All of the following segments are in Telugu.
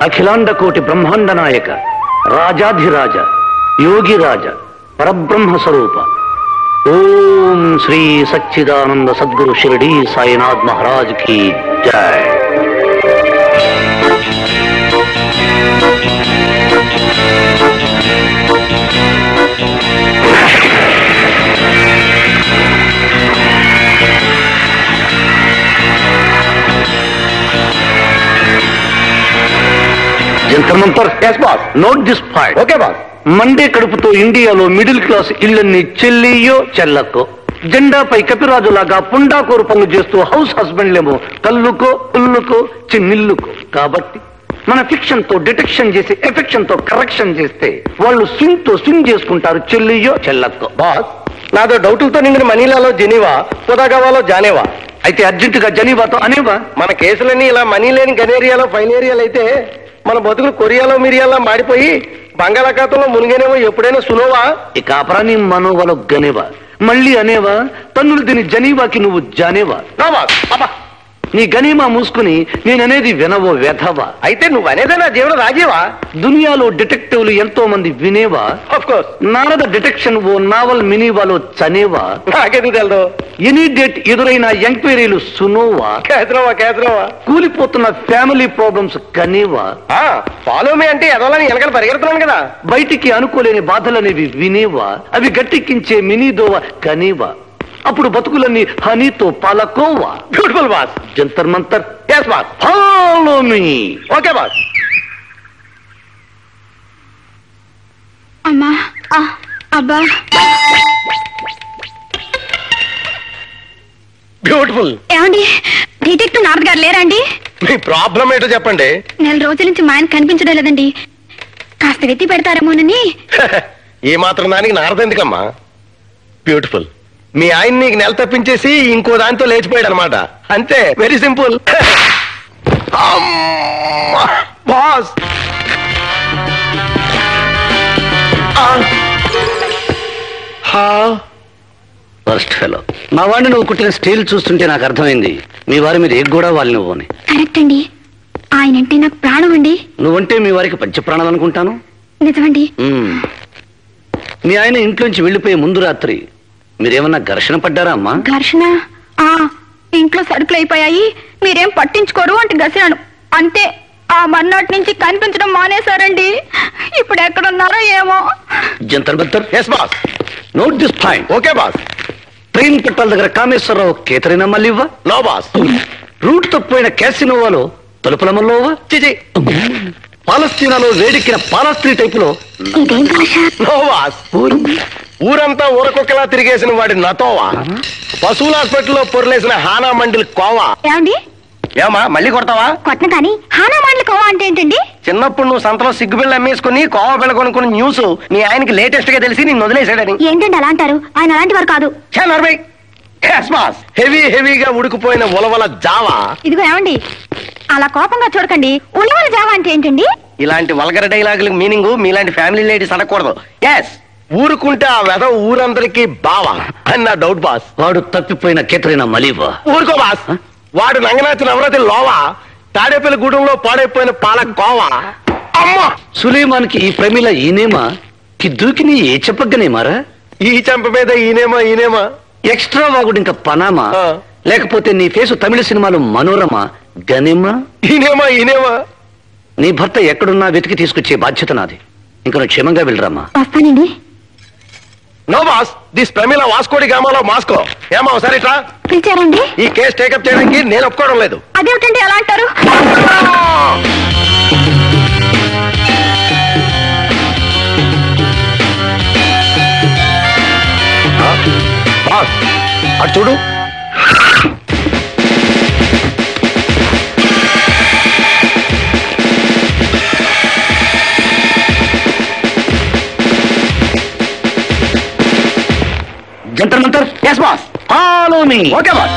అఖిలాండ కోటి బ్రహ్మాండ నాయక రాజాధిరాజ యోగిరాజ పరబ్రహ్మ స్వరూప ఓం శ్రీ సచ్చిదానంద సద్గురు షిరిడి సాయినాథ్ మహారాజ్ కి జై Jantar Mantar boss note this point okay boss మండే కడుపుతో ఇండియాలో మిడిల్ క్లాస్ ఇళ్ళన్ని చెల్లియో చెల్లకో జెండాపై కపిరాజులాగా పుండాకోరు పనులు చేస్తూ హౌస్ హస్బెండ్లేమో కల్లుకో పుల్లుకో చిన్నిల్లుకో కాబట్టి మన ఫిక్షన్ తో డిటెక్షన్ చేసి ఎఫెక్షన్ తో కరెక్షన్ చేస్తే వాళ్ళు స్వింగ్ తో స్వింగ్ చేసుకుంటారు చెల్లియో చెల్లక్కో బాస్ నాదో డౌట్లతో నిండిన మనీలాలో జెనీవా పుదాగవాలో జానేవా అయితే అర్జెంటుగా జనీవాతో అనేవా మన కేసులన్నీ ఇలా మనీ లేని గనేరియాలో ఫైన్ ఏరియాలో అయితే మన బతుకులు కొరియాలో మిరియాలో మాడిపోయి బంగాళాఖాతంలో మునిగేనేమో ఎప్పుడైనా సునోవా ఇక అపరాని మనోవలో గనేవా మళ్ళీ అనేవా తన్నులు తిని జనీవాకి నువ్వు జానేవా నా బాస్ అబ్బా నీ గనీమా మూసుకుని నేననేది వినవో వ్యధవా అయితే నువ్వు అనేదే నా జీవన రాజీవా దునియాలో డిటెక్టివ్లు ఎంతో మంది వినేవా ఆఫ్ కోర్స్ నారద డిటెక్షన్ ఓ నావల్ మినీవాలో చనేవా నాకెందుకు తెలదు ఎనీ డేట్ ఎదురైన ఎంక్వైరీలు సునోవా కేసరవా కేసరవా కూలిపోతున్న ఫ్యామిలీ ప్రాబ్లమ్స్ కనేవా ఫాలో మీ అంటే ఎదవాలని వెనకాల పరిగెడుతున్నాను కదా బయటికి అనుకోలేని బాధలనేవి వినేవా అవి గట్టెక్కించే మినీదోవ కనేవా అప్పుడు బతుకులన్నీ హనీతో పాలకోవా beautiful boss Jantar Mantar yes boss follow me okay boss అమ్మా ఆ, అబ్బా బ్యూటిఫుల్ ఏమండి డిటెక్టివ్ నారద్ గారు లేరండి మీ ప్రాబ్లం ఏంటో చెప్పండి నెల రోజుల నుంచి మా ఆయన కనిపించడం లేదండి కాస్త వెతి పెడతారేమోనని ఏ మాత్రం దానికి నారదెందుకమ్మా బ్యూటిఫుల్ మీ ఆయన నీకు నెల తప్పించేసి ఇంకో దాంతో లేచిపోయాడు అనమాట అంతే very simple boss first fellow మా వాడిని నువ్వు కుట్టిన స్టీల్ చూస్తుంటే నాకు అర్థమైంది మీ వారి మీద ఏ కూడా వాళ్ళు నువ్వు అని కరెక్ట్ అండి ఆయన అంటే నాకు ప్రాణం అండి నువ్వంటే మీ వారికి పంచప్రాణాలు అనుకుంటాను నిజమండి మ్మ్. మీ ఆయన ఇంట్లోంచి వెళ్ళిపోయే ముందు రాత్రి మీరేమన్నా ఘర్షణ పడ్డారా అమ్మా ఘర్షణ ఆ ఇంట్లో సరుకులు అయిపోయాయి మీరేం పట్టించుకోరు అంటే గసిరాను అంతే ఆ మర్నాటి నుంచి కనిపించడం మానేశారండి ఇప్పుడు ఎక్కడున్నారో ఏమో జంతర్ బత్తర్ yes boss note this point okay boss train పట్టాల దగ్గర కామేశ్వరరావు కేతరిన మల్లివ్వ నో బాస్ రూట్ తప్పిపోయిన క్యాసినోవాలో తలుపులమల్లోవా చిచి పాలస్తీనాలో వేడెక్కిన పాలస్త్రీ టైపులో ఇదేం భాష నో బాస్ ఊరంతా ఊరకొక్కలా తిరిగేసిన వాడి నతోవా పశువుల హాస్పిటల్లో పొరలేసిన హానా మండిల్ కోవా ఏమండి ఏమా మళ్ళీ కొడతావా కొట్టను కానీ హానా మాటలు కోవా అంటే ఏంటండి చిన్నప్పుడు నువ్వు సంతలో సిగ్గుబిళ్ళ అమ్మేసుకుని కోవా బిళ్ళ కొనుక్కున్న న్యూస్ మీ ఆయనకి లేటెస్ట్ గా తెలిసి నేను వదిలేశాడని ఏంటండి అలా అంటారు ఆయన అలాంటి వారు కాదు హెవీ హెవీగా ఉడికిపోయిన ఉలవల జావా ఇదిగో ఏమండి అలా కోపంగా చూడకండి ఉల్లవల జావా అంటే ఏంటండి ఇలాంటి వల్గర డైలాగులకు మీనింగ్ మీలాంటి ఫ్యామిలీ లేడీస్ అనకూడదు ఎస్ ఊరుకుంటే ఆ వెధ ఊరందరికీ బావా అని నా డౌట్ బాస్ వాడు తప్పిపోయిన కేతరిన మలివా ఊరుకో బాస్ వాడు నంగనాచి నవరతి లోవా తాడేపల్లి గూడెంలో పాడైపోయిన పాల కోవా అమ్మా సులేమాన్కి ఈ ప్రమిల ఈనేమా కి దూకిని ఏ చెప్పగ్గనేమారా ఈ చెంప మీద ఈనేమా ఈనేమా ఎక్స్ట్రా వాగుడు ఇంకా పనామా ఆ. లేకపోతే నీ ఫేసు తమిళ సినిమాలో మనోరమ గనిమా ఈనేమా ఈనేమా నీ భర్త ఎక్కడున్నా వెతికి తీసుకొచ్చే బాధ్యత నాది ఇంక నువ్వు క్షేమంగా వెళ్ళరామా వస్తానండి నో బాస్ దిస్ ప్రమిల వాస్కోడి గామాలో మాస్కో ఏమా ఒకసారి ఇట్రా పిలిచారండి ఈ కేసు టేకప్ చేయడానికి నేను ఒప్పుకోవడం లేదు అదేమిటండి ఎలా అంటారు బాస్ అటు చూడు Jantar Mantar yes boss follow me okay boss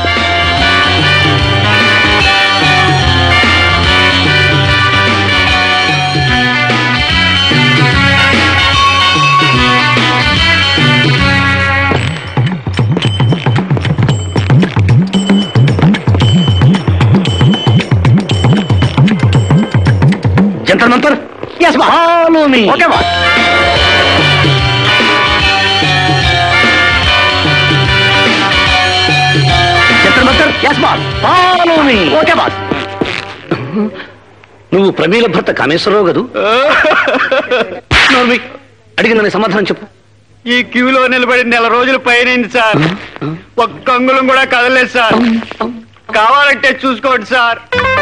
Jantar Yes, boss. Follow me. Okay boss చంద్రమత్తర్ yes boss follow me okay boss నువ్వు ప్రమీల భర్త కామేశ్వరరావు కదూ నోర్మి అడిగిందని సమాధానం చెప్పు ఈ క్యూలో నిలబడి నెల రోజులు పైనైంది సార్ ఒక్క అంగుళం కూడా కదలేదు సార్ కావాలంటే చూసుకోండి సార్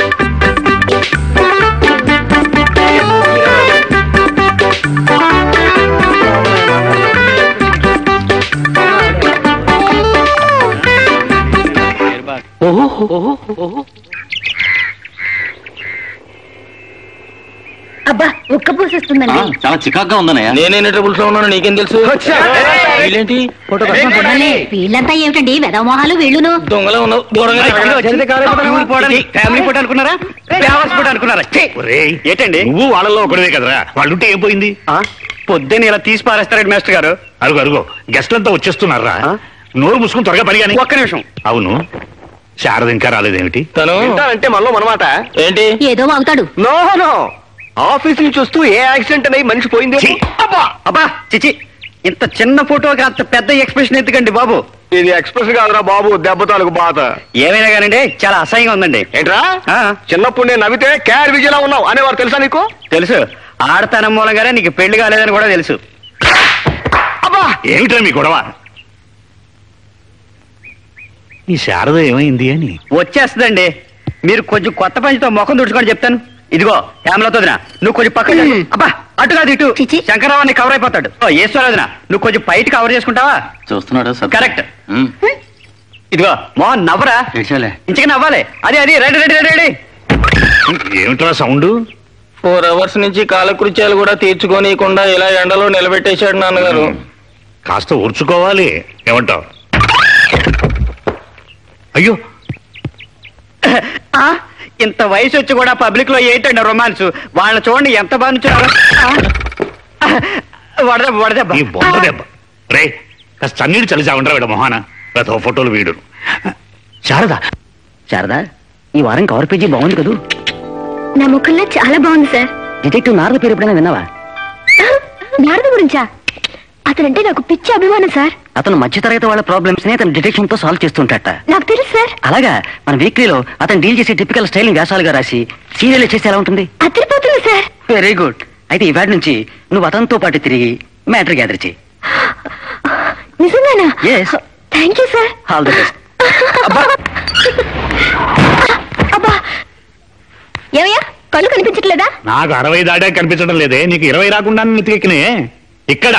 ఓహో ఓహో ఓహో అబ్బా ఉక్క పూసేస్తుందండి చాలా చికాగ్గా ఉందన్నయ్య నేనే ట్రబుల్స్ లో ఉన్నాను నీకేం తెలుసు వీళ్ళేంటి ఫోటో వీళ్ళంతా ఏమిటండి వెదమోహాలు వీళ్ళును దొంగలో ఉన్నావు దూరంగా ఫ్యామిలీ ఫోటో అనుకున్నారా ఫ్యామస్ ఫోటో అనుకున్నారా ఛీ! ఏంటండి నువ్వు వాళ్ళలో ఒకటివే కదరా వాళ్ళుంటే ఏం పోయింది పొద్దున్న ఇలా తీసి పారేస్తారండి మాస్టర్ గారు అరుగు అరుగు గెస్ట్లంతా వచ్చేస్తున్నారా నోరు మూసుకుని త్వరగా పని కానీ ఒక్క నిమిషం అవును శారద ఇంకా రాలేదేమిటి తను అంటే మనలో మనమాట ఏంటి ఏదో అవుతాడు నో నో ఆఫీస్ నుంచి వస్తూ ఏ యాక్సిడెంట్ అనేది మనిషి పోయింది ఛీ! అబ్బా అబ్బా చిచి ఇంత చిన్న ఫోటోకి అంత పెద్ద ఎక్స్ప్రెషన్ ఎందుకండి బాబు ఇది ఎక్స్ప్రెస్ కాదురా బాబు దెబ్బ తాలూకు బాధ ఏమైనా కానండి చాలా అసహ్యంగా ఉందండి ఏంట్రా ఆ. చిన్నప్పుడు నేను నవ్వితే క్యార్ విజయలా ఉన్నావు అనేవారు తెలుసా నీకు తెలుసు ఆడతనం మూలంగానే నీకు పెళ్లి కాలేదని కూడా తెలుసు అబ్బా ఏమిట్రా మీ గొడవ ఈ శారద ఏమైంది అని వచ్చేస్తుందండి మీరు కొంచెం కొత్త పంచితో ముఖం తుడుచుకొని చెప్తాను ఇదిగో హేమలతో నువ్వు కొంచెం పక్కన జరుగు. అబ్బా అటు కాదు ఇటు చిచి. శంకరరావు కవర్ అయిపోతాడు ఓ ఈశ్వరాజన నువ్వు కొంచెం బయట కవర్ చేసుకుంటావా చూస్తున్నాడు కరెక్ట్ ఇదిగో మోహన్ నవ్వరా ఇంచక నవ్వాలి అదే అది రెడీ రెడీ రెడీ రెడీ ఏమిట్రా సౌండ్ ఫోర్ అవర్స్ నుంచి కాలకృత్యాలు కూడా తీర్చుకోనీయకుండా ఇలా ఎండలో నిలబెట్టేశాడు నాన్నగారు కాస్త ఊర్చుకోవాలి ఏమంటావు అయ్యో ఆ, ఇంత వయసు వచ్చి కూడా పబ్లిక్ లో ఏంటండి రొమాన్స్ వాళ్ళని చూడండి ఎంత బాగా నుంచున్నారు. ఆ, వడదెబ్బ వడదెబ్బ ఈ బొమ్మ దెబ్బ రే కాస్త చన్నీడు చలి చావంటారా వీడ మొహాన గత ఫోటోలు వీడు శారదా శారదా ఈ వారం కవర్ పేజీ బాగుంది కదూ నా ముఖంలో చాలా బాగుంది సార్ డిటెక్టివ్ నారద పేరు ఎప్పుడైనా విన్నావా నారద గురించా అతనంటే నాకు పిచ్చి అభిమానం సార్ అతను మధ్యతరగతి వాళ్ళ ప్రాబ్లమ్స్ ని అతను డిటెక్షన్ తో సాల్వ్ చేస్తుంటాట నాకు తెలుసు సార్ అలాగా మన వీక్లీలో అతను డీల్ చేసే టిపికల్ స్టైల్ వ్యాసాలుగా రాసి సీరియల్ చేస్తే ఎలా ఉంటుంది అదిరిపోతుంది సార్ వెరీ గుడ్ అయితే ఈవేళ నుంచి నువ్వు అతనితో పాటు తిరిగి మ్యాటర్ గ్యాదర్ చేయి నిజంగానా Yes. Thank you sir all the best అబ్బా ఏమయ్యా కళ్ళు కనిపించట్లేదా నాకు అరవై దాటా కనిపించడం లేదే నీకు ఇరవై రాకుండా నెత్తికెక్కినే ఇక్కడ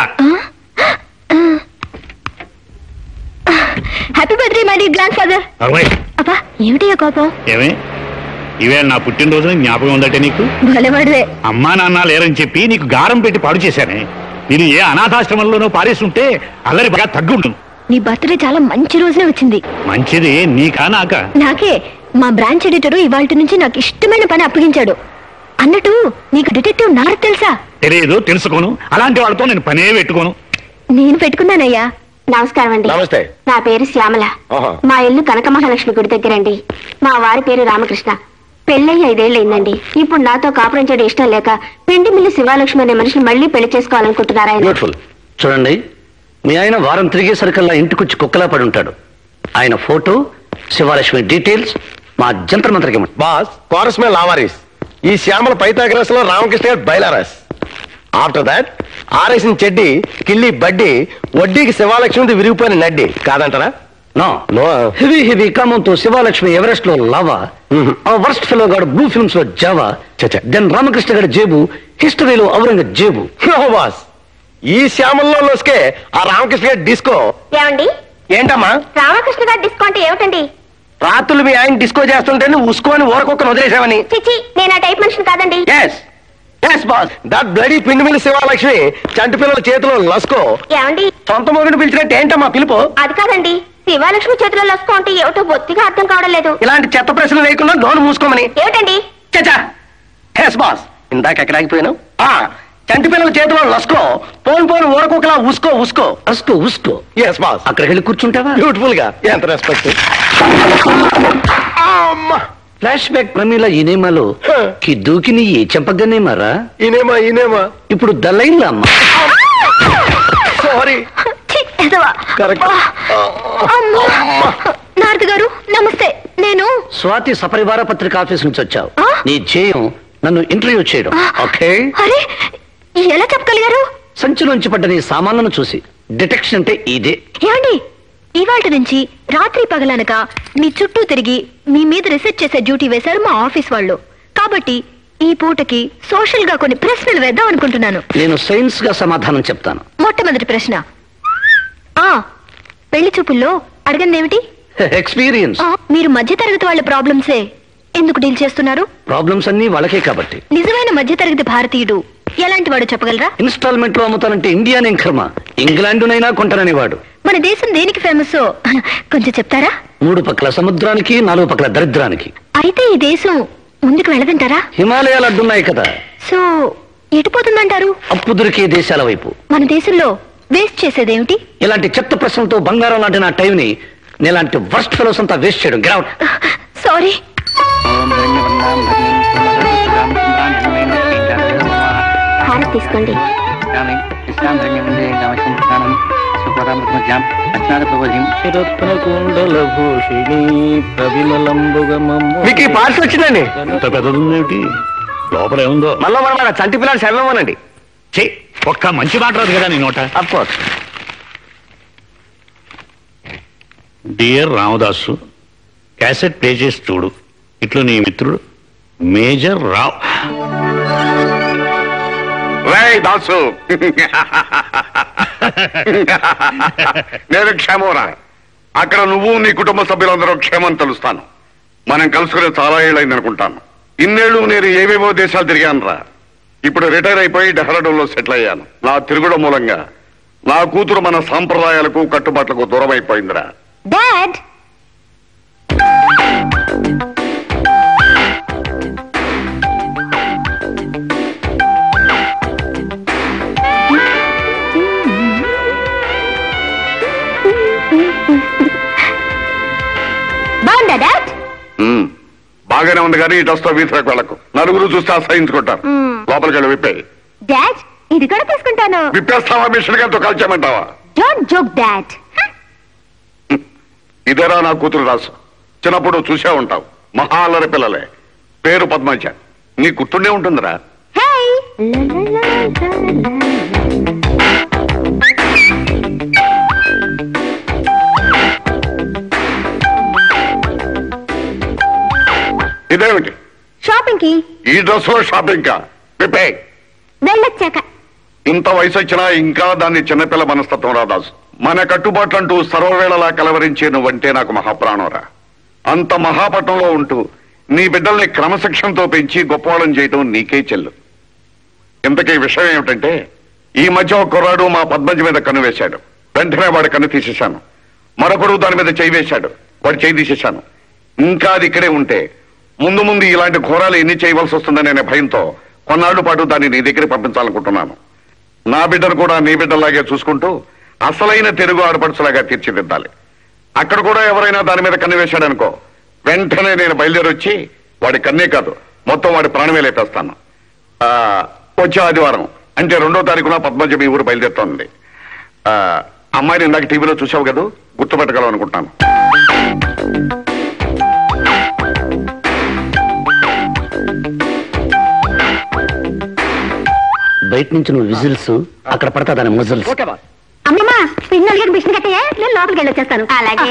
happy birthday my dear grandfather అరవై అబ్బా ఏమిటయ్యా కోపం ఏమే ఇవే నా పుట్టినరోజున జ్ఞాపకం ఉందటే నీకు భలేవాడివే అమ్మా నాన్న లేరని చెప్పి నీకు గారం పెట్టి పాడు చేశానే నేను ఏ అనాథాశ్రమంలోనో పారేస్తుంటే అల్లరి బాగా తగ్గుంటుంది నీ బర్త్డే చాలా మంచి రోజునే వచ్చింది మంచిది నీకా నాకా నాకే మా బ్రాంచ్ ఎడిటర్ ఇవాళ నుంచి నాకు ఇష్టమైన పని అప్పగించాడు అన్నట్టు నీకు డిటెక్టివ్ నారద్ తెలుసా తెలియదు తెలుసుకోను అలాంటి వాళ్ళతో నేను పనే పెట్టుకోను నేను పెట్టుకున్నానయ్యా నమస్కారం అండి నమస్తే నా పేరు శ్యామల ఆహా. మా ఇల్లు కనక మహాలక్ష్మి గుడి దగ్గరండి మా వారి పేరు రామకృష్ణ పెళ్ళయి ఐదేళ్లయిందండి ఇప్పుడు నాతో కాపురం చేయడం ఇష్టం లేక పిండి మిల్లి శివాలక్ష్మి అనే మనిషిని మళ్ళీ పెళ్లి చేసుకోవాలనుకుంటున్నారు ఆయన బ్యూటిఫుల్ చూడండి మీ ఆయన వారం తిరిగేసరికల్లా ఇంటికొచ్చి కుక్కలా పడి ఉంటాడు ఆయన ఫోటో శివలక్ష్మి డీటెయిల్స్ మా జంతర్ మంత్రికి ఇవ్వండి. బాస్ కోరస్ మే లావారీస్ ఈ శ్యామల పైతాగ్రస్ లో రామకృష్ణ గారు బైలారస్ ఆఫ్టర్ దాట్ ఆరేసిన చెడ్డి కిల్లి బడ్డి వడ్డీకి శివాలక్ష్మిది విరిగిపోయిన నడ్డి కాదంటారా నో నో హెవీ హెవీ కామంతో శివలక్ష్మి ఎవరెస్ట్ లో లావా Mhm. ఆ వర్స్ట్ ఫెలో గాడు బ్లూ ఫిల్మ్స్ లో జావా చచ్చ. దెన్ రామకృష్ణ గారి జేబు హిస్టరీలో ఔరంగ జేబు నో బాస్ ఈ శ్యామల్లో లోసుకే ఆ రామకృష్ణ గారి డిస్కో ఏమండి ఏంటమ్మా రామకృష్ణ గారి డిస్కౌంట్ ఏమిటండి రాత్రులు మీ ఆయన డిస్కో చేస్తుంటే నువ్వు ఉసుకోని ఊరకొక్కను వదిలేసావని చిచి నేను ఆ టైప్ మనిషిని కాదండి yes yes boss that bloody పిండిమిల్లి శివాలక్ష్మి చంటి పిల్లల చేతిలో లస్కో ఏమండి సొంత మొగుడు పిలిచినట్టు ఏంటమ్మా పిలుపు అది కాదండి శివాలక్ష్మి చేతిలో లస్కో అంటే ఏమిటో బొత్తిగా అర్థం కావడం లేదు ఇలాంటి చెత్త ప్రశ్నలు లేకుండా నోరు మూసుకోమని ఏమిటండి చచ్చా ఎస్ బాస్ ఇందాక ఎక్కడ ఆగిపోయాను ఆ చంటి పిల్లల చేతిలో లస్కో పోను పోను ఊరకొకలా ఉసుకో ఉసుకో ఉస్కో ఉస్కో ఎస్ బాస్ అక్కడికి వెళ్ళి కూర్చుంటావా బ్యూటిఫుల్ గా ఎంత రెస్పెక్ట్ ఫ్లాష్ బ్యాక్ ప్రమీల ఇనేమాలో కి దూకిని ఏ చెంపగనేమారా ఈనేమా ఈనేమా ఇప్పుడు దలైలా అమ్మ సారీ ఛీ, ఎదవా. కరెక్ట్. ఆ, అమ్మో. నారద గారు నమస్తే నేను స్వాతి సపరివార పత్రిక ఆఫీస్ నుంచి వచ్చావు ఆ? నీ చేయం నన్ను ఇంటర్వ్యూ చేయడం ఓకే అరే ఎలా చెప్పగలిగారు సంచిలోంచి పడ్డ నీ సామాన్లను చూసి డిటెక్షన్ అంటే ఇదే ఏమండి ఇవాళ నుంచి రాత్రి పగలనక మీ చుట్టూ తిరిగి మీ మీద రీసెర్చ్ చేసే డ్యూటీ వేశారు మా ఆఫీస్ వాళ్ళు కాబట్టి ఈ పూటకి సోషల్ గా కొన్ని ప్రశ్నలు వేద్దాం అనుకుంటున్నాను నేను సైన్స్ గా సమాధానం చెప్తాను మొట్టమొదటి ప్రశ్న ఆ పెళ్లి చూపుల్లో అడగండి ఏమిటి ఎక్స్పీరియన్స్ ఆ, మీరు మధ్యతరగతి వాళ్ళ ప్రాబ్లమ్సే ఎందుకు డీల్ చేస్తున్నారు ప్రాబ్లమ్స్ అన్ని వాళ్ళకే కాబట్టి నిజమైన మధ్యతరగతి భారతీయుడు ఎలాంటి వాడు చెప్పగలరా ఇన్స్టాల్మెంట్ లో అమ్ముతానంటే ఇండియానే కర్మ ఇంగ్లాండునైనా కొంటానని వాడు మన దేశం దేనికి ఫేమస్ కొంచెం చెప్తారా మూడు పక్కల సముద్రానికి నాలుగు పక్కల దరిద్రానికి అయితే ఈ దేశం ముందుకు వెళ్ళదంటారా హిమాలయాలు అడ్డున్నాయి కదా సో ఎటుపోతుందంటారు అప్పు దొరికే దేశాల వైపు మన దేశంలో వేస్ట్ చేసేదేమిటి ఇలాంటి చెత్త ప్రశ్నలతో బంగారం లాంటి నా టైం ని నేలాంటి వర్స్ట్ ఫెలోస్ అంతా వేస్ట్ చేయడం గ్రౌండ్ సారీ హారతి తీసుకోండి మీకు ఈ పార్సల్ వచ్చిందండి ఇంత పెద్దది లోపల ఏముందో మళ్ళీ మనం మన చంటి పిల్లలు శర్మమనండి చెయ్యి ఒక్క మంచి మాట రాదు కదా నీ నోట of course dear Ramadasu cassette play చేసి చూడు ఇట్లు నీ మిత్రుడు మేజర్ రావ్ రేయ్ దాసు నేను క్షేమరా అక్కడ నువ్వు నీ కుటుంబ సభ్యులందరూ క్షేమం తెలుస్తాను మనం కలుసుకునే చాలా ఏళ్ళైంది అనుకుంటాను ఇన్నేళ్లు నేను ఏవేవో దేశాలు తిరిగాను రా ఇప్పుడు రిటైర్ అయిపోయి డెహ్రాడూన్లో సెటిల్ అయ్యాను నా తిరుగుడు మూలంగా నా కూతురు మన సాంప్రదాయాలకు కట్టుబాట్లకు దూరం అయిపోయిందిరా డాడ్ బాగుందా డాడ్ ఉమ్, బాగానే ఉంది కానీ ఈ డస్తో వీధిలోకి వెళ్ళకు నలుగురు చూస్తే అసహించుకుంటారు మ్మ్. లోపలికి వెళ్ళి విప్పే డాడ్ ఇది కూడా తీసుకుంటాను విప్పేస్తావా మిషన్ గారితో కాల్చామంటావా డోంట్ జోక్ డాడ్ ఇదేరా నా కూతురు రాసు చిన్నప్పుడు చూసే ఉంటావు మహా అల్లరి పిల్లలే పేరు పద్మజ నీ గుర్తుండే ఉంటుందిరా హే ఇదేమిటి షాపింగ్ కి ఈ డ్రెస్ లో షాపింగ్ కా పిపే వెళ్ళొచ్చాక ఇంత వయసు వచ్చినా ఇంకా దాన్ని చిన్నపిల్ల మనస్తత్వం రాదాసు మన కట్టుబాట్లంటూ సర్వవేళలా కలవరించే నువ్వంటే నాకు మహాప్రాణంరా అంత మహాపట్నంలో ఉంటూ నీ బిడ్డల్ని క్రమశిక్షణతో పెంచి గొప్పవాళ్ళని చేయటం నీకే చెల్లు ఇంతకీ విషయం ఏమిటంటే ఈ మధ్య ఒక కుర్రాడు మా పద్మజ మీద కన్ను వేశాడు వెంటనే వాడి కన్ను తీసేశాను మరొకడు దాని మీద చేయి వేశాడు వాడి చేయి తీసేశాను ఇంకా అది ఇక్కడే ఉంటే ముందు ముందు ఇలాంటి ఘోరాలు ఎన్ని చేయవలసి వస్తుందనే భయంతో కొన్నాళ్ల పాటు దాన్ని నీ దగ్గర పంపించాలనుకుంటున్నాను నా బిడ్డను కూడా నీ బిడ్డలాగే చూసుకుంటూ అసలైన తెలుగు ఆడపడుచులాగా తీర్చిదిద్దాలి అక్కడ కూడా ఎవరైనా దాని మీద కన్ను వేశాడనుకో వెంటనే నేను బయలుదేరి వచ్చి వాడి కన్నే కాదు మొత్తం వాడి ప్రాణమే లేపేస్తాను ఆ, వచ్చే ఆదివారం అంటే రెండో తారీఖున పద్మజ మీ ఊరు బయలుదేరుతోంది ఆ, అమ్మాయిని ఇందాక టీవీలో చూసావు కదా గుర్తుపెట్టగలవు అనుకుంటాను బయట నుంచి నువ్వు విజిల్స్ అక్కడ పడతా దాని ముజల్స్ అమ్మమ్మా సిగ్నల్ గేట్ మిషన్ కట్టయ్యా నేను లోపలికి వెళ్ళి వచ్చేస్తాను అలాగే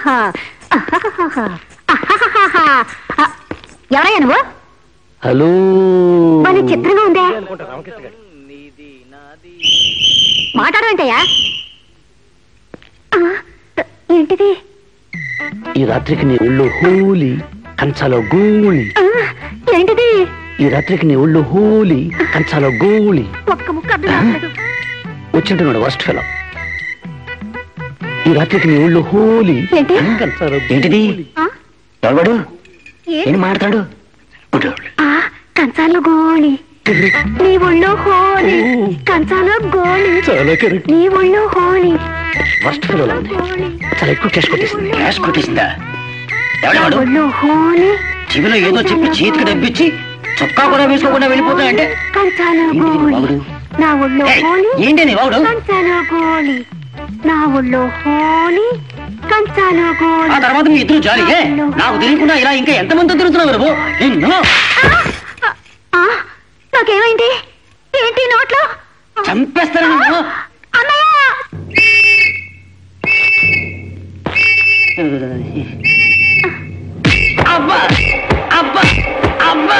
ఎవరయ్యా నువ్వు హలో వాళ్ళ చిత్రంగా ఉందే మాట్లాడమంటయ్యా ఏంటిది ఈ రాత్రికి నీ ఒళ్ళు హోలీ కంచాలో గోళి ఆ, ఏంటిది ఈ రాత్రికి నీ ఒళ్ళు హోలీ కంచాలో గోళి ఒక్క ముక్క అర్థం కావట్లేదు. వచ్చింటున్నాడు వస్ట్ ఫెలో ఈ రాత్రికి నీ ఒళ్ళు హోలీ ఏంటి? కంచాలో ఏంటిది ఆ? ఎవడు ఏంటి? ఏం మాట్లాడు ఆ, కంచాలో గోళి నీ ఒళ్ళో హోళి కంచాలో గోళి చాలా కరెక్ట్ నీ ఒళ్ళో హోళి వస్ట్ ఫెలో ఉంది గోళి చాలా ఎక్కువ క్యాష్ కొట్టేసింది క్యాష్ కొట్టేసిందా నా ఒళ్ళో హోళి చెవిలో ఏదో చెప్పి చేతికి డబ్బిచ్చి చొక్కా కూడా వేసుకోకుండా వెళ్ళిపోతాయంటే కంచాలు ఏంటిది గోళి వాగుడు? నా ఒళ్ళో ఏయ్, హోలీ ఏంటి నీ వాగుడు? కంచాలు గోళి నా ఒళ్ళో హోలీ కంచాలు ఆ గోళి తర్వాత మీ ఇద్దరు జాలి ఏ? నాకు తెలియకుండా ఇలా ఇంకా ఎంతమంది తిరుగుతున్నావు నువ్వు నిన్ను ఆ, నాకేమైంది ఏంటి నోట్లో చంపేస్తాను నిన్ను అన్నయ్య అబ్బా అబ్బా అబ్బా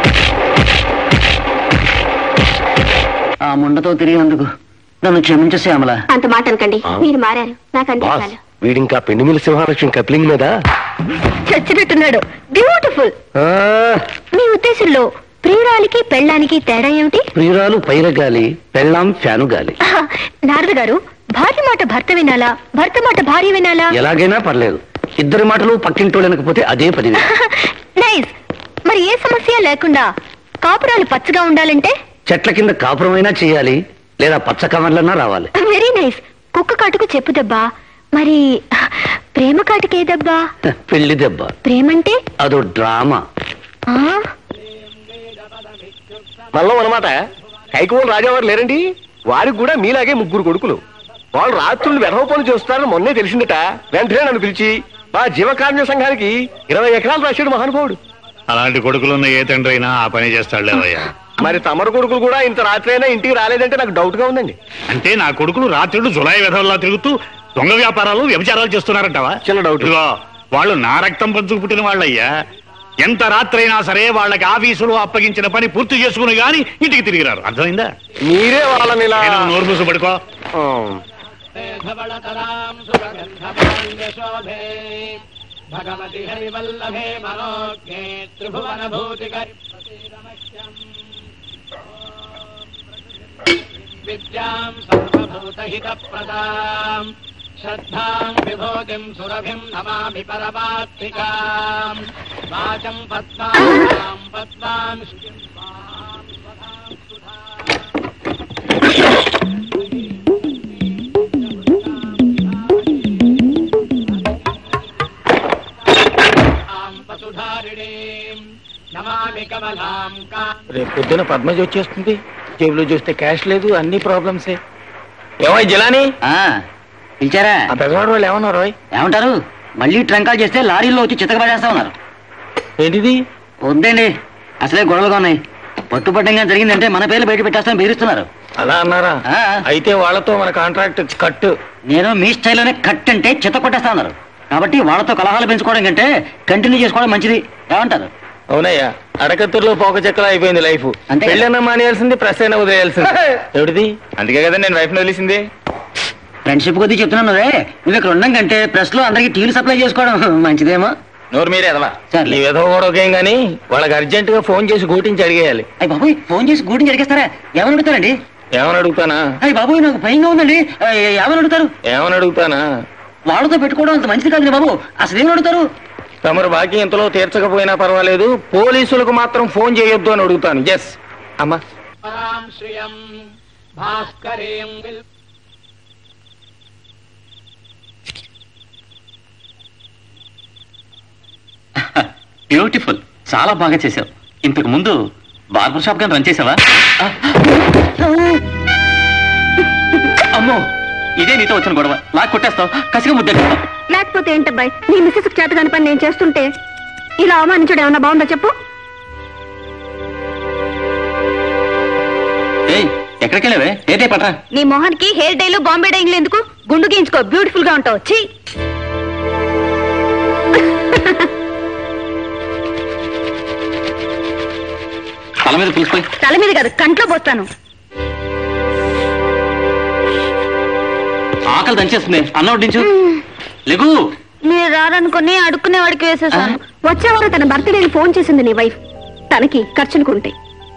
ఆ ముండతో తిరిగినందుకు నన్ను క్షమించే శ్యామల అంత మాట అనకండి మీరు మారారు నాకు అంతే బాస్ చాలు వీడింకా పెండుమిల సింహాలక్ష్మి కప్లింగ్ మీద చచ్చినట్టున్నాడు బ్యూటిఫుల్ ఆ, మీ ఉద్దేశంలో ప్రియురాలికి పెళ్ళానికి తేడా ఏమిటి ప్రియురాలు పైరగాలి పెళ్ళాం ఫ్యాను గాలి ఆహా, నారద గారు భార్య మాట భర్త వినాలా భర్త మాట భార్య వినాలా ఎలాగైనా పర్లేదు ఇద్దరి మాటలు పక్కింటోళ్ళు వెనకపోతే అదే పది నైస్ మరి ఏ సమస్య లేకుండా కాపురాలు పచ్చగా ఉండాలంటే చెట్ల కింద కాపురమైనా చేయాలి లేదా పచ్చ కవర్లన్నా రావాలి వెరీ నైస్ కుక్క కాటుకు చెప్పు దెబ్బా మరి ప్రేమ కాటుకే దెబ్బా పెళ్లి దెబ్బ ప్రేమంటే అదో డ్రామా ఆ మల్లం అనమాట కైకోలు రాజావారు లేరండి వారికి కూడా మీలాగే ముగ్గురు కొడుకులు వాళ్ళు రాత్రులు వెధవ పనులు చేస్తున్నారని మొన్నే తెలిసిందట వెంటనే నన్ను పిలిచి మా జీవకారుణ్య సంఘానికి ఇరవై ఎకరాలు రాశాడు మహానుభావుడు అలాంటి కొడుకులున్న ఏ తండ్రి అయినా ఆ పని చేస్తాడులేవయ్యా మరి తమరు కొడుకులు కూడా ఇంత రాత్రి అయినా ఇంటికి రాలేదంటే నాకు డౌట్ గా ఉందండి అంటే నా కొడుకులు రాత్రులు జులాయి విధవల్లా తిరుగుతూ దొంగ వ్యాపారాలు వ్యభిచారాలు చేస్తున్నారంటావా చిన్న డౌట్. ఇదిగో వాళ్ళు నా రక్తం పంచుకు పుట్టిన వాళ్ళయ్యా ఎంత రాత్రైనా సరే వాళ్ళకి ఆఫీసులో అప్పగించిన పని పూర్తి చేసుకుని గాని ఇంటికి తిరిగిరారు అర్థమైందా మీరే వాళ్ళని ఇలా నేను నోరు మూసి పడుకో ఆ, భగవతి హరివల్లభే మనోజ్ఞే త్రిభువన భూతికరి విద్యాం సర్వభూతహిత ప్రదాం శ్రద్ధాం విభోగిం సురభిం నమామి పరమాత్మికాం వాచం పద్మాం పద్మాం వసుధారిణీం నమామి కమలాం కా రేపు పొద్దున పద్మజ వచ్చేస్తుంది జేబులో చూస్తే క్యాష్ లేదు అన్ని ప్రాబ్లమ్సే ఏమో జిలాని ఆ, పిలిచారా ఆ పెద్దవాడు వాళ్ళు ఏమన్నారు ఓయ్? ఏమంటారు మళ్ళీ ట్రంకాలు చేస్తే లారీల్లో వచ్చి చితకబడేస్తా ఉన్నారు ఏంటిది వద్దండి అసలే గొడవలుగా ఉన్నాయి పట్టుబట్టంగా జరిగిందంటే మన పేర్లు బయట పెట్టేస్తామని బెదిరిస్తున్నారు అలా అన్నారా ఆ. అయితే వాళ్ళతో మన కాంట్రాక్ట్ కట్ నేను మీ స్టైల్లోనే కట్ అంటే చిత్త కొట్టేస్తా ఉన్నారు కాబట్టి వాళ్ళతో కలహాలు పెంచుకోవడం కంటే కంటిన్యూ చేసుకోవడం మంచిది ఏమంటారు అవునయ్యా అడకత్తూరులో పోక చెక్కలు అయిపోయింది లైఫ్ అంతే కదా. పెళ్ళైనా మానేయాల్సింది ప్రెస్ అయినా వదిలేయాల్సింది ఎవరిది అందుకే కదా నేను వైఫ్ వదిలేసింది ఫ్రెండ్షిప్ కొద్దీ చెప్తున్నాను రే నువ్వు ఇక్కడ ఉండడం కంటే ప్రెస్ లో అందరికి టీలు సప్లై చేసుకోవడం మంచిదేమో నోరు మీరే ఎదవా సర్లే. ఈ విధవ కూడా ఒకేం గానీ వాళ్ళకి అర్జెంట్ గా ఫోన్ చేసి గూటించి అడిగేయాలి అయ్యి బాబోయ్ ఫోన్ చేసి గూటిని జరిగేస్తారా ఏమని అడుగుతారండి ఏమని అడుగుతానా అయ్యి బాబోయ్ నాకు భయంగా ఉందండి ఆ, ఏమని అడుగుతారు ఏమని అడుగుతానా వాళ్ళతో పెట్టుకోవడం అంత మంచిది కాదు బాబు అసలు ఏమని అడుగుతారు తమరు బాకీ ఇంతలో తీర్చకపోయినా పర్వాలేదు పోలీసులకు మాత్రం ఫోన్ చేయొద్దు అని అడుగుతాను ఎస్ అమ్మా పరాం శ్రియం భాస్కరీం విల్ బ్యూటిఫుల్ చాలా బాగా చేసావు ఇంతకు ముందు బార్బర్ షాప్ కానీ రన్ చేసావా అమ్మో ఇదే నీతో వచ్చిన గొడవ లాక్ కొట్టేస్తావు కసిగా ముద్దెట్టావు లేకపోతే ఏంటబ్బాయి నీ మిస్సెస్ చేతగాని పని నేను చేస్తుంటే ఇలా అవమానించడం ఏమన్నా బాగుందా చెప్పు ఏయ్ ఎక్కడికి వెళ్ళావే ఏదే పట్రా నీ మొహానికి హెయిర్ డైలు బాంబే డైంగ్లు ఎందుకు గుండు గీయించుకో బ్యూటిఫుల్ గా ఉంటావు ఛీ తల మీద పిలిచిపోయి తల మీద కాదు కంట్లో పోస్తాను ఆకలి దంచేస్తుంది అన్న వడ్డించు లెగు మీరు రారనుకుని అడుక్కునే వాడికి వేసేసాను వచ్చేవారు తన బర్త్డేని ఫోన్ చేసింది నీ వైఫ్ తనకి ఖర్చునుకుంటే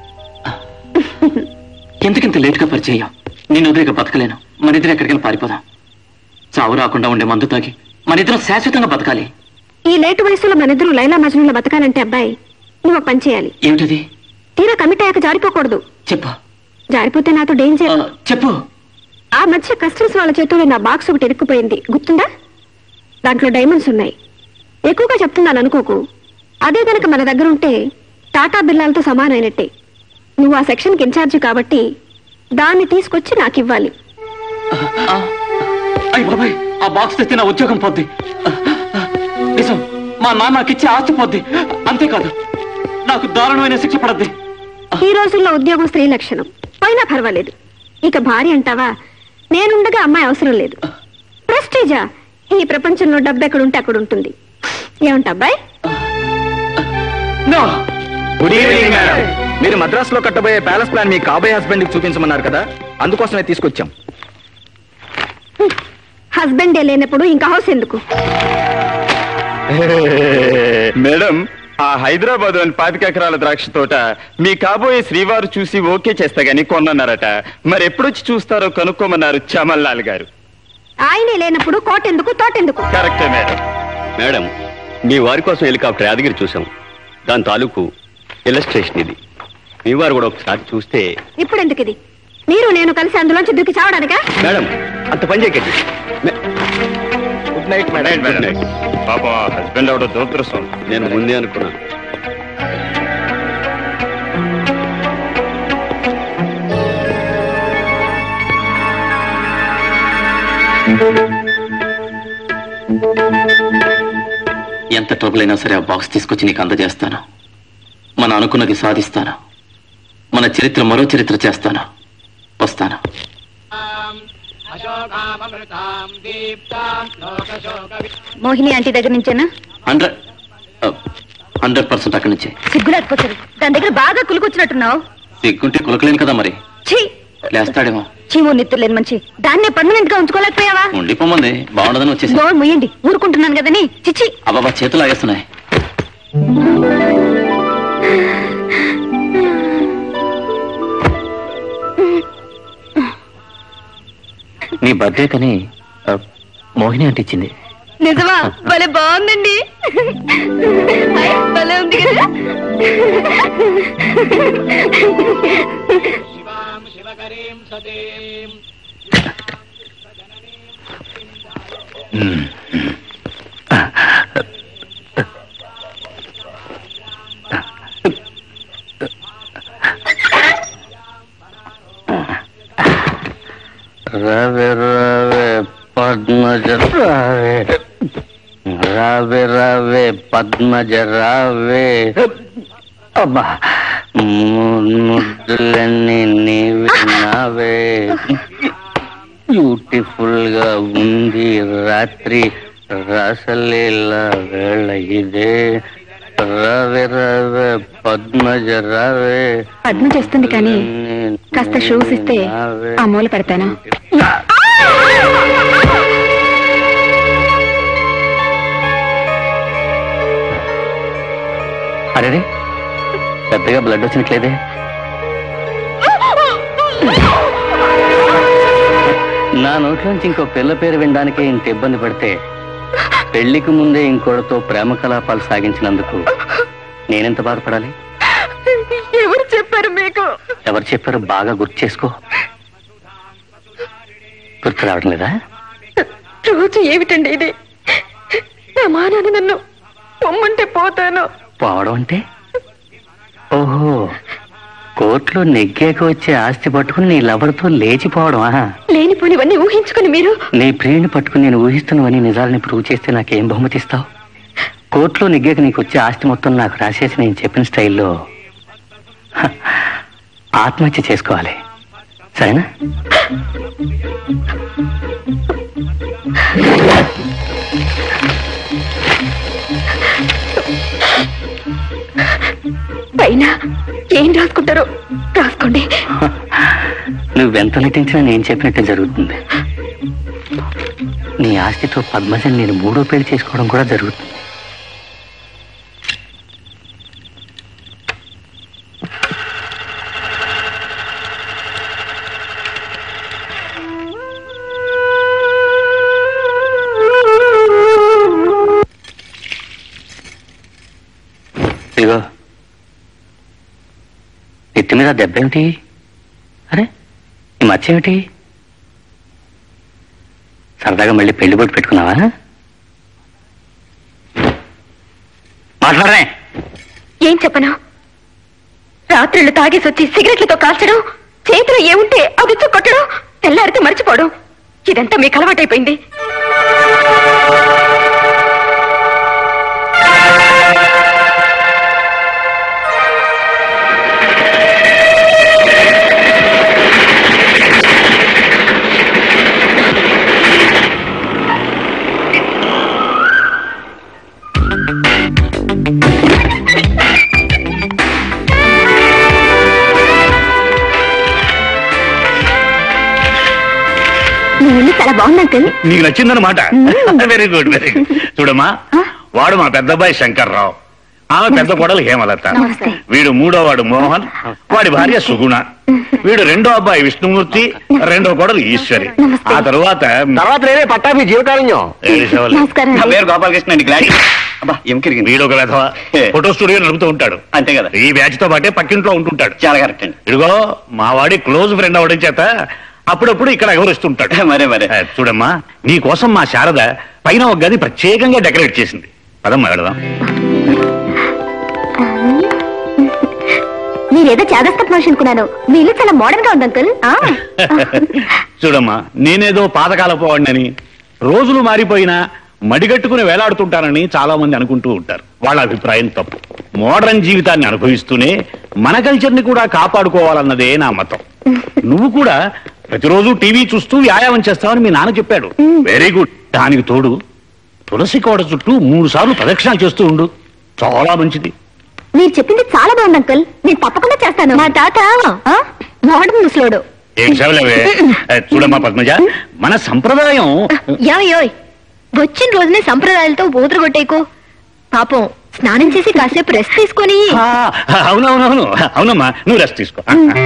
ఎందుకింత లేటుగా పరిచయం నేను వదిలేక బతకలేను మన ఇద్దరు ఎక్కడికి పారిపోదాం చావు రాకుండా ఉండే మందు తాగి మన ఇద్దరం శాశ్వతంగా బతకాలి ఈ లేటు వయసులో మనిద్దరం లైలా మజనులో బతకాలంటే అబ్బాయి నువ్వు ఒక పని చేయాలి ఏమిటది తీరా కమిట్ అయ్యాక జారిపోకూడదు చెప్పు జారిపోతే నాతో డేంజర్ ఆ, చెప్పు ఆ మధ్య కస్టమ్స్ వాళ్ళ చేతుల్లో నా బాక్స్ ఒకటి ఇరుక్కుపోయింది గుర్తుందా దాంట్లో డైమండ్స్ ఉన్నాయి ఎక్కువగా చెప్తున్నాను అనుకోకు అదే గనక మన దగ్గర ఉంటే టాటా బిర్లాలతో సమానమైనట్టే నువ్వు ఆ సెక్షన్కి ఇన్ఛార్జి కాబట్టి దాన్ని తీసుకొచ్చి నాకు ఇవ్వాలి అయ్యి బాబాయ్ ఆ బాక్స్ తెస్తే నా ఉద్యోగం పోద్ది నిజం మా నాన్నకిచ్చే ఆస్తి పోద్ది అంతేకాదు నాకు దారుణమైన శిక్ష పడద్ది ఈ రోజుల్లో ఉద్యోగం స్త్రీ లక్షణం పోయినా పర్వాలేదు ఇక భార్య అంటావా నేనుండగా అమ్మాయి అవసరం లేదు ప్రెస్టీజా ఈ ప్రపంచంలో డబ్బు ఎక్కడుంటే అక్కడ ఉంటుంది ఏమంటా అబ్బాయి నో గుడ్ ఈవినింగ్ మేడం మీరు మద్రాసులో కట్టబోయే ప్యాలెస్ ప్లాన్ మీ కాబోయే హస్బెండ్ కి చూపించమన్నారు కదా అందుకోసమే తీసుకొచ్చాం హస్బెండే లేనప్పుడు ఇంకా హౌస్ ఎందుకు మేడం ఆ హైదరాబాద్ లోని పాతిక ఎకరాల ద్రాక్ష తోట మీ కాబోయే శ్రీవారు చూసి ఓకే చేస్తే గానీ కొనన్నారట మరి ఎప్పుడొచ్చి చూస్తారో కనుక్కోమన్నారు చమల్లాల్ గారు ఆయనే లేనప్పుడు కోటెందుకు తోటెందుకు కరెక్టే మేడం మేడం మీ వారి కోసం హెలికాప్టర్ యాదగిరి చూసాం దాని తాలూకు ఇల్లస్ట్రేషన్ ఇది మీ వారు కూడా ఒకసారి చూస్తే ఇప్పుడు ఎందుకు ఇది మీరు నేను కలిసి అందులోంచి దూకి చావడానికా మేడం అంత పని చేయకండి good night madam good night పాప హస్బెండ్ అవడం దురదృష్టం నేను ముందే అనుకున్నాను ఎంత ట్రబుల్ అయినా సరే ఆ బాక్స్ తీసుకొచ్చి నీకు అందజేస్తాను మనం అనుకున్నది సాధిస్తాను మన చరిత్ర మరో చరిత్ర చేస్తాను వస్తాను అశోకామృతాం దీప్తాం లోకశోక మోహిని ఆంటీ దగ్గర నుంచేనా హండ్రెడ్ హండ్రెడ్ పర్సెంట్ అక్కడి నుంచి సిగ్గులేకపోతుంది దాని దగ్గర బాగా కులుకొచ్చినట్టున్నావు సిగ్గుంటే కులకలేను కదా మరి ఛీ లేస్తాడేమో చీమో నిద్రలేని మంచి దాన్నే పర్మనెంట్ గా ఉంచుకోలేకపోయావా ఉండిపోమంది బాగుండదని వచ్చేసి డోర్ ముయ్యండి ఊరుకుంటున్నాను కదని చిచ్చి అబ్బాబా చేతులు ఆగేస్తున్నాయి నీ బర్త్డే కని ఆ, మోహిని అంటే ఇచ్చింది నిజమా భలే బాగుందండి హాయ్, భలే ఉంది కదా శివాం శివకరీం సతీం రావే రావే పద్మజ రావే రావే రావే పద్మజ రావే అబ్బా ముద్దులన్నీ నీవి నావే బ్యూటిఫుల్ గా ఉంది రాత్రి రాసలీల వేళ ఇదే రావే రావే పద్మజ రావే పద్మ చేస్తుంది కానీ కాస్త షూస్ ఇస్తే ఆ మూల పెడతాను అరే పెద్దగా బ్లడ్ వచ్చినట్లేదే నా నోట్లోంచి ఇంకో పిల్ల పేరు వినడానికే ఇంత ఇబ్బంది పడితే పెళ్లికి ముందే ఇంకోటితో ప్రేమ కలాపాలు సాగించినందుకు నేనెంత బాధపడాలి ఎవరు చెప్పారు మీకు ఎవరు చెప్పారో బాగా గుర్తు చేసుకో గుర్తు రావడం లేదా రోజు ఏమిటండి ఇది నా మానాన్ని నన్ను పొమ్మంటే పోతాను పోవడం అంటే ఓహో కోర్టులో నెగ్గాక వచ్చే ఆస్తి పట్టుకుని నీ లవర్తో లేచిపోవడమా లేనిపోనివన్నీ ఊహించుకుని మీరు నీ ప్రియుని పట్టుకుని నేను ఊహిస్తున్నవని నిజాలని ప్రూవ్ చేస్తే నాకేం బహుమతి ఇస్తావు కోర్టులో నెగ్గాక నీకు వచ్చే ఆస్తి మొత్తం నాకు రాసేసి నేను చెప్పిన స్టైల్లో హ, ఆత్మహత్య చేసుకోవాలి సరేనా పైన ఏం రాసుకుంటారో రాసుకోండి నువ్వెంత నటించినా నేను చెప్పినట్టే జరుగుతుంది నీ ఆస్తితో పద్మజని నేను మూడో పెళ్లి చేసుకోవడం కూడా జరుగుతుంది ఇదిగో ఎత్తి మీద దెబ్బ ఏమిటి అరే ఈ మచ్చ ఏమిటి సరదాగా మళ్ళీ పెళ్లి బొట్టు పెట్టుకున్నావా మాట్లాడరే ఏం చెప్పను రాత్రిళ్ళు తాగేసి వచ్చి సిగరెట్లతో కాల్చడం చేతిలో ఏముంటే అది కొట్టడం తెల్లారితే మర్చిపోవడం ఇదంతా మీకు అలవాటైపోయింది నీ ఇల్లు చాలా బాగుంది అంకుల్ నీకు నచ్చిందన్నమాట వెరీ గుడ్ వెరీ గుడ్ చూడమ్మా వాడు మా పెద్ద అబ్బాయి శంకర్రావు ఆమె పెద్ద కొడలు హేమలత నమస్తే. వీడు మూడో వాడు మోహన్ వాడి భార్య సుగుణ వీడు రెండో అబ్బాయి విష్ణుమూర్తి రెండో కొడలు ఈశ్వరి ఆ తరువాత తర్వాత నేనే పట్టాభి జీవకారుణ్యం ఏడిసేవాళ్ళు. నమస్కారం నా పేరు గోపాలకృష్ణ అండి గ్లాడీ అబ్బా ఏం కిరిగింది వీడు ఒక వెధవ ఫోటో స్టూడియో నడుపుతూ ఉంటాడు అంతే కదా ఈ బ్యాచ్ తో పాటే పక్కింట్లో ఉంటుంటాడు చాలా కరెక్ట్ అండి ఇదిగో మా వాడి క్లోజ్ ఫ్రెండ్ అవడం చేత అప్పుడప్పుడు ఇక్కడ ఎవరిస్తుంటాడు మరే మరే ఆ, చూడమ్మా నీ కోసం మా శారద పైన ఒక గది ప్రత్యేకంగా డెకరేట్ చేసింది పదమ్మా వెళదాం మీరేదో చేదస్త మనిషి అనుకున్నాను మీ ఇల్లు చాలా మోడర్న్ గా ఉంది అంకుల్ ఆ. చూడమ్మా నేనేదో పాతకాలపు వాడినని రోజులు మారిపోయినా మడిగట్టుకుని వేలాడుతుంటానని చాలా మంది అనుకుంటూ ఉంటారు వాళ్ళ అభిప్రాయం తప్పు మోడర్న్ జీవితాన్ని అనుభవిస్తూనే మన కల్చర్ ని కూడా కాపాడుకోవాలన్నదే నా మతం నువ్వు కూడా ప్రతిరోజు టీవీ చూస్తూ వ్యాయామం చేస్తావని మీ నాన్న చెప్పాడు వెరీ గుడ్ దానికి తోడు తులసి కోట చుట్టూ మూడు సార్లు ప్రదక్షిణ చేస్తూ ఉండు చాలా మంచిది మీరు చెప్పింది చాలా బాగుంది అంకుల్ నేను తప్పకుండా చేస్తాను మా తాత ఆ, మోడర్న్ ముసలోడు ఏం సేవలేవే ఏ, చూడమ్మా పద్మజ మన సంప్రదాయం యాయ్ యాయ్ వచ్చిన రోజునే సంప్రదాయాలతో ఊదరు కొట్టేకు పాపం స్నానం చేసి కాసేపు రెస్ట్ తీసుకొని ఆ, అవునవునవును అవునమ్మా నువ్వు రెస్ట్ తీసుకో ఆ, ఆ.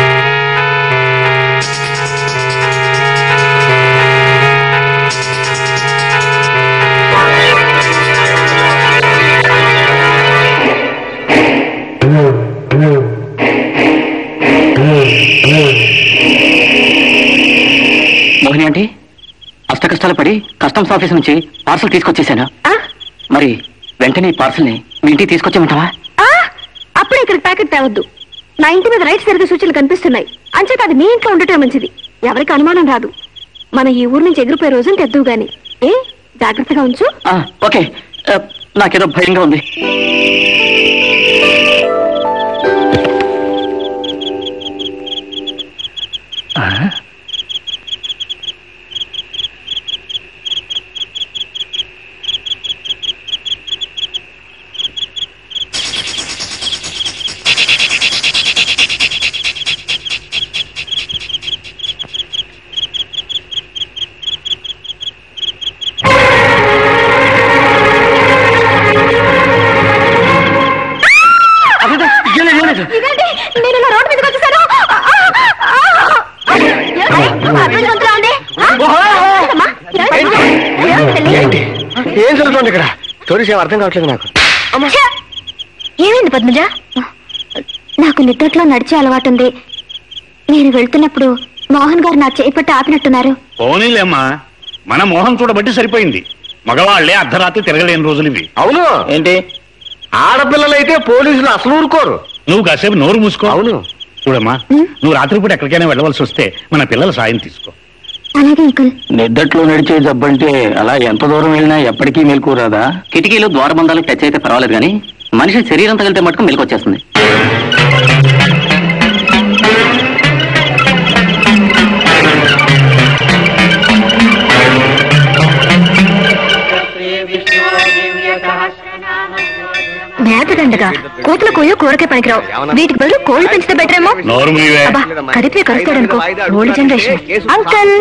మోహిని ఆంటీ అష్ట కష్టాలు పడి కస్టమ్స్ ఆఫీస్ నుంచి పార్సల్ తీసుకొచ్చేసాను ఆ, మరి వెంటనే ఈ పార్సల్ని మీ ఇంటికి తీసుకొచ్చేమంటావా ఆ, అప్పుడే ఇక్కడ ప్యాకెట్ తేవద్దు నా ఇంటి మీద రైట్ సరిగ్గా సూచనలు కనిపిస్తున్నాయి అంచేత అది మీ ఇంట్లో ఉండటం మంచిది ఎవరికి అనుమానం రాదు మన ఈ ఊరు నుంచి ఎగిరిపోయే రోజున తెద్దువు గాని ఏ జాగ్రత్తగా ఉంచు ఆ, ఓకే ఆ, నాకేదో భయంగా ఉంది ఇదేంటి? నేను ఇలా రోడ్డు మీదకి వచ్చేసాను ఆ, ఆ, ఆ. ఏమండి? అర్థవంతులా ఉంది? ఆ? ఏమ్మా? ఏమండి? ఏమండి తల్లి? ఏం జరుగుతుంది ఇక్కడ స్టోరీస్ ఏం అర్థం కావట్లేదు నాకు ఛ! ఏమైంది పద్మజ నాకు నిద్దట్లో నడిచే అలవాటుంది నేను వెళ్తున్నప్పుడు మోహన్ గారు నా చేపట్టి ఆపినట్టున్నారు పోనీలేమ్మా మన మోహం చూడబట్టి సరిపోయింది మగవాళ్లే అర్ధరాత్రి తిరగలేని రోజులు ఇవి అవును ఏంటి ఆడపిల్లలైతే పోలీసులు అసలు ఊరుకోరు నువ్వు కాసేపు నోరు మూసుకో అవును చూడమ్మా నువ్వు రాత్రిపూట ఎక్కడికైనా వెళ్ళవలసి వస్తే మన పిల్లల సాయం తీసుకో అలాగే అంకుల్ నిద్దట్లో నడిచే జబ్బంటే అలా ఎంత దూరం వెళ్ళినా ఎప్పటికీ మెలకు రాదా కిటికీలు ద్వారబంధాలు టచ్ అయితే పర్వాలేదు కానీ మనిషి శరీరం తగిలితే మటుకు మెలకు వచ్చేస్తుంది మేతదండగా కోతుల కోయో కూరకే పనికిరావు వీటికి బదులు కోళ్ళు పెంచితే బెటర్ ఏమో నోరు మూయవే. అబ్బా కరిపే కరుస్తాడు అనుకో ఓల్డ్ జనరేషన్ అంకల్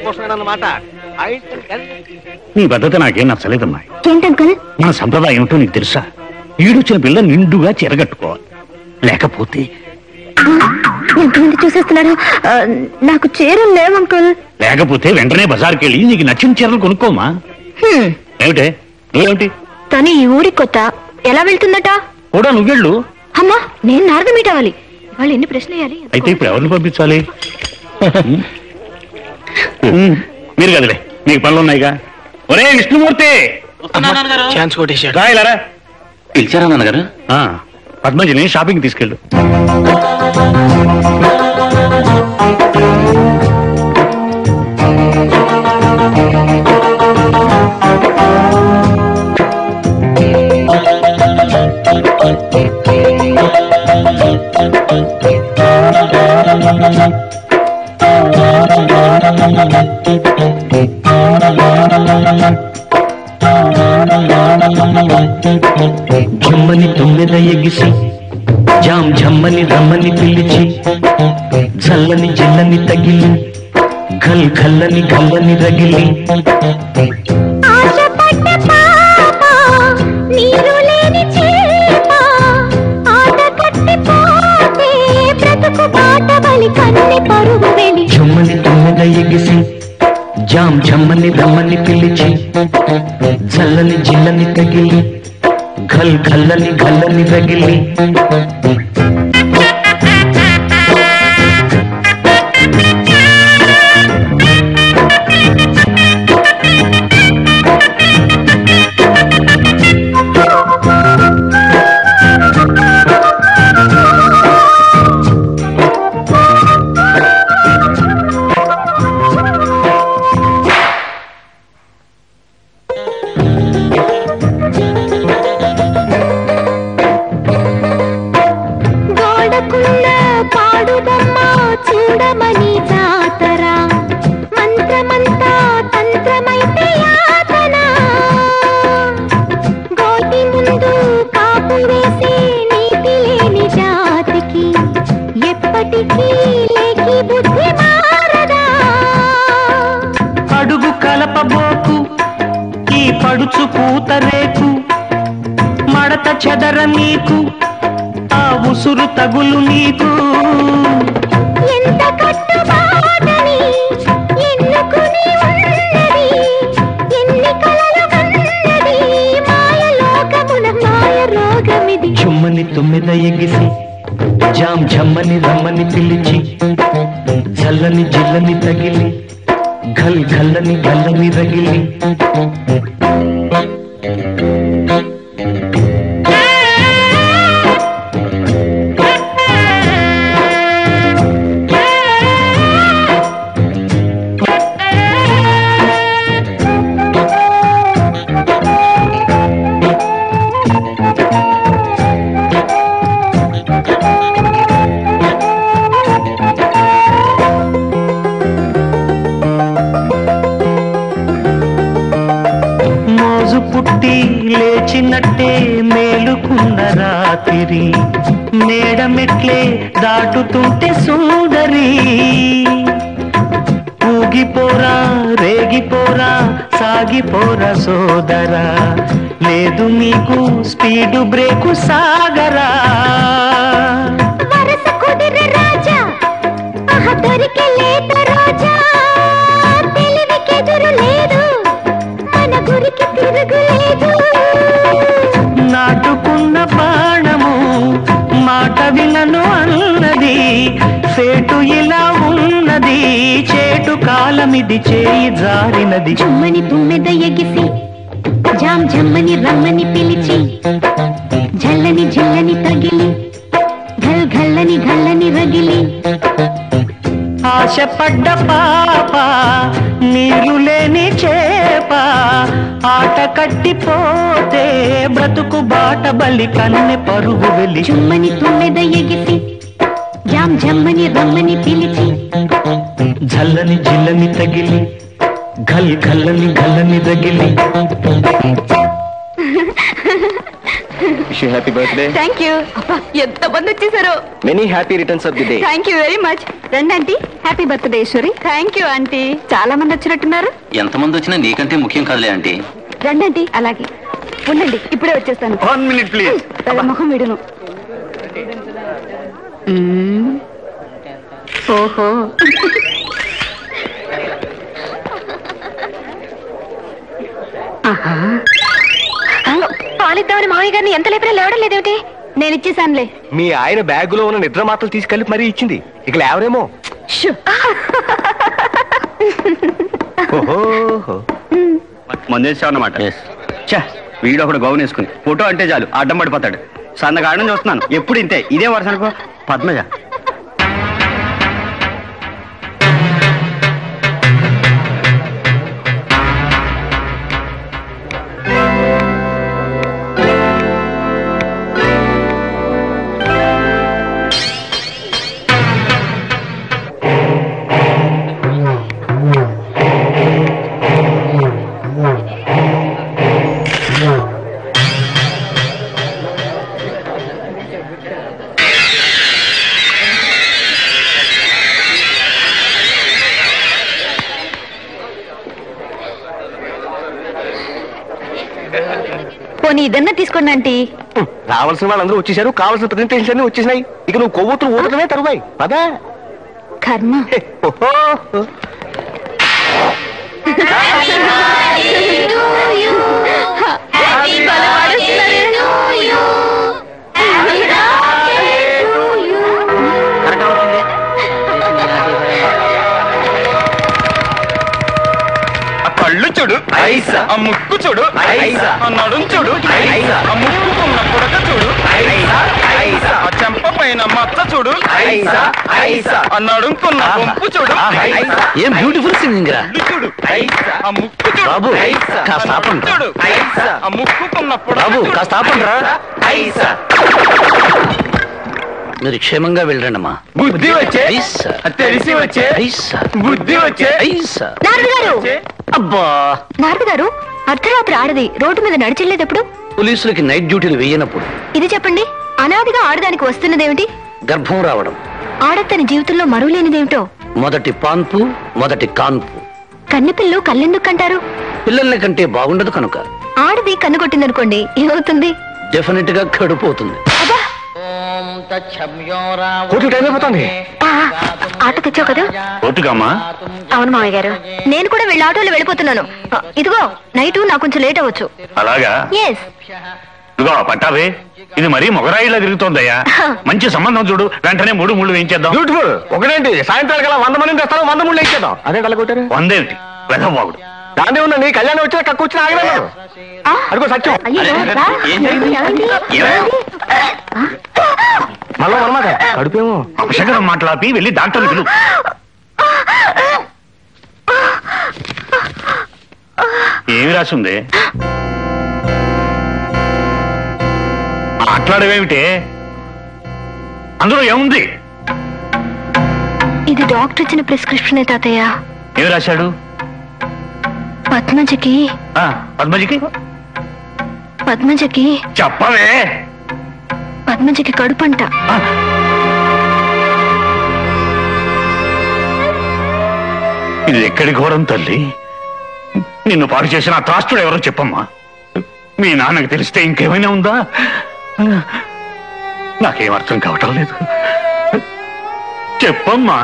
నీ పద్ధతి నాకేం నచ్చలేదమ్మా ఏంటి అంకల్ మన సంప్రదాయం ఏమిటో నీకు తెలుసా ఈడొచ్చిన పిల్ల నిండుగా చెరగట్టుకోవాలి లేకపోతే ఎంతమంది చూసేస్తున్నారు ఆ, నాకు చీరలు లేవు అంకుల్ లేకపోతే వెంటనే బజార్కి వెళ్ళి నీకు నచ్చిన చీరలు కొనుక్కోమా హ్మ్, ఏమిటే నువ్వేమిటి తను ఈ ఊరికి కొత్త ఎలా వెళ్తుందట కూడా నువ్వెళ్ళు అమ్మా నేను నారద మీట్ అవ్వాలి వాళ్ళు ఎన్ని ప్రశ్నలు వేయాలి అయితే ఇప్పుడు ఎవరిని పంపించాలి ఉమ్, మీరు కదలే మీకు పనులు ఉన్నాయిగా ఒరే విష్ణుమూర్తి ఛాన్స్ కొట్టేశాడు రాయలరా పిలిచారా నాన్నగారు పద్మజని షాపింగ్ తీసుకెళ్ళు జమ్మని తొమ్మిద ఎగిసి జామ్ జమ్మని రమ్మని పిలిచి జల్లని జిల్లని తగిలి ఘల్ ఘల్లని గల్లని రగిలి ఆశపడ్డ పాప నీరు లేని చేప ఆట కట్టిపోతే బ్రతుకు బాట బలి కన్ని పరుగు వెలి జమ్మని తొమ్మిద ఎగిసి జామ్ జమ్మని రమ్మని పిలిచి జల్లని జిల్లని తగిలి ఘల్ ఘల్లని గల్లని రగిలి గోడకున్న పాడుదమ్మ చూడమని జాతర మంత్రమంతా తంత్రమైతే యాతన గోటి ముందు కాపు వేసి నీతి లేని జాతికి ఎప్పటికీ లేకి బుద్ధి మారదా అడుగు కలపబోకు ఈ పడుచు పూతరేకు మడత చెదర నీకు ఆ ఉసురు తగులు నీకు ఎంత కట్టుబాటని ఎన్నుకుని ఉన్నది ఎన్ని కలలు కన్నది మాయ లోకమున మాయ రోగమిది చుమ్మని తొమ్మిద ఎగిసి జామ్ జమ్మని రమ్మని పిలిచి జల్లని జిల్లని తగిలి ఘల్ ఘల్లని గల్లని రగిలి మోజు పుట్టి లేచినట్టే మేలుకున్న రాత్రి మేడమెట్లే దాటుతుంటే సుందరి ఊగిపోరా రేగిపోరా సాగిపోరా సోదరా లేదు మీకు స్పీడు బ్రేకు సాగరా వరస కుదిర రాజా ఆహ దొరికే లేత రోజా తెలివికెదురు లేదు మన గురికి తిరుగులేదు నాటుకున్న బాణము మాట వినను అన్నది సేటు ఇలా ఉన్నది చేటు కాలమిది చేయి జారినది జమ్మని తుమ్మెద ఎగిసి జామ్ జమ్మని రమ్మని పిలిచి జల్లని జల్లని తగిలి ఘల్ ఘల్లని ఘల్లని రగిలి ఆశపడ్డ పాప నీరు లేని చేప ఆట కట్టిపోతే బ్రతుకు బాట బలి కన్నె పరుగు వెలి చుమ్మని తుమ్మెద ఎగిసి జామ్ జమ్మని రమ్మని పిలిచి జల్లని జిల్లని తగిలి ఘల్ ఘల్లని గల్లని రగిలి హ్యాపీ బర్త్డే థ్యాంక్ యూ ఎంత మంది వచ్చేసారు many happy returns of the day thank you very much రండి aunty happy birthday Eswari thank you aunty చాలా మంది వచ్చినట్టున్నారు ఎంతమంది వచ్చినా నీకంటే ముఖ్యం కాదులే ఆంటీ రండి ఆంటీ అలాగే ఉండండి ఇప్పుడే వచ్చేస్తాను వన్ మినిట్ ప్లీజ్ తన ముఖం విడును మ్మ్. ఓహో ఆహా. పాలిద్దామని మామయ్య గారిని ఎంత లేపినా లేవడం లేదేమిటి నేను ఇచ్చేసానులే మీ ఆయన బ్యాగులో ఉన్న నిద్ర మాత్రలు తీసుకెళ్లి మరీ ఇచ్చింది ఇక లేవరేమో షూ. ఓహో మందేసావు అన్నమాట ఛా వీడు ఒకడు గౌన్ వేసుకుని ఫోటో అంటే చాలు అడ్డం పడిపోతాడు సందగాడని చూస్తున్నాను ఎప్పుడు ఇంతే ఇదే వరుస అనుకో పద్మజ పోనీ ఇదన్నా తీసుకోండి ఆంటీ రావాల్సిన వాళ్ళందరూ వచ్చేసారు కావాల్సిన ప్రెజెంటేషన్స్ అన్ని వచ్చేసినాయి ఇక నువ్వు కొవ్వొత్తులు ఊదటమే తరువాయి పదా కర్మ ఆ కళ్ళు చూడు ఆ ముక్కు చూడు ఆ నడుం చూడు ఆ ముక్కుకున్న పుడక చూడు ఆ చెంప పైన మచ్చ చూడు ఆ నడుంకున్న గుంపు చూడు ఏం బ్యూటిఫుల్ సింగింగ్ రా కళ్ళు చూడు ఆ ముక్కు చూడు బాబు, ఆ కాస్త నడుం ఆపండి. చూడు ఆ ముక్కుకున్న పుడక బాబు చూడు. కాస్త ఆపండి రా మీరు క్షేమంగా వెళ్ళండమ్మా బుద్ధి వచ్చే ప్లీజ్ సార్ తెలిసి వచ్చే ప్లీజ్ సార్ బుద్ధి వచ్చే ప్లీజ్ సార్ నారద గారు అబ్బా నారద గారు అర్ధరాత్రి ఆడది రోడ్డు మీద నడిచెళ్ళేటప్పుడు పోలీసులకి నైట్ డ్యూటీలు వేయనప్పుడు ఇది చెప్పండి అనాదిగా ఆడదానికి వస్తున్నదేమిటి గర్భం రావడం ఆడతని జీవితంలో మరువలేనిదేమిటో మొదటి పాన్పు మొదటి కాన్పు కన్నెపిల్లు కళ్ళెందుకు కంటారు పిల్లల్ని కంటే బాగుండదు కనుక ఆడది కన్ను కొట్టిందనుకోండి ఏమవుతుంది డెఫినెట్ గా కడుపోతుంది కోర్టు టైం అయిపోతుంది ఆ, ఆటో తెచ్చావు కదా ఒట్టుకమ్మా అవును మామయ్య గారు నేను కూడా వీళ్ళ ఆటోలో వెళ్ళిపోతున్నాను ఆ, ఇదిగో నైట్ నాకు కొంచెం లేట్ అవ్వచ్చు అలాగా ఎస్ ఇదిగో పట్టావే ఇది మరీ మొగరాయిలా తిరుగుతోందయ్యా మంచి సంబంధం చూడు వెంటనే మూడు ముళ్ళు వేయించేద్దాం బ్యూటిఫుల్ ఒకటేంటి సాయంత్రం కల్లా వంద మందిని తెస్తాను వంద ముళ్ళు ఇచ్చేద్దాం అదే కళ్ళ కొట్టారు వందేమిటి వెధవాగుడు దాని ఉందండి కళ్యాణం వచ్చినా కక్కు వచ్చినా ఆగలేదు అడుగు సత్యం అయ్యో రా. ఏమైంది? మళ్ళీ అనమాట కడుపేమో అపశకరం మాట్లాపి వెళ్ళి డాక్టర్ని పిలు ఏమి రాసింది మాట్లాడవేమిటే అందులో ఏముంది ఇది డాక్టర్ ఇచ్చిన ప్రిస్క్రిప్షన్ తాతయ్య ఏమి రాశాడు పద్మజకి ఆ, పద్మజికి పద్మజకి చెప్పవే పద్మజకి కడుపంట ఇది ఎక్కడి ఘోరం తల్లి నిన్ను పాడు చేసిన ఆ త్రాష్టుడు ఎవరో చెప్పమ్మా మీ నాన్నకి తెలిస్తే ఇంకేమైనా ఉందా నాకేం అర్థం కావటం లేదు చెప్పమ్మా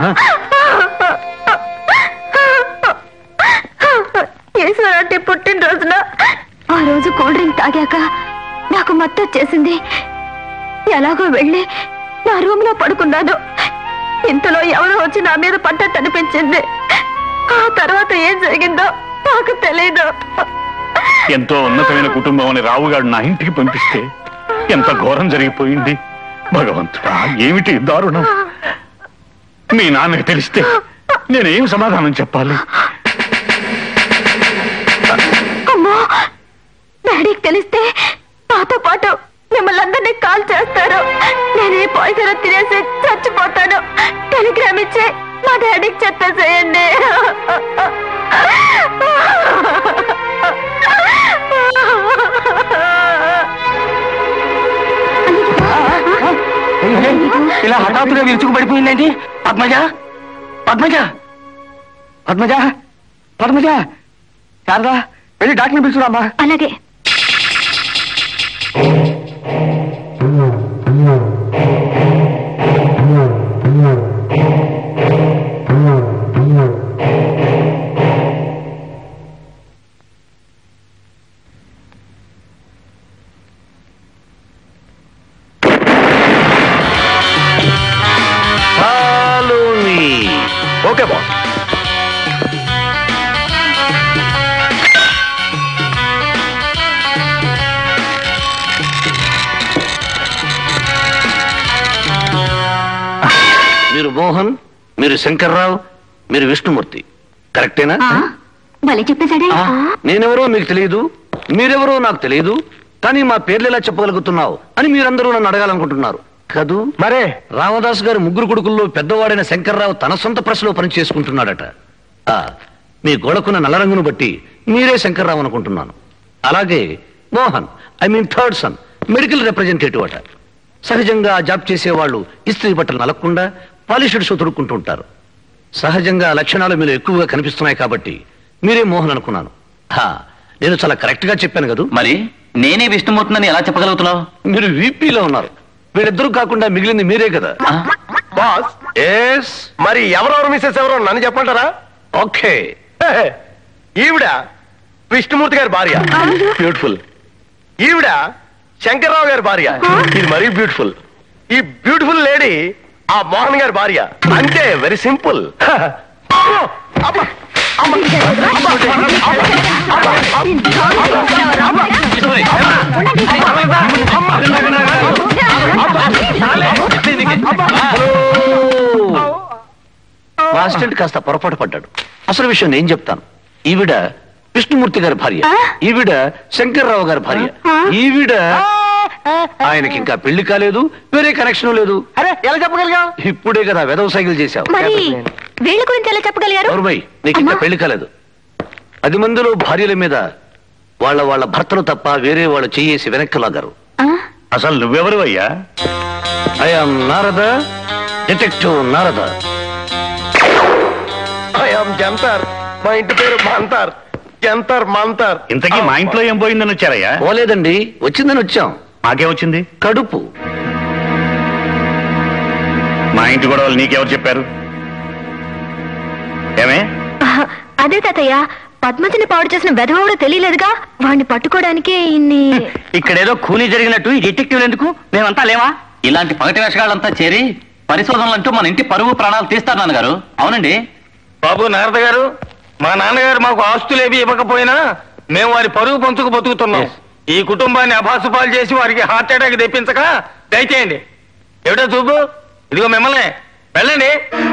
ఈశ్వరంటే పుట్టినరోజున ఆ రోజు కూల్ డ్రింక్ తాగాక నాకు మత్తు వచ్చేసింది ఎలాగో వెళ్ళి నా రూమ్ లో పడుకున్నాను ఇంతలో ఎవరో వచ్చి నా మీద పడ్డట్టు అనిపించింది ఆ తర్వాత ఏం జరిగిందో నాకు తెలీదు ఎంతో ఉన్నతమైన కుటుంబం అని రావుగాడు నా ఇంటికి పంపిస్తే ఎంత ఘోరం జరిగిపోయింది భగవంతుడా ఏమిటి దారుణం మీ నాన్నకి తెలిస్తే నేనేం సమాధానం చెప్పాలి అమ్మో డాడీకి తెలిస్తే నాతో పాటు మిమ్మల్ని అందరినీ కాల్ చేస్తారు నేనే పాయిజన్ తినేసి చచ్చిపోతాను టెలిగ్రామ్ ఇచ్చి మా డాడీకి చెప్పేసేయండి ఇలా హఠాత్తుగా విరుచుకు పడిపోయిందేంటి పద్మజ పద్మజ పద్మజ పద్మజ శారదా వెళ్ళి డాక్టర్ని పిలుచురామ్మా అలాగే ఓకే బాస్ మీరు మోహన్ మీరు శంకర్రావు మీరు విష్ణుమూర్తి కరెక్టేనా భలే చెప్పేశాడే ఆ, నేనెవరో మీకు తెలియదు మీరెవరో నాకు తెలియదు కానీ మా పేర్లు ఎలా చెప్పగలుగుతున్నావు అని మీరందరూ నన్ను అడగాలనుకుంటున్నారు కదూ మరే రామదాస్ గారి ముగ్గురు కొడుకుల్లో పెద్దవాడైన శంకర్రావు తన సొంత ప్రెస్లో పని చేసుకుంటున్నాడట ఆ, మీ గోడకున్న నల్ల రంగును బట్టి మీరే శంకర్రావు అనుకుంటున్నాను అలాగే Mohan I mean third son medical representative అట సహజంగా ఆ జాబ్ చేసేవాళ్ళు ఇస్త్రీ బట్టలు నలగకుండా పాలిషెడ్ షూ తొడుక్కుంటూ ఉంటారు సహజంగా ఆ లక్షణాలు మీలో ఎక్కువగా కనిపిస్తున్నాయి కాబట్టి మీరే మోహన్ అనుకున్నాను హా, నేను చాలా కరెక్ట్ గా చెప్పాను కదా మరి నేనే విష్ణుమూర్తిని ఎలా చెప్పగలుగుతున్నావు మీరు వీపీలో ఉన్నారు వీళ్ళిద్దరూ కాకుండా మిగిలింది మీరే కదా బాస్ ఎస్ మరి ఎవరెవరు మిస్సెస్ ఎవరో నన్ను చెప్పంటారా ఓకే ఈవిడ విష్ణుమూర్తి గారి భార్య బ్యూటిఫుల్ ఈవిడ శంకర్రావు గారి భార్య ఇది మరీ బ్యూటిఫుల్ ఈ బ్యూటిఫుల్ లేడీ ఆ మోహన్ గారి భార్య అంతే వెరీ సింపుల్ మా అసిస్టెంట్ కాస్త పొరపాటు పడ్డాడు అసలు విషయం నేను చెప్తాను ఈవిడ విష్ణుమూర్తి గారి భార్య ఈవిడ శంకర్రావు గారి భార్య ఈవిడ ఆయనకి ఇంకా పెళ్లి కాలేదు వేరే కనెక్షన్ లేదు అరే ఎలా చెప్పగలిగా ఇప్పుడే కదా వెదవ సైకిల్ చేశావు మరి వీళ్ళ గురించి ఎలా చెప్పగలిగారు గౌరవయ్య నీకు ఇంకా పెళ్లి కాలేదు పది మందిలో భార్యల మీద వాళ్ళ వాళ్ళ భర్తలు తప్ప వేరే వాళ్ళు చెయ్యేసి వెనక్కి లాగారు అసలు నువ్వెవరు అయ్యా I'm Narada detective Narada I'm Jantar మా ఇంటి పేరు మంతర్ జంతర్ మంతర్ ఇంతకీ మా ఇంట్లో ఏం పోయిందని వచ్చారయ్యా పోలేదండి వచ్చిందని వచ్చాం మాకేం వచ్చింది కడుపు మా ఇంటి గొడవలు నీకెవరు చెప్పారు ఏమే అదే తాతయ్య పద్మతిని పాడు చేసిన వెధవడు తెలియలేదుగా వాడిని పట్టుకోవడానికే ఇన్ని ఇక్కడేదో కూలీ జరిగినట్టు ఈ డిటెక్టివ్లు ఎందుకు మేమంతా లేవా ఇలాంటి పగటి వేషగాళ్ళంతా చేరి పరిశోధనలు అంటూ మన ఇంటి పరువు ప్రాణాలు తీస్తారు నాన్నగారు అవునండి బాబు నారద గారు మా నాన్నగారు మాకు ఆస్తులేవి ఇవ్వకపోయినా మేము వారి పరుగు పంచుకు బతుకుతున్నాం ఈ కుటుంబాన్ని అభాసుపాలు చేసి వారికి హార్ట్ అటాక్ తెప్పించక దయచేయండి ఏమిటో చూపు ఇదిగో మిమ్మల్ని వెళ్ళండి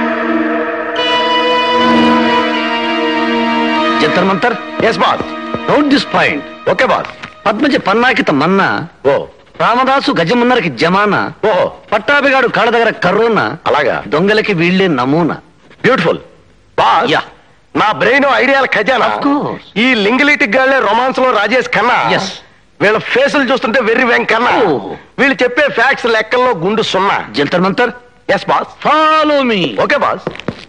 Jantar Mantar yes boss note this point okay boss Padmaja పన్నాకిత మన్నా ఓ రామదాసు గజమున్నరకి జమానా ఓ పట్టాభిగాడు కాళ్ళ దగ్గర కరోనా అలాగా దొంగలకి వీళ్ళే నమూనా బ్యూటిఫుల్ బాస్ యా నా బ్రెయిన్ ఐడియాల ఖజానా Of course. ఈ లింగిలిటిక్ గాళ్ళే రొమాన్స్ లో రాజేష్ ఖన్నా Yes. వీళ్ళ ఫేసులు చూస్తుంటే వెర్రి వెంకన్నా Oh. వీళ్ళు చెప్పే ఫ్యాక్ట్స్ లెక్కల్లో గుండు సున్నా Jantar Mantar yes boss follow me okay boss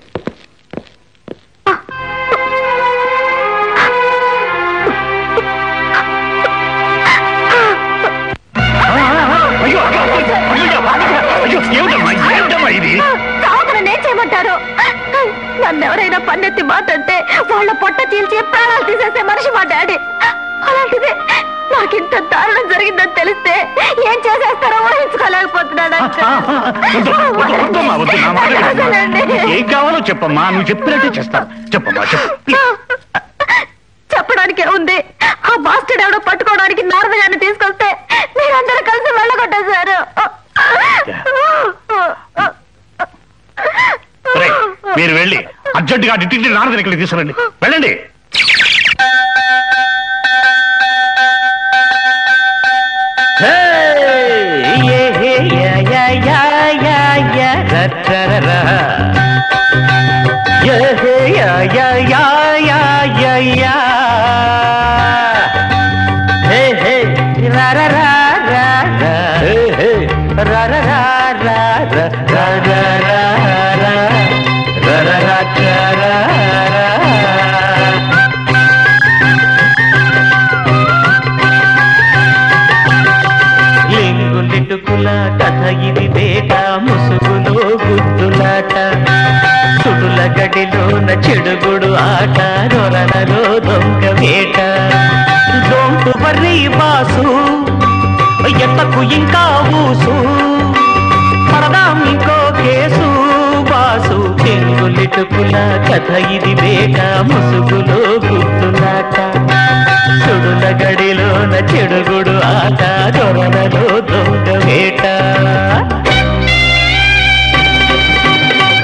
కావతను ఏం చేయమంటారు నన్ను ఎవరైనా పన్నెత్తి మాట్లాడితే వాళ్ళ పొట్ట చీల్చి ప్రాణాలు తీసేసే మనిషి మా డాడీ అలాంటిది నాకింత దారుణం జరిగిందని తెలిస్తే ఏం చేసేస్తారో ఊహించుకోలేకపోతున్నాను వద్దమ్మా వద్దు నా మాట వినమ్మా. అసలండి. ఏం కావాలో చెప్పమ్మా నువ్వు చెప్పినట్టే చేస్తాను చెప్పమ్మా చెప్పు చెప్పడానికే ఉంది ఆ బాస్టర్డ్ ఎవడో పట్టుకోవడానికి నారద గారిని తీసుకొస్తే మీరందరూ కలిసి వెళ్ళగొట్టేశారు రేయ్, మీరు వెళ్ళి అర్జెంటుగా డిటెక్టివ్ నారదని ఇక్కడికి తీసుకురండి వెళ్ళండి లింగులిటుకుల కథ ఇది వేట ముసుగులో గుద్దులాట సుడుల గడిలోన చెడుగుడు ఆట నొరలలో దొంగ వేట డోంట్ వర్రీ బాసు ఎత్తకు ఇంకా ఊసు పడదాం ఇంకో కేసు బాసు లింగులిటుకుల కథ ఇది వేట ముసుగులో గుద్దులాట సుడుల గడిలోన చెడుగుడు ఆట దొరలలో దొంగ వేట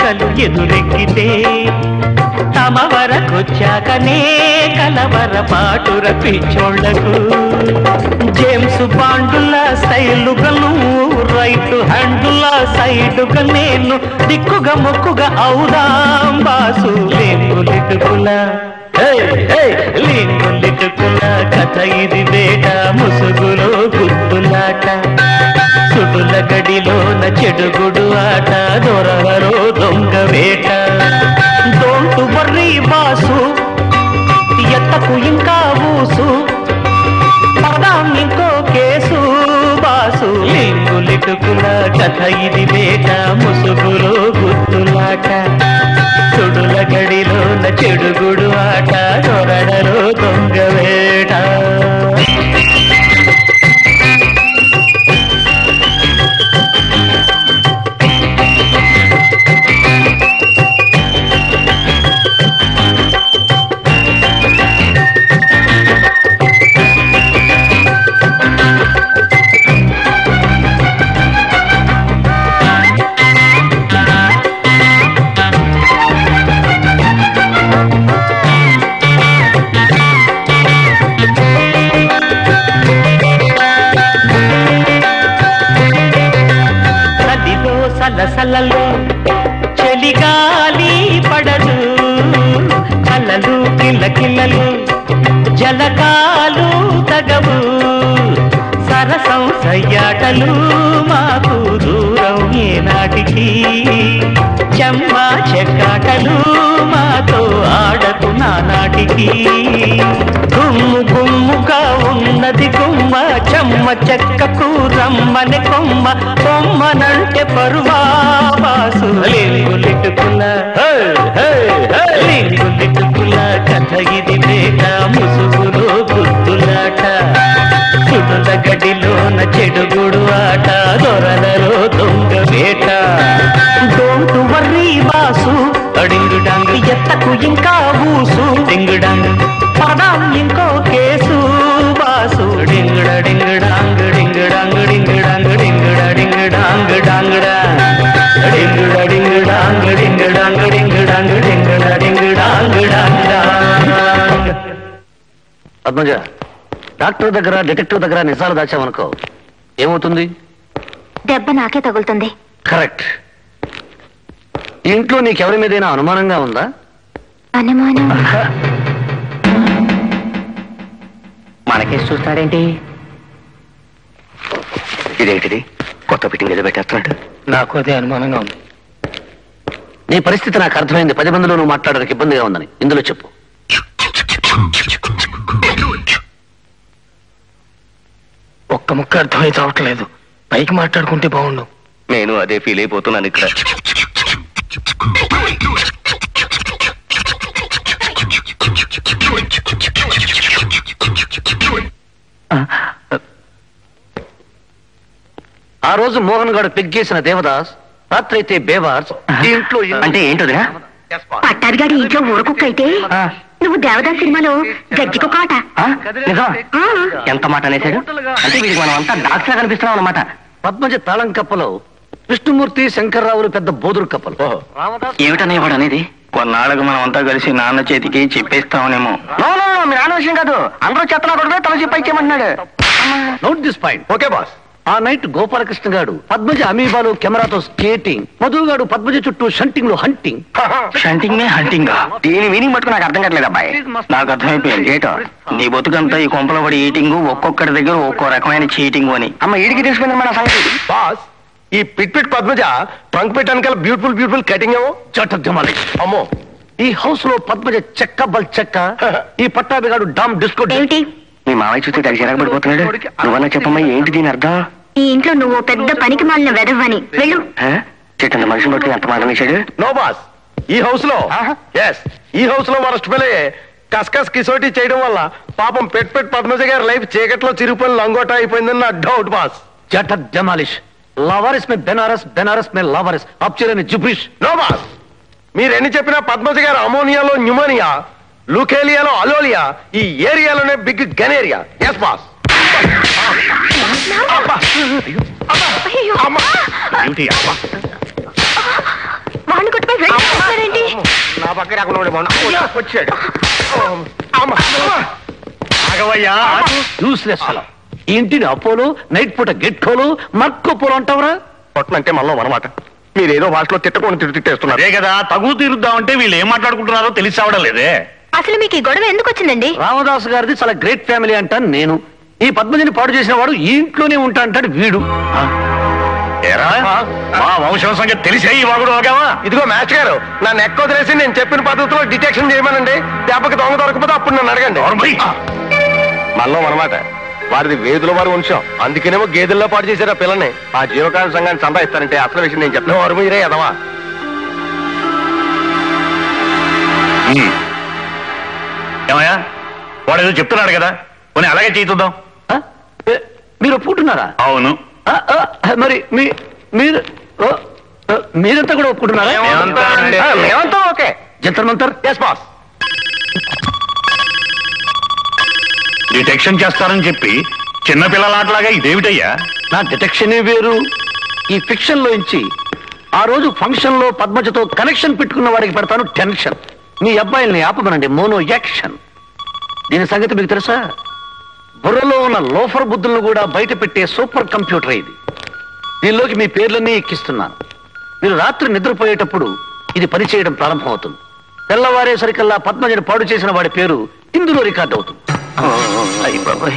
కోటలు ఎదురెక్కితే తమ వరకొచ్చాకనే కలవర పాటుర పిచ్చోళ్లకు జేమ్స్ బాండుల స్టైలుగా నువ్వు రైట్ హ్యాండుల సైడుగా నేను దిక్కుగా మొక్కుగా అవుదాం బాసు లేంగులిటుకుల లేంగులిటుకుల కథ ఇది వేట ముసుగులో గుద్దులాట సుడుల గడిలోన చెడుగుడు ఆట దొరవరో దొంగ వేట డోంటు వర్రీ బాసు ఎత్తకు ఇంకా ఊసు పదాం ఇంకో కేసు బాసు లింగులిటుకుల కథ ఇది వేట ముసుగులో గుర్తులాట సుడుల గడిలోన చెడుగుడు ఆట దొరడలో దొంగ వేట నదిలో సలసలలో చలిగాలి పడదు కలలు కిలకిలలు జలకాలు తగవు సరసం సయ్యాటలు మాకు దూరం ఏనాటికి చెమ్మ చెక్కాటలు మాతో ఆడకు నానాటికి గుమ్ము గుమ్ముగా ఉన్నది గుమ్మ చెమ్మ చెక్కకు రమ్మని కొమ్మ కొమ్మనంటే పరువా బాసు లింగులిటుకుల లింగులిటుకుల కథ ఇది వేట ముసుగులో గుర్తులాట సుడుల గడిలోన చెడుగుడు ఆట దొరలలో దొంగ వేట డోంటు వర్రీ బాసు అడింగుడాంగు ఎత్తకు ఇంకా ఊసు డింగుడాంగు పదాం ఇంకో కేసు బాసు డింగుడ డింగుడాంగు డింగుడాంగు డింగుడాంగు డింగుడ డింగుడాంగు డాంగుడా డింగుడ డింగుడాంగు డింగుడాంగు డింగుడాంగు డింగుడ డింగుడాంగు డాంగుడా పద్మజ డాక్టర్ దగ్గర డిటెక్టివ్ దగ్గర నిజాలు దాచామనుకో ఏమవుతుంది దెబ్బ నాకే తగులుతుంది కరెక్ట్ ఇంట్లో నీకెవరి మీదైనా అనుమానంగా ఉందా అనుమానం మనకేసి చూస్తాడేంటి ఇదేంటిది కొత్త ఫిట్టింగ్ ఏదో పెట్టేస్తున్నాడు నాకు అదే అనుమానంగా ఉంది నీ పరిస్థితి నాకు అర్థమైంది పది మందిలో నువ్వు మాట్లాడడానికి ఇబ్బందిగా ఉందని ఇందులో చెప్పు ఒక్క ముక్క అర్థమై చావట్లేదు పైకి మాట్లాడుకుంటే బాగుండు నేను అదే ఫీల్ అయిపోతున్నాను ఇక్కడ ఆ రోజు మోహన్ గారు పెగ్గేసిన దేవదాస్ రాత్రి అయితే బేవార్స్ ఈ ఇంట్లో అంటే ఏంటదిరా పట్టారుగాడి ఇంట్లో ఊరకుక్క అయితే నువ్వు దేవదాస్ సినిమాలో గజ్జి కుక్క ఆట ఎంత మాట అనేసాడు అంటే వీడికి మనం అంతా డాక్టర్ కనిపిస్తున్నాం అనమాట పద్మజ తాళం కప్పలో విష్ణుమూర్తి శంకర్రావులు పెద్ద బోదురు కప్పలు ఏమిటనే వాడు అనేది కొన్నాళ్ళకు మనం అంతా కలిసి నాన్న చేతికి చెప్పేస్తామనేమో మీ నాన్న విషయం కాదు అందరూ చెత్తనా కొడుకు తల చెప్పి ఇచ్చేయమంటున్నాడు note this point okay boss ఆ నైట్ గోపాలకృష్ణ గారు పద్మజ అమీబాలో కెమెరాతో స్కేటింగ్ మధు గారు పద్మజ చుట్టూ షంటింగ్ లో హంటింగ్ షంటింగ్ మే హంటింగ్ దీని మీనింగ్ మటుకు నాకు అర్థం కావట్లేదు అబ్బాయి నాకు అర్థమైపోయింది ఏటో నీ బతుకంతా ఈ కొంపలో పడి ఈటింగ్ ఒక్కొక్కటి దగ్గర ఒక్కో రకమైన చీటింగ్ అని అమ్మ ఈడికి తెలిసిపోయింది మన సంగతి బాస్ ఈ పిట్ పిట్ పద్మజ ట్రంక్ పెట్టానికల్ బ్యూటిఫుల్ బ్యూటిఫుల్ కటింగ్ ఏమో చట్టమలి అమ్మో ఈ హౌస్ లో పద్మజ చెక్క బల్ చెక్క ఈ పట్టాభిగాడు డామ్ డిస్కో ఏమిటి మీ మావయ్య చూస్తే తెగ చిరాకపడిపోతున్నాడు నువ్వన్నా చెప్పమ్మా ఏంటి దీని అర్థం ఈ ఇంట్లో నువ్వు పెద్ద పనికి మాలిన వెదవ్వని వెళ్ళు చెట్టంత మనిషిని బట్టి ఎంత మాట వేశాడు నో బాస్ ఈ హౌస్ లో ఎస్ ఈ హౌస్ లో వరస్ట్ పిల్లయే కస్కస్ కిసోటి చేయడం వల్ల పాపం పెట్ పెట్ పద్మజ గారి లైఫ్ చీకట్లో చిరిగిపోయిన లంగోట అయిపోయిందని నా డౌట్ బాస్ జట జమాలిష్ లవారిస్ మే బెనారస్ బెనారస్ మే లవారిస్ అప్చిరని జుబ్రిష్ నో బాస్ మీరెన్ని చెప్పినా పద్మజ గారు అమోనియాలో న్యూమోనియా లూకేలియాలో అలోలియా ఈ ఏరియాలోనే బిగ్ గనేరియా ఎస్ బాస్ అయ్యో. వాడిని కొట్టుకొని పక్క రాకుండా ఉండే బాగుండు. వచ్చాడు అమ్మ, అమ్మ. ఆగవయ్యా యూస్లెస్ ఫలం ఇంటిని అపోలో నైట్ పూట గెట్టోలు మక్కో పోలు అంటావురా పొట్టనంటే మళ్ళీ అనమాట మీరు ఏదో భాషలో తిట్టకుండా తిట్టు తిట్టేస్తున్నారు అదే కదా తగు తీరుద్దామంటే వీళ్ళు ఏం మాట్లాడుకుంటున్నారో తెలిసి అవడం లేదే అసలు మీకు ఈ గొడవ ఎందుకు వచ్చిందండి రామదాస్ గారిది చాలా గ్రేట్ ఫ్యామిలీ అంటాను నేను ఈ పద్మజని పాడు చేసిన వాడు ఈ ఇంట్లోనే ఉంటా అంటాడు వీడు ఏరా మా వంశం సంగతి తెలిసే ఈ వాగుడు ఆగావా ఇదిగో మాస్టర్ గారు నన్ను ఎక్కువ వదిలేసి నేను చెప్పిన పద్ధతిలో డిటెక్షన్ చేయమనండి దెబ్బకి దొంగ దొరకపోతే అప్పుడు నన్ను అడగండి మళ్ళీ అనమాట వారిది వేదుల వారి వంశం అందుకేనేమో గేదెల్లో పాటు చేశారు ఆ పిల్లని ఆ జీవకాల సంఘాన్ని సంపాదిస్తానంటే అసలు విషయం నేను చెప్పిన వారు మీరే ఎదవా ఏమయ్యా వాడు ఏదో చెప్తున్నాడు కదా పోనీ అలాగే చేయిద్దాం మీరు ఒప్పుకుంటున్నారా అవును ఆ, ఆ, మరి మీ మీరు ఓ, ఆ, మీరంతా కూడా ఒప్పుకుంటున్నారా మేమంతా- ఆ, మేమంతా okay Jantar Mantar yes boss detection చేస్తారని చెప్పి చిన్నపిల్లలాట్లాగా ఇదేమిటయ్యా నా డిటెక్షనే వేరు ఈ ఫిక్షన్ లో ఇచ్చి ఆ రోజు ఫంక్షన్ లో పద్మజతో కనెక్షన్ పెట్టుకున్న వాడికి పెడతాను టెన్షన్ మీ అబ్బాయిల్ని ఆపమనండి మోనో యాక్షన్ దీని సంగతి మీకు తెలుసా బుర్రలో ఉన్న లోఫర్ బుద్ధులను కూడా బయట పెట్టే సూపర్ కంప్యూటర్ ఇది దీనిలోకి మీ పేర్లన్నీ ఎక్కిస్తున్నాను మీరు రాత్రి నిద్రపోయేటప్పుడు ఇది పనిచేయడం ప్రారంభమవుతుంది తెల్లవారేసరికల్లా పద్మజని పాడు చేసిన వాడి పేరు ఇందులో రికార్డ్ అవుతుంది అయ్య బాబోయ్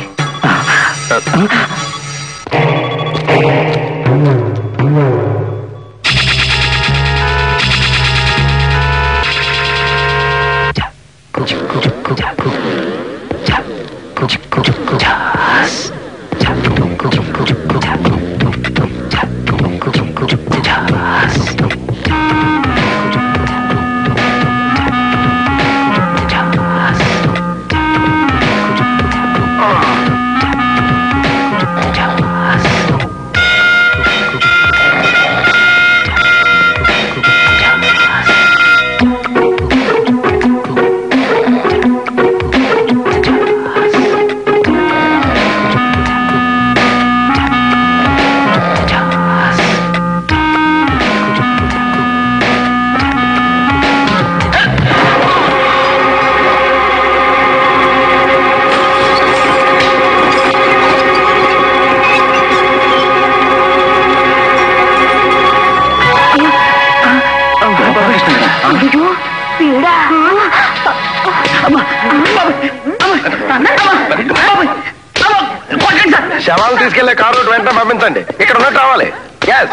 శవాలు తీసుకెళ్లే కారు వెంటనే పంపించండి ఇక్కడ ఉన్నట్టు రావాలి Yes.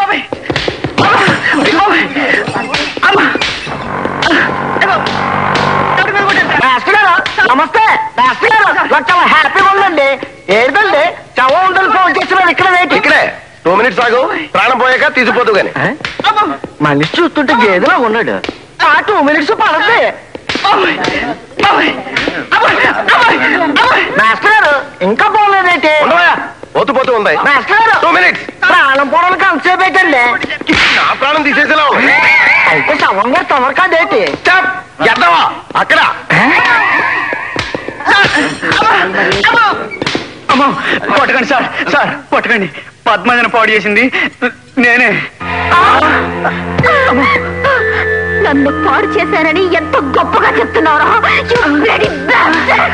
నమస్తే మాస్టర్ గారు నాకు చాలా హ్యాపీగా ఉందండి ఏంటండి శవం ఉందని ఫోన్ చేస్తున్నాడు ఇక్కడ వెయిట్ ఇక్కడే టూ మినిట్స్ ఆగు ప్రాణం పోయాక తీసిపోతూ గాని మనిషి చూస్తుంటే గేదెలా ఉన్నాడు ఆ టూ మినిట్స్ పడద్ది మాస్టర్ గారు ఇంకా పోలేదేంటి ఉండవా పోతూ పోతూ ఉంది మాస్టర్ గారు టూ మినిట్స్ ప్రాణం పోవడానికి అంతసేపు ఏంటండి నా ప్రాణం తీసేసేలా ఉంది అయితే శవంగా తమరు కాదేంటి ఎద్దవా అక్కడ అమ్మో కొట్టకండి సార్ సార్ కొట్టకండి పద్మజన పాడు చేసింది నేనే నన్ను పాడు చేశారని ఎంత గొప్పగా చెప్తున్నారో You bloody bastard!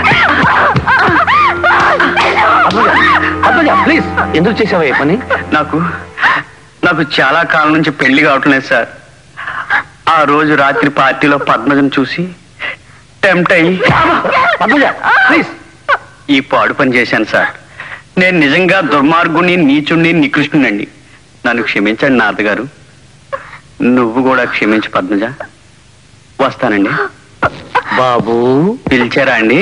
అబ్బయ్యా ప్లీజ్ ఎందుకు చేసావా ఈ పని నాకు నాకు చాలా కాలం నుంచి పెళ్లి కావటం లేదు సార్ ఆ రోజు రాత్రి పార్టీలో పద్మజను చూసి టెంప్ట్ అయ్యి పద్మజ ప్లీజ్ ఈ పాడు పని చేశాను సార్ నేను నిజంగా దుర్మార్గుని నీచుణ్ణి నికృష్ణునండి నన్ను క్షమించండి నారద గారు నువ్వు కూడా క్షమించు పద్మజ వస్తానండి బాబు పిలిచారా అండి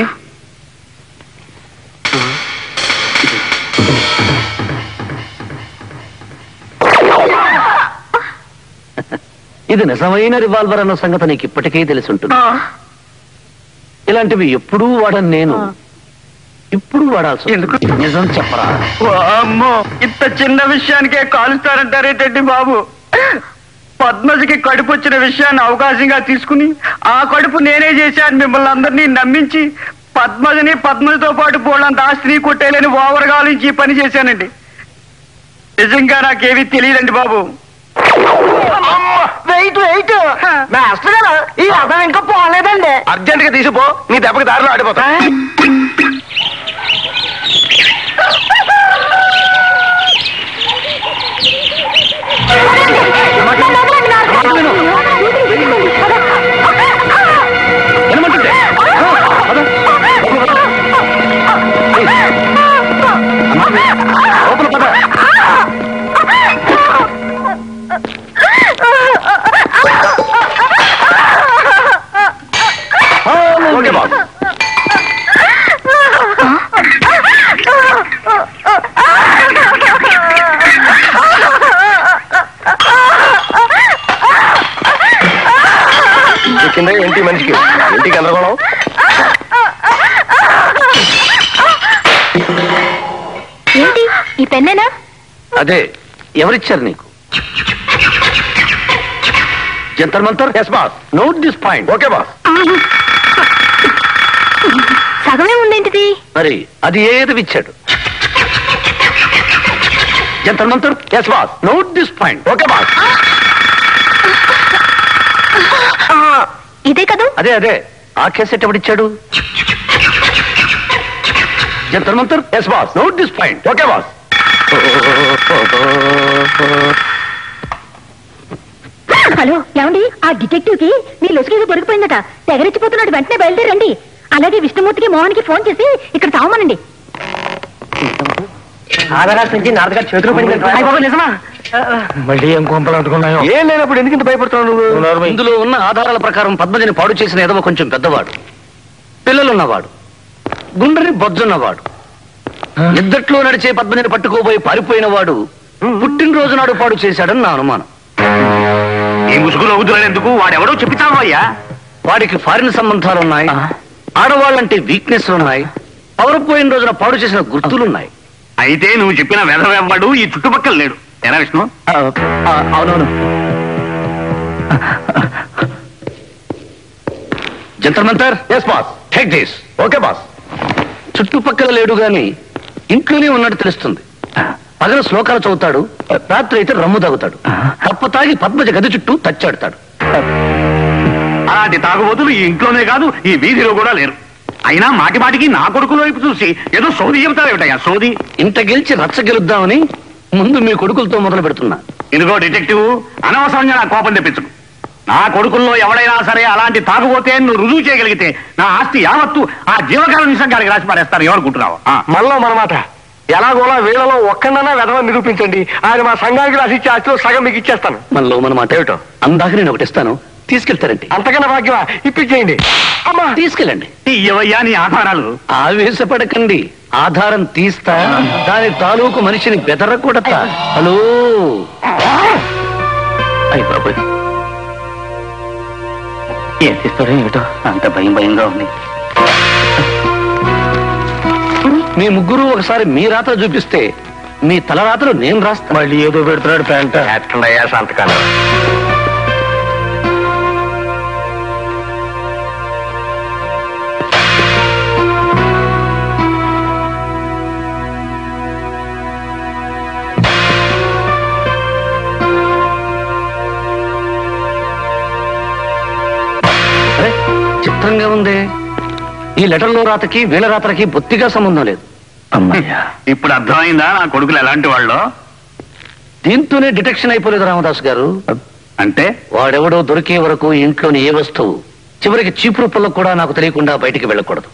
ఇది నిజమైన రివాల్వర్ అన్న సంగతి నీకు ఇప్పటికే తెలిసి ఉంటుంది ఇలాంటివి ఎప్పుడూ వాడను నేను ఇప్పుడు వాడాల్సి ఎందుకు నిజం చెప్పరా అమ్మో ఇంత చిన్న విషయానికే కాలుస్తారంటారేటండి బాబు పద్మజకి కడుపు వచ్చిన విషయాన్ని అవకాశంగా తీసుకుని ఆ కడుపు నేనే చేశాను మిమ్మల్ని అందరినీ నమ్మించి పద్మజని పద్మజతో పాటు పోలంత ఆస్తిని కొట్టేలేని ఓవర్ గాలించి ఈ పని చేశానండి నిజంగా నాకేమీ తెలియదండి బాబు అమ్మా వెయిట్ వెయిట్ మాస్టర్ గారు ఈ రథం ఇంకా పోలేదండి అర్జెంట్ గా తీసిపో నీ దెబ్బకి దారిలో ఆడిపోతా వినమంటుంటే లోపల పద ఓకే బాబు ఈ కింద ఏంటి మనిషికి ఏంటి గందరగోళం ఏంటి ఈ పెన్నేనా అదే ఎవరిచ్చారు నీకు Jantar Mantar yes boss note this point okay boss సగమే ఉందేంటిది మరి అది ఏది ఇచ్చాడు Jantar Mantar yes boss note this point okay boss ఇదే కదూ అదే అదే ఆ కేసెట్ ఎవడిచ్చాడు Jantar Mantar yes boss note this point okay boss hello ఏమండి ఆ డిటెక్టివ్ కి మీ లొసుకేదో దొరికిపోయిందట తెగరెచ్చిపోతున్నాడు వెంటనే బయలుదేరండి అలాగే విష్ణుమూర్తికి మోహన్కి ఫోన్ చేసి ఇక్కడ తావమనండి ఆధారాల నుంచి నాన్నగారు చేతులు పడింది నిజమా మళ్ళీ ఏం కొంపలు అంటుకున్నాయో ఏం లేనప్పుడు ఎందుకు ఇంత భయపడుతున్నావు నువ్వు ఇందులో ఉన్న ఆధారాల ప్రకారం పద్మజని పాడు చేసిన ఎదవ కొంచెం పెద్దవాడు పిల్లలున్నవాడు గుండెని బొజ్జున్నవాడు నిద్దట్లో నడిచే పద్మజని పట్టుకోబోయి పారిపోయిన వాడు పుట్టినరోజు నాడు పాడు చేశాడని నా అనుమానం ఈ ముసుగులో ఎందుకు వాడెవడో చెప్తావా అయ్యా వాడికి ఫారిన్ సంబంధాలున్నాయి ఆడవాళ్ళంటే వీక్నెస్ ఉన్నాయి పవర్ పోయిన రోజున పాడు చేసిన గుర్తులున్నాయి అయితే నువ్వు చెప్పిన వెధవెవ్వడు ఈ చుట్టుపక్కల లేడు ఎలా విష్ణు అవునవును Jantar Mantar yes boss take this okay boss చుట్టుపక్కల లేడు గాని ఇంట్లోనే ఉన్నట్టు తెలుస్తుంది పగల శ్లోకాలు చదువుతాడు రాత్రి అయితే రమ్ము తాగుతాడు తప్ప తాగి పద్మజ గది చుట్టూ తచ్చాడుతాడు అలాంటి తాగుబోతులు ఈ ఇంట్లోనే కాదు ఈ వీధిలో కూడా లేరు అయినా మాటి మాటికి నా కొడుకుల వైపు చూసి ఏదో సోది చెబుతావేమిటయ్యా సోది ఇంత గెలిచి రచ్చ గెలుద్దామని ముందు మీ కొడుకులతో మొదలు పెడుతున్నా ఇదిగో డిటెక్టివ్ అనవసరంగా నా కోపం తెప్పించు నా కొడుకుల్లో ఎవడైనా సరే అలాంటి తాగుబోతే నువ్వు రుజువు చేయగలిగితే నా ఆస్తి యావత్తు ఆ జీవకాల నిజంగానికి రాసి పారేస్తారు ఎవరుకుంటున్నావు మనలో మన మాట ఎలాగోలా వీళ్ళలో ఒక్కడన్నా వెధవని నిరూపించండి ఆయన మా సంఘానికి రాసిచ్చే ఆస్తిలో సగం మీకు ఇచ్చేస్తాను మనలో మన మాట ఏమిటో అందాక నేను ఒకటి ఇస్తాను తీసుకెళ్తారండి అంతకన్నా భాగ్యమా ఇప్పించేయండి అమ్మా తీసుకెళ్ళండి ఇవ్వయ్యా నీ ఆధారాలు ఆవేశపడకండి ఆధారం తీస్తా దాని తాలూకు మనిషిని బెదరకూడతా హలో అయ్యి బాబాయ్ ఏం తీస్తాడో ఏమిటో అంత భయం భయంగా ఉంది మీ ముగ్గురు ఒకసారి మీ రాత్ర చూపిస్తే మీ తల రాత్రలు నేను రాస్తా మళ్ళీ ఏదో పెడుతున్నాడు ప్యాంట్ ఎట్టుండయ్యా సంతకాలు అరే, చిత్రంగా ఉంది ఈ లెటర్లో రాతకి వీళ్ళ రాత్రకి బొత్తిగా సంబంధం లేదు అమ్మయ్యా ఇప్పుడు అర్థమైందా నా కొడుకులు ఎలాంటి వాళ్ళు దీంతోనే డిటెక్షన్ అయిపోలేదు రామదాస్ గారు అంటే వాడెవడో దొరికే వరకు ఇంట్లోని ఏ వస్తువు చివరికి చీపురు పుల్ల కూడా నాకు తెలియకుండా బయటికి వెళ్ళకూడదు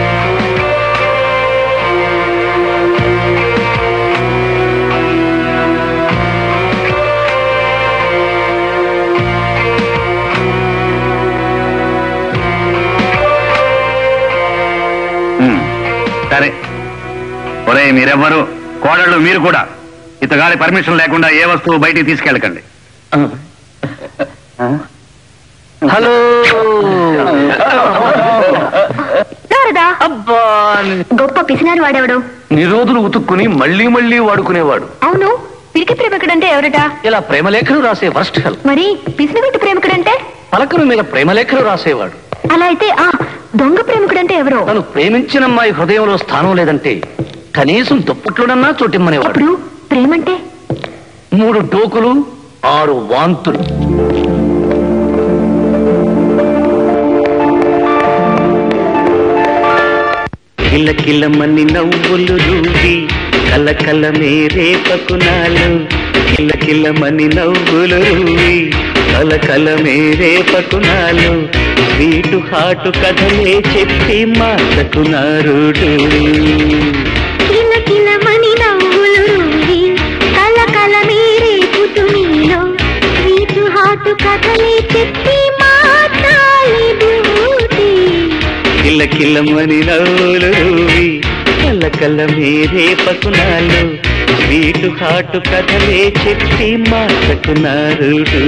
ఉమ్, సరే ఒరే మీరెవ్వరు కోడళ్ళు మీరు కూడా ఇతగాడి పర్మిషన్ లేకుండా ఏ వస్తువు బయటికి తీసుకెళ్ళకండి హలో నారదా అబ్బా గొప్ప పిసినారు వాడేవాడు నిరోధులు ఉతుక్కుని మళ్ళీ మళ్ళీ వాడుకునేవాడు అవును పిరికి ప్రేమికుడంటే ఎవరట ఇలా ప్రేమలేఖలు రాసే వర్స్ట్ హెల్ మరి పిసినగట్టు ప్రేమికుడంటే పలకల మీద ప్రేమలేఖలు రాసేవాడు అలా అయితే ఆ దొంగ ప్రేమికుడంటే ఎవరో తను ప్రేమించిన అమ్మాయి హృదయంలో స్థానం లేదంటే కనీసం దుప్పట్లోనన్నా చోటిమ్మనేవాడు అప్పుడు ప్రేమంటే మూడు టోకులు ఆరు వాంతులు కిలకిలమని నవ్వులు రూవి కలకల మేరే పకునాలు కిలకిలమని నవ్వులు రూవి కలకల మేరే పకునాలు వీటు హాటు కథలే చెప్పి మాటకునారుడు కిలకిలమని నవ్వులు రూవి కలకల మీరే పుతుమీలో వీటు హాటు కథలే చెప్పి మాట్లాడి బ్యూటీ కిలకిలమని నవ్వులు రూవి కలకల మేరే పకునాలు వీటు హాటు కథలే చెప్పి మాటకునారుడు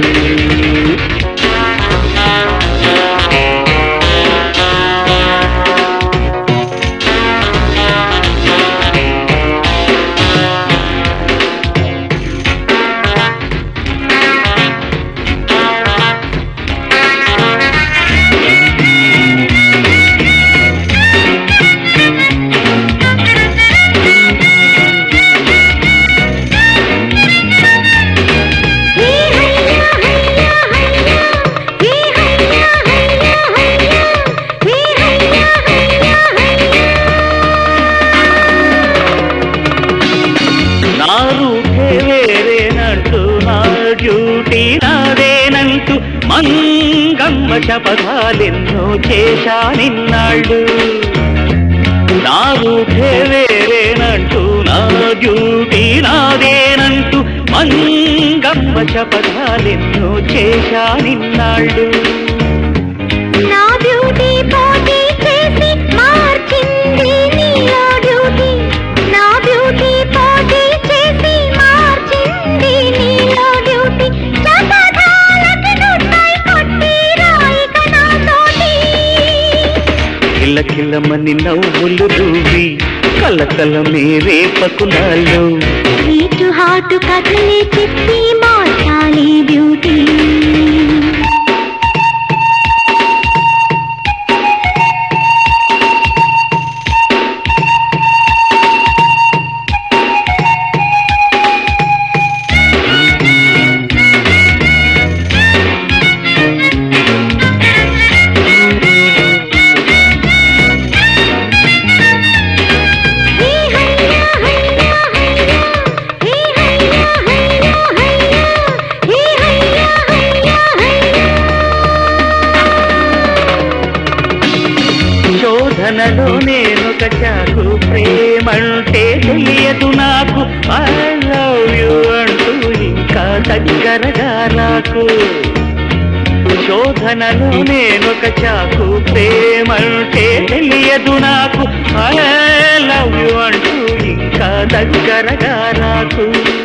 నా రూపే వేరేనంటూ నా డ్యూటీ నాదేనంటూ మంగమ్మ శపథాలెన్నో చేశా నిన్నాళ్ళు నా రూపే వేరేనంటూ నా డ్యూటీ నాదేనంటూ మంగమ్మ శపథాలెన్నో చేశా నిన్నాళ్ళు నా బ్యూటీ పోటీ చేసి మార్చింది నీలో డ్యూటీ నా బ్యూటీ పోటీ చేసి మార్చింది నీలో డ్యూటీ శపథాలకి నువ్వై కొట్టి రాయిక నాతోటి కిలకిలమని నవ్వులు రూవి కలకల మేరే పకునాలు వీటు హాటు కథలే చెప్పి మార్చాలి బ్యూటీ శోధనలో నేనొక చాకు ప్రేమంటే తెలియదు నాకు ఐ లవ్ యు అంటూ ఇంకా దగ్గరగా నాకు శోధనలో నేనొక చాకు ప్రేమంటే తెలియదు నాకు ఐ లవ్ యు అంటూ ఇంకా దగ్గరగా నాకు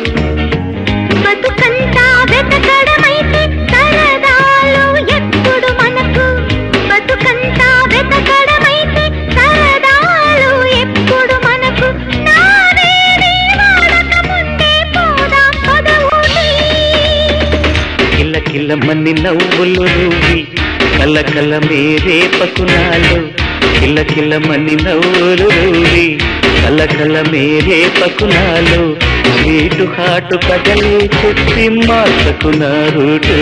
బతుకంతా వెతకడమైతే సరదాలు ఎప్పుడు మనకు బతుకంతా వెతకడమైతే సరదాలు ఎప్పుడు మనకు నావేది వాడక ముందే పోదాం పదవుని కిల్ల కిల్లమని నవ్వులు రూవి కల కల మేరే పకునాలు కిల్ల కిల్లమని నవ్వులు రూవి కల కల మేరే పకునాలు స్వీటు హాటు కదలే చెప్పి మార్చకునారుడు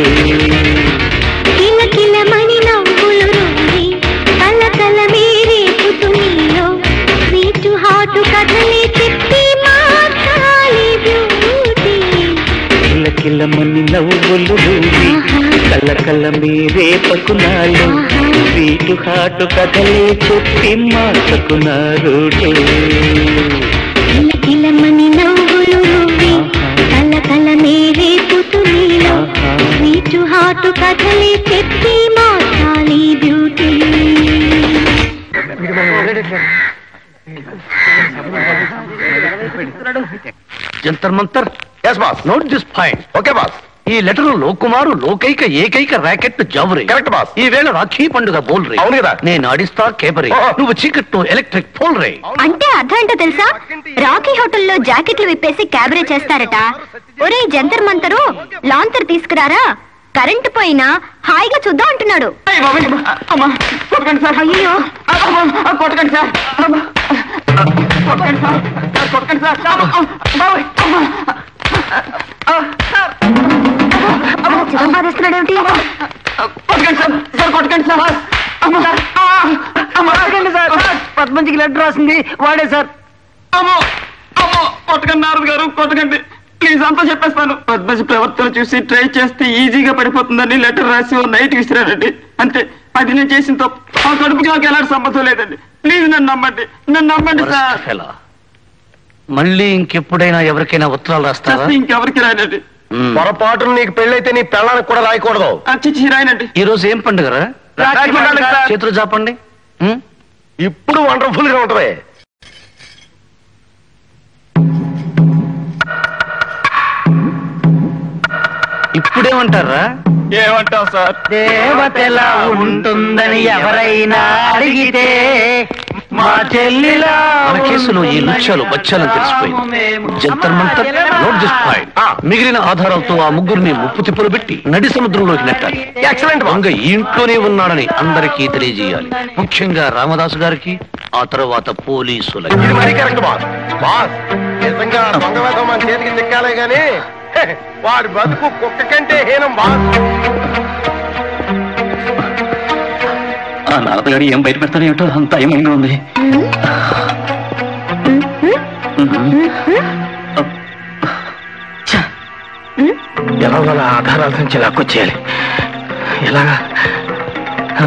కిలకిలమని నవ్వులు రుండి కలకల మీరే పుతునిలో స్వీటు హాటు కథలే చెప్పి మార్చాలి బ్యూటీ కిల్ల కిల్లమని నవ్వులు రూవి కల కల మేరే పకునాలు స్వీటు హాటు కదలే చెప్పి మార్చకునారుడు కిలకిలమని నవ్వులు రువ్వి కలకల మీరే పుతునిలో స్వీటు హాటు కథలే చెప్పి మార్చాలి beauty Jantar Mantar yes boss note this point okay boss ఈ లెటర్ లోకుమారు లోకైక ఏకైక ర్యాకెట్ జాబరే కరెక్ట్ బాస్ ఈ వేళ రాఖీ పండుగ బోల్ రే అవును కదా. నేను ఆడిస్తా కేబరే ఓహో. నువ్వు చీకట్టు ఎలక్ట్రిక్ పోల్ రే అంటే అర్థం ఏంటో తెలుసా రాకీ హోటల్లో జాకెట్లు విప్పేసి క్యాబరే చేస్తారట ఒరే జంతర్ మంతరు లాంతర్ తీసుకురారా కరెంటు పోయినా హాయిగా చూద్దాం అంటున్నాడు కొట్టకండి సార్ అయ్యో కొట్టకండి సార్ కొట్టకండి సార్ కొట్టకండి సార్ చివరి బాధేస్తున్నాడే లెటర్ రాసింది వాడే సార్ అమ్మో అమ్మో కొట్టకండి నారద గారు కొట్టకండి ప్లీజ్ అంతా చెప్పేస్తాను పద్మజ ప్రవర్తన చూసి ట్రై చేస్తే ఈజీగా పడిపోతుందని లెటర్ రాసి ఓ నైట్ విసిరానండి అంతే అది నేను చేసిన తప్పు ఆ కడుపుకి నాకు ఎలాంటి సంబంధం లేదండి ప్లీజ్ నన్ను నమ్మండి నన్ను నమ్మండి సార్ ఫెలో. మళ్ళీ ఇంకెప్పుడైనా ఎవరికైనా ఉత్తరాలు రాస్తావా చేస్తే ఇంకెవరికి రానండి మ్మ్. పొరపాటున నీకు పెళ్ళైతే నీ పెళ్ళానికి కూడా రాయకూడదు అచ్చి రాయనండి ఈ రోజు ఏం పండుగరా రాఖీ పండుగ సార్. చేతులు చాపండి మ్మ్? ఇప్పుడు వండర్ఫుల్ గా ఉంటది ఇప్పుడేమంటారా ఏమంటావు సార్ దేవతలా ఉంటుందని ఎవరైనా అడిగితే మా చెల్లిలా మన కేసులో ఈ లక్ష్యాలు బచ్చాలని తెలిసిపోయింది Jantar Mantar note this point మిగిలిన ఆధారాలతో ఆ ముగ్గురిని ముప్పు తిప్పులు పెట్టి నడి సముద్రంలోకి నెట్టాలి ఎక్సలెంట్ దొంగ ఈ ఇంట్లోనే ఉన్నాడని అందరికీ తెలియజేయాలి ముఖ్యంగా రామదాసు గారికి ఆ తర్వాత పోలీసులకి ఇది మరీ కరెక్ట్ బాస్ బాస్ నిజంగా దొంగ వేధం మన చేతికి చిక్కాలే గాని హె, వాడి బతుకు కుక్క కంటే హీనం బాస్ ఆ నారదగాడు ఏం బయట పెడతాడో ఏమిటో అంత ఏమైంది ఉంది ఎలాగోలా ఆధారాల నుంచి లాక్కొచ్చేయాలి ఎలాగా ఆ?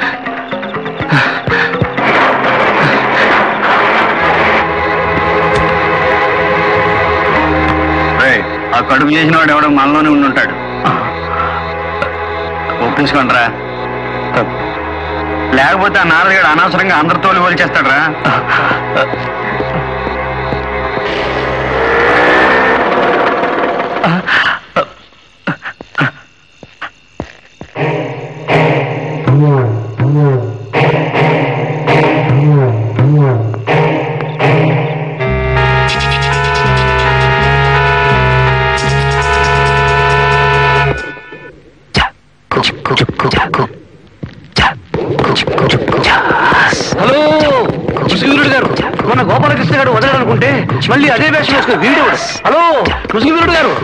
ఆ కడుపు చేసిన వాడు ఎవడో మనలోనే ఉండి ఉంటాడు ఒప్పించుకోండిరా లేకపోతే ఆ నారదగాడు అనవసరంగా అందరితో పోల్చేస్తాడరా హలో ముసుగురుడు గారు మన గోపాలకృష్ణ గారు వదలనుకుంటే మళ్ళీ అదే వేషం వేసుకుని వీడియో హలో ముసుగురుడు గారు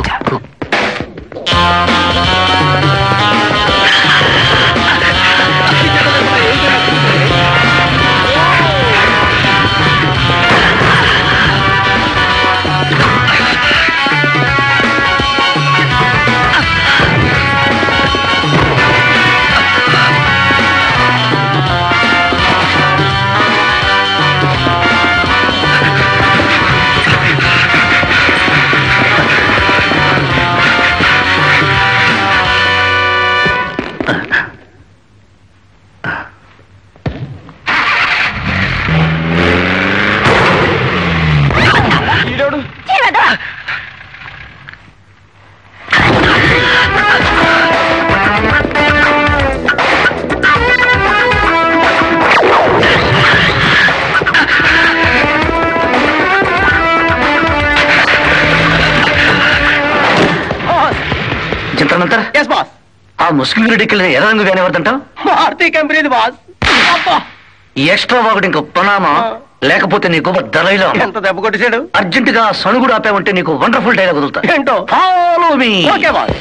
చింతనంతర ఎస్ బాస్ ఆ ముస్లిం రెడ్డికి ఎర్ర రంగు కానీ ఎవరిదంటావు భారతీయ కంపెనీ బాస్ అబ్బా ఈ ఎక్స్ట్రా ఒకటి ఇంకో ప్రణామా లేకపోతే నీ గొప్ప దళైలా ఎంత దెబ్బ కొట్టేశాడు అర్జెంట్ గా సణుగుడు ఆపామంటే నీకు వండర్ఫుల్ డైలాగ్ వదులుతా ఏంటో ఫాలో మీ ఓకే బాస్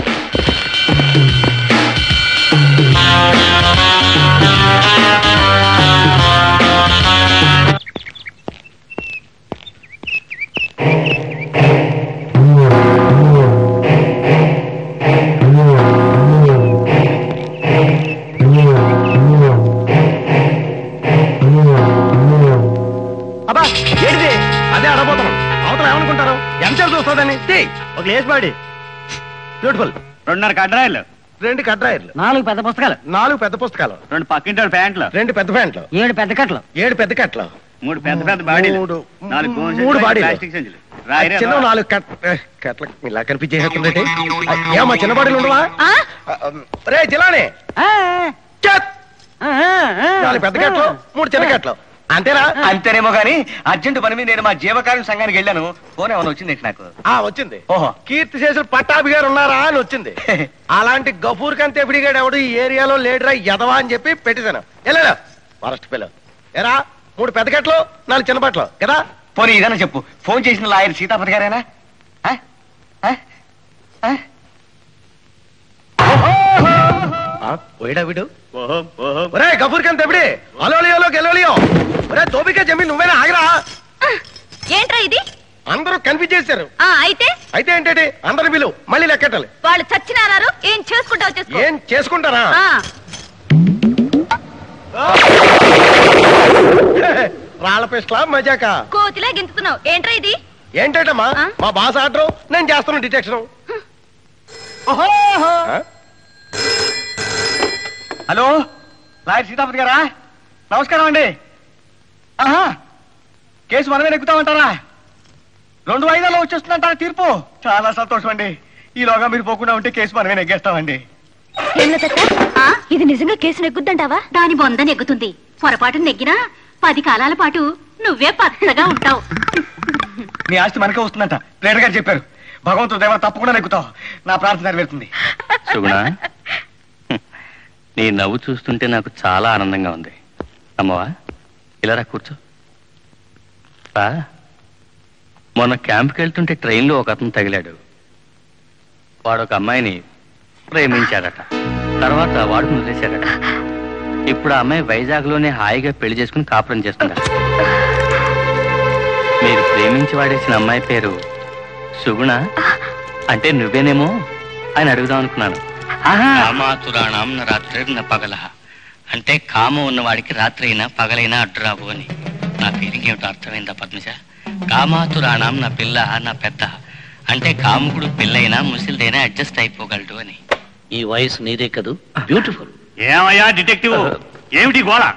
అబ్బా ఏంటిది అదే అడబోతున్నాం అవతల ఏమనుకుంటారు ఎంత చూస్తుందని ఒక లేచి పాడి బ్యూటిఫుల్ రెండున్నర కడ్రాయిలు రెండు కట్రాయర్లు నాలుగు పెద్ద పుస్తకాలు నాలుగు పెద్ద పుస్తకాలు రెండు పక్కింటి ప్యాంట్లు రెండు పెద్ద ప్యాంట్లు ఏడు పెద్ద కట్టలు ఏడు పెద్ద కట్లు మూడు పెద్ద పెద్ద బాడీలు మూడు నాలుగు గోను మూడు సంచులు, బాడీలు ప్లాస్టిక్ సంచులు రాయిరే చిన్న రా. నాలుగు కట్ కట్ల ఇలా కనిపించేస్తుందండి ఏమా చిన్న బాడీలు ఉండవా రే జిలానే చెత్! నాలుగు పెద్ద కట్లు మూడు చిన్న కట్లు అంతేనా అంతేనేమో గానీ అర్జెంట్ పని మీద నేను మా జీవకార్యం సంఘానికి వెళ్ళాను ఫోన్ ఏమైనా వచ్చింది నాకు ఆ వచ్చింది ఓహో కీర్తి శేషులు పట్టాభి గారు ఉన్నారా అని వచ్చింది అలాంటి గఫూర్ కంతే ఎపిడిగాడు ఎవడు ఈ ఏరియాలో లేడరా ఎదవా అని చెప్పి పెట్టేశాను వెళ్ళా ఫారెస్ట్ పిల్ల ఎరా మూడు పెద్ద కట్లు నాలుగు చిన్న బట్టలు కదా పోనీ ఇదన్నా చెప్పు ఫోన్ చేసిన లాయర్ సీతాపతి గారేనా ఆ? ఆ? ఆ? పోయిడా వీడు ఒరే గఫూర్ కంత ఎపిడి హలో లియోలో గెలోలియో ఒరే తోపిక జమీన్ నువ్వేనా ఆగరా ఏంట్రా ఇది అందరూ కన్ఫ్యూజ్ చేశారు ఆ అయితే అయితే ఏంటంటే అందరు విలువ మళ్ళీ లెక్కటాలి వాళ్ళు చచ్చినారు ఏం చేసుకుంటావు చేసుకో ఏం చేసుకుంటారా ఆ, రాళ్ళ పిస్టలా మజాక కోతిలా గింతుతున్నావు ఏంట్రా ఇది ఏంటంటమ్మా మా బాస్ ఆర్డర్ నేను చేస్తున్నా డిటెక్షన్ హలో లాయర్ సీతాపతి గారా నమస్కారం అండి ఆహా కేసు మనమే నెక్కుతామంటారా రెండు వాయిదాలో వచ్చేస్తుందంటారా తీర్పు చాలా సంతోషం అండి ఈలోగా మీరు పోకుండా ఉంటే కేసు మనమే నెగ్గేస్తామండి ఆ, ఇది నిజంగా కేసు నెగ్గుద్దంటావా దాని బొంద నెగ్గుతుంది పొరపాటు నెగ్గినా పది కాలాల పాటు నువ్వే పచ్చగా ఉంటావు నీ ఆస్తి మనకే వస్తుందంట ప్లేటర్ గారు చెప్పారు భగవంతుడు దేవ తప్పకుండా నెగ్గుతావు నా ప్రార్థన నెరవేరుతుంది సుగుణ నీ నవ్వు చూస్తుంటే నాకు చాలా ఆనందంగా ఉంది అమ్మవా ఇలా రా కూర్చో రా మొన్న క్యాంప్కి వెళ్తుంటే ట్రైన్లో ఒక అతను తగిలాడు వాడు ఒక అమ్మాయిని ప్రేమించాడట తర్వాత వాడు వదిలేశాడట ఇప్పుడు ఆ అమ్మాయి వైజాగ్లోనే హాయిగా పెళ్లి చేసుకుని కాపురం చేస్తుందట మీరు ప్రేమించి వాడేసిన అమ్మాయి పేరు సుగుణ అంటే నువ్వేనేమో అని అడుగుదాం అనుకున్నాను కామాతురాణం రాత్రి పగల అంటే కామం ఉన్నవాడికి రాత్రి అయినా పగలైనా అడ్డురావు అని నా ఫీలింగ్ ఏమిటో అర్థమైందా పద్మజ కామాతురాణం నా పిల్ల నా పెద్ద అంటే కాముకుడు పిల్లైనా ముసిలిదైనా అడ్జస్ట్ అయిపోగలడు అని ఈ వయసు నీదే కదూ బ్యూటిఫుల్ ఏమయ్యా డిటెక్టివ్ ఏమిటి గోళ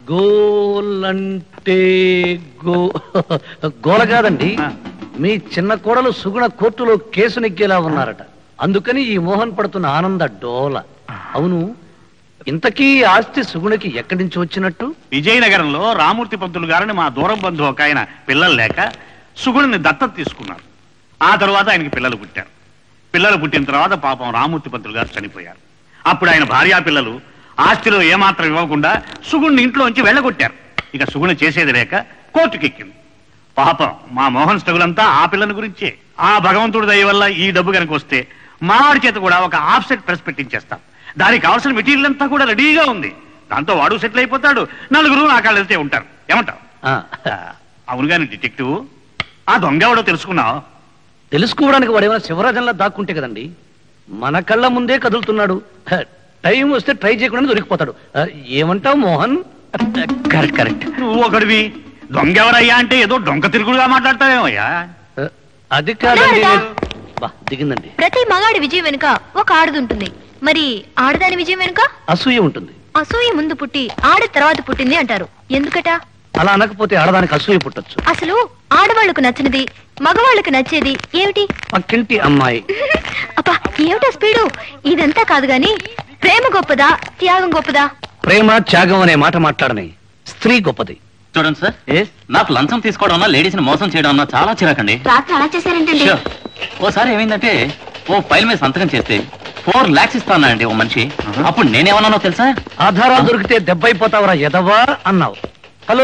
గోలంటే గో గోల కాదండి మీ చిన్న కోడలు సుగుణ కోర్టులో కేసు నెగ్గేలా ఉన్నారట అందుకని ఈ మోహన్ పడుతున్న ఆనంద డోల అవును ఇంతకీ ఈ ఆస్తి సుగుణకి ఎక్కడి నుంచి వచ్చినట్టు విజయనగరంలో రామూర్తి పంతులు గారిని మా దూరం బంధువు ఒక ఆయన పిల్లలు లేక సుగుణుని దత్తత తీసుకున్నారు ఆ తర్వాత ఆయనకి పిల్లలు పుట్టారు పిల్లలు పుట్టిన తర్వాత పాపం రామూర్తి పంతులు గారు చనిపోయారు అప్పుడు ఆయన భార్యా పిల్లలు ఆస్తిలో ఏమాత్రం ఇవ్వకుండా సుగుణ్ణి ఇంట్లోంచి వెళ్ళగొట్టారు ఇక సుగుణ చేసేది లేక కోర్టుకెక్కింది పాపం మా మోహన్ స్టగులంతా ఆ పిల్లని గురించే ఆ భగవంతుడి దయ వల్ల ఈ డబ్బు కనుక వస్తే మావాడి చేత కూడా ఒక ఆఫ్సెట్ ప్రెస్ పెట్టించేస్తాం దానికి కావాల్సిన మెటీరియల్ అంతా కూడా రెడీగా ఉంది దాంతో వాడు సెటిల్ అయిపోతాడు నలుగురు నా కాళ్ళు వెళ్తే ఉంటారు ఏమంటావు అవును కానీ డిటెక్టివ్ ఆ దొంగ ఎవడో తెలుసుకున్నావు తెలుసుకోవడానికి వాడు ఏమైనా శివరాజంలా దాక్కుంటే కదండి మన కళ్ళ ముందే కదులుతున్నాడు హ, టైం వస్తే ట్రై చేయకుండా దొరికిపోతాడు ఆ, ఏమంటావు మోహన్ కరెక్ట్ కరెక్ట్ నువ్వు ఒకడివి దొంగ ఎవరయ్యా అంటే ఏదో డొంక తిరుగుడుగా మాట్లాడతావేమయ్యా అది కాదండి బా దిగిందండి ప్రతి మగాడి విజయం వెనుక ఒక ఆడది ఉంటుంది మరి ఆడదాని విజయం వెనుక అసూయ ఉంటుంది అసూయ ముందు పుట్టి ఆడ తర్వాత పుట్టింది అంటారు ఎందుకట అలా అనకపోతే ఆడదానికి అసూయ పుట్టొచ్చు అసలు ఆడవాళ్లకు నచ్చినది మగవాళ్ళకు నచ్చేది ఏమిటి పక్కింటి అమ్మాయి అబ్బా ఏమిటా స్పీడు ఇదంతా కాదు గాని ప్రేమ గొప్పదా త్యాగం గొప్పదా ప్రేమ త్యాగం అనే మాట మాట్లాడని స్త్రీ గొప్పది చూడండి సార్ నాకు లంచం తీసుకోవడం అన్నా లేడీస్ ని మోసం చేయడం అన్నా చాలా చిరాకండి రాత్రి అలా చేశారంటండి Sure. ఓసారి ఏమైందంటే ఓ ఫైల్ మీద సంతకం చేస్తే ఫోర్ లాక్స్ ఇస్తానండి ఓ మనిషి అప్పుడు నేనేమన్నానో తెలుసా ఆధారాలు దొరికితే దెబ్బైపోతావరా ఎదవా అన్నావు హలో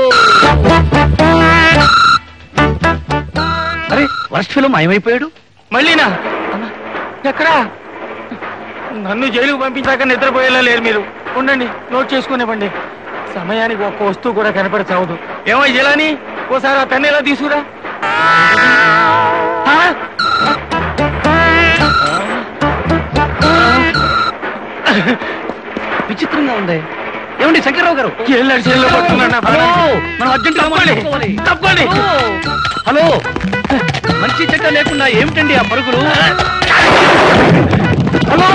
అరే వర్స్ట్ ఫిలం మాయమైపోయాడు మళ్ళీనా ఎక్కడా నన్ను జైలుకు పంపించాక నిద్రపోయేలా లేరు మీరు ఉండండి నోట్ చేసుకునేవ్వండి సమయానికి ఒక్క వస్తువు కూడా కనపడి చావదు ఏమో జలాని ఓసారి ఆ పెన్ను ఎలా తీసుకురా ఆ? విచిత్రంగా ఉంది ఏమండి శంకర్రావు గారు ఏళ్ళ జైల్లో పట్టుకున్నాడు నా హలో, ప్రాణాన్ని. మనం అర్జెంట్ తప్పుకోండి, తప్పుకోండి. హలో మంచి చెడ్డ లేకుండా ఏమిటండి ఆ పరుగులు హలో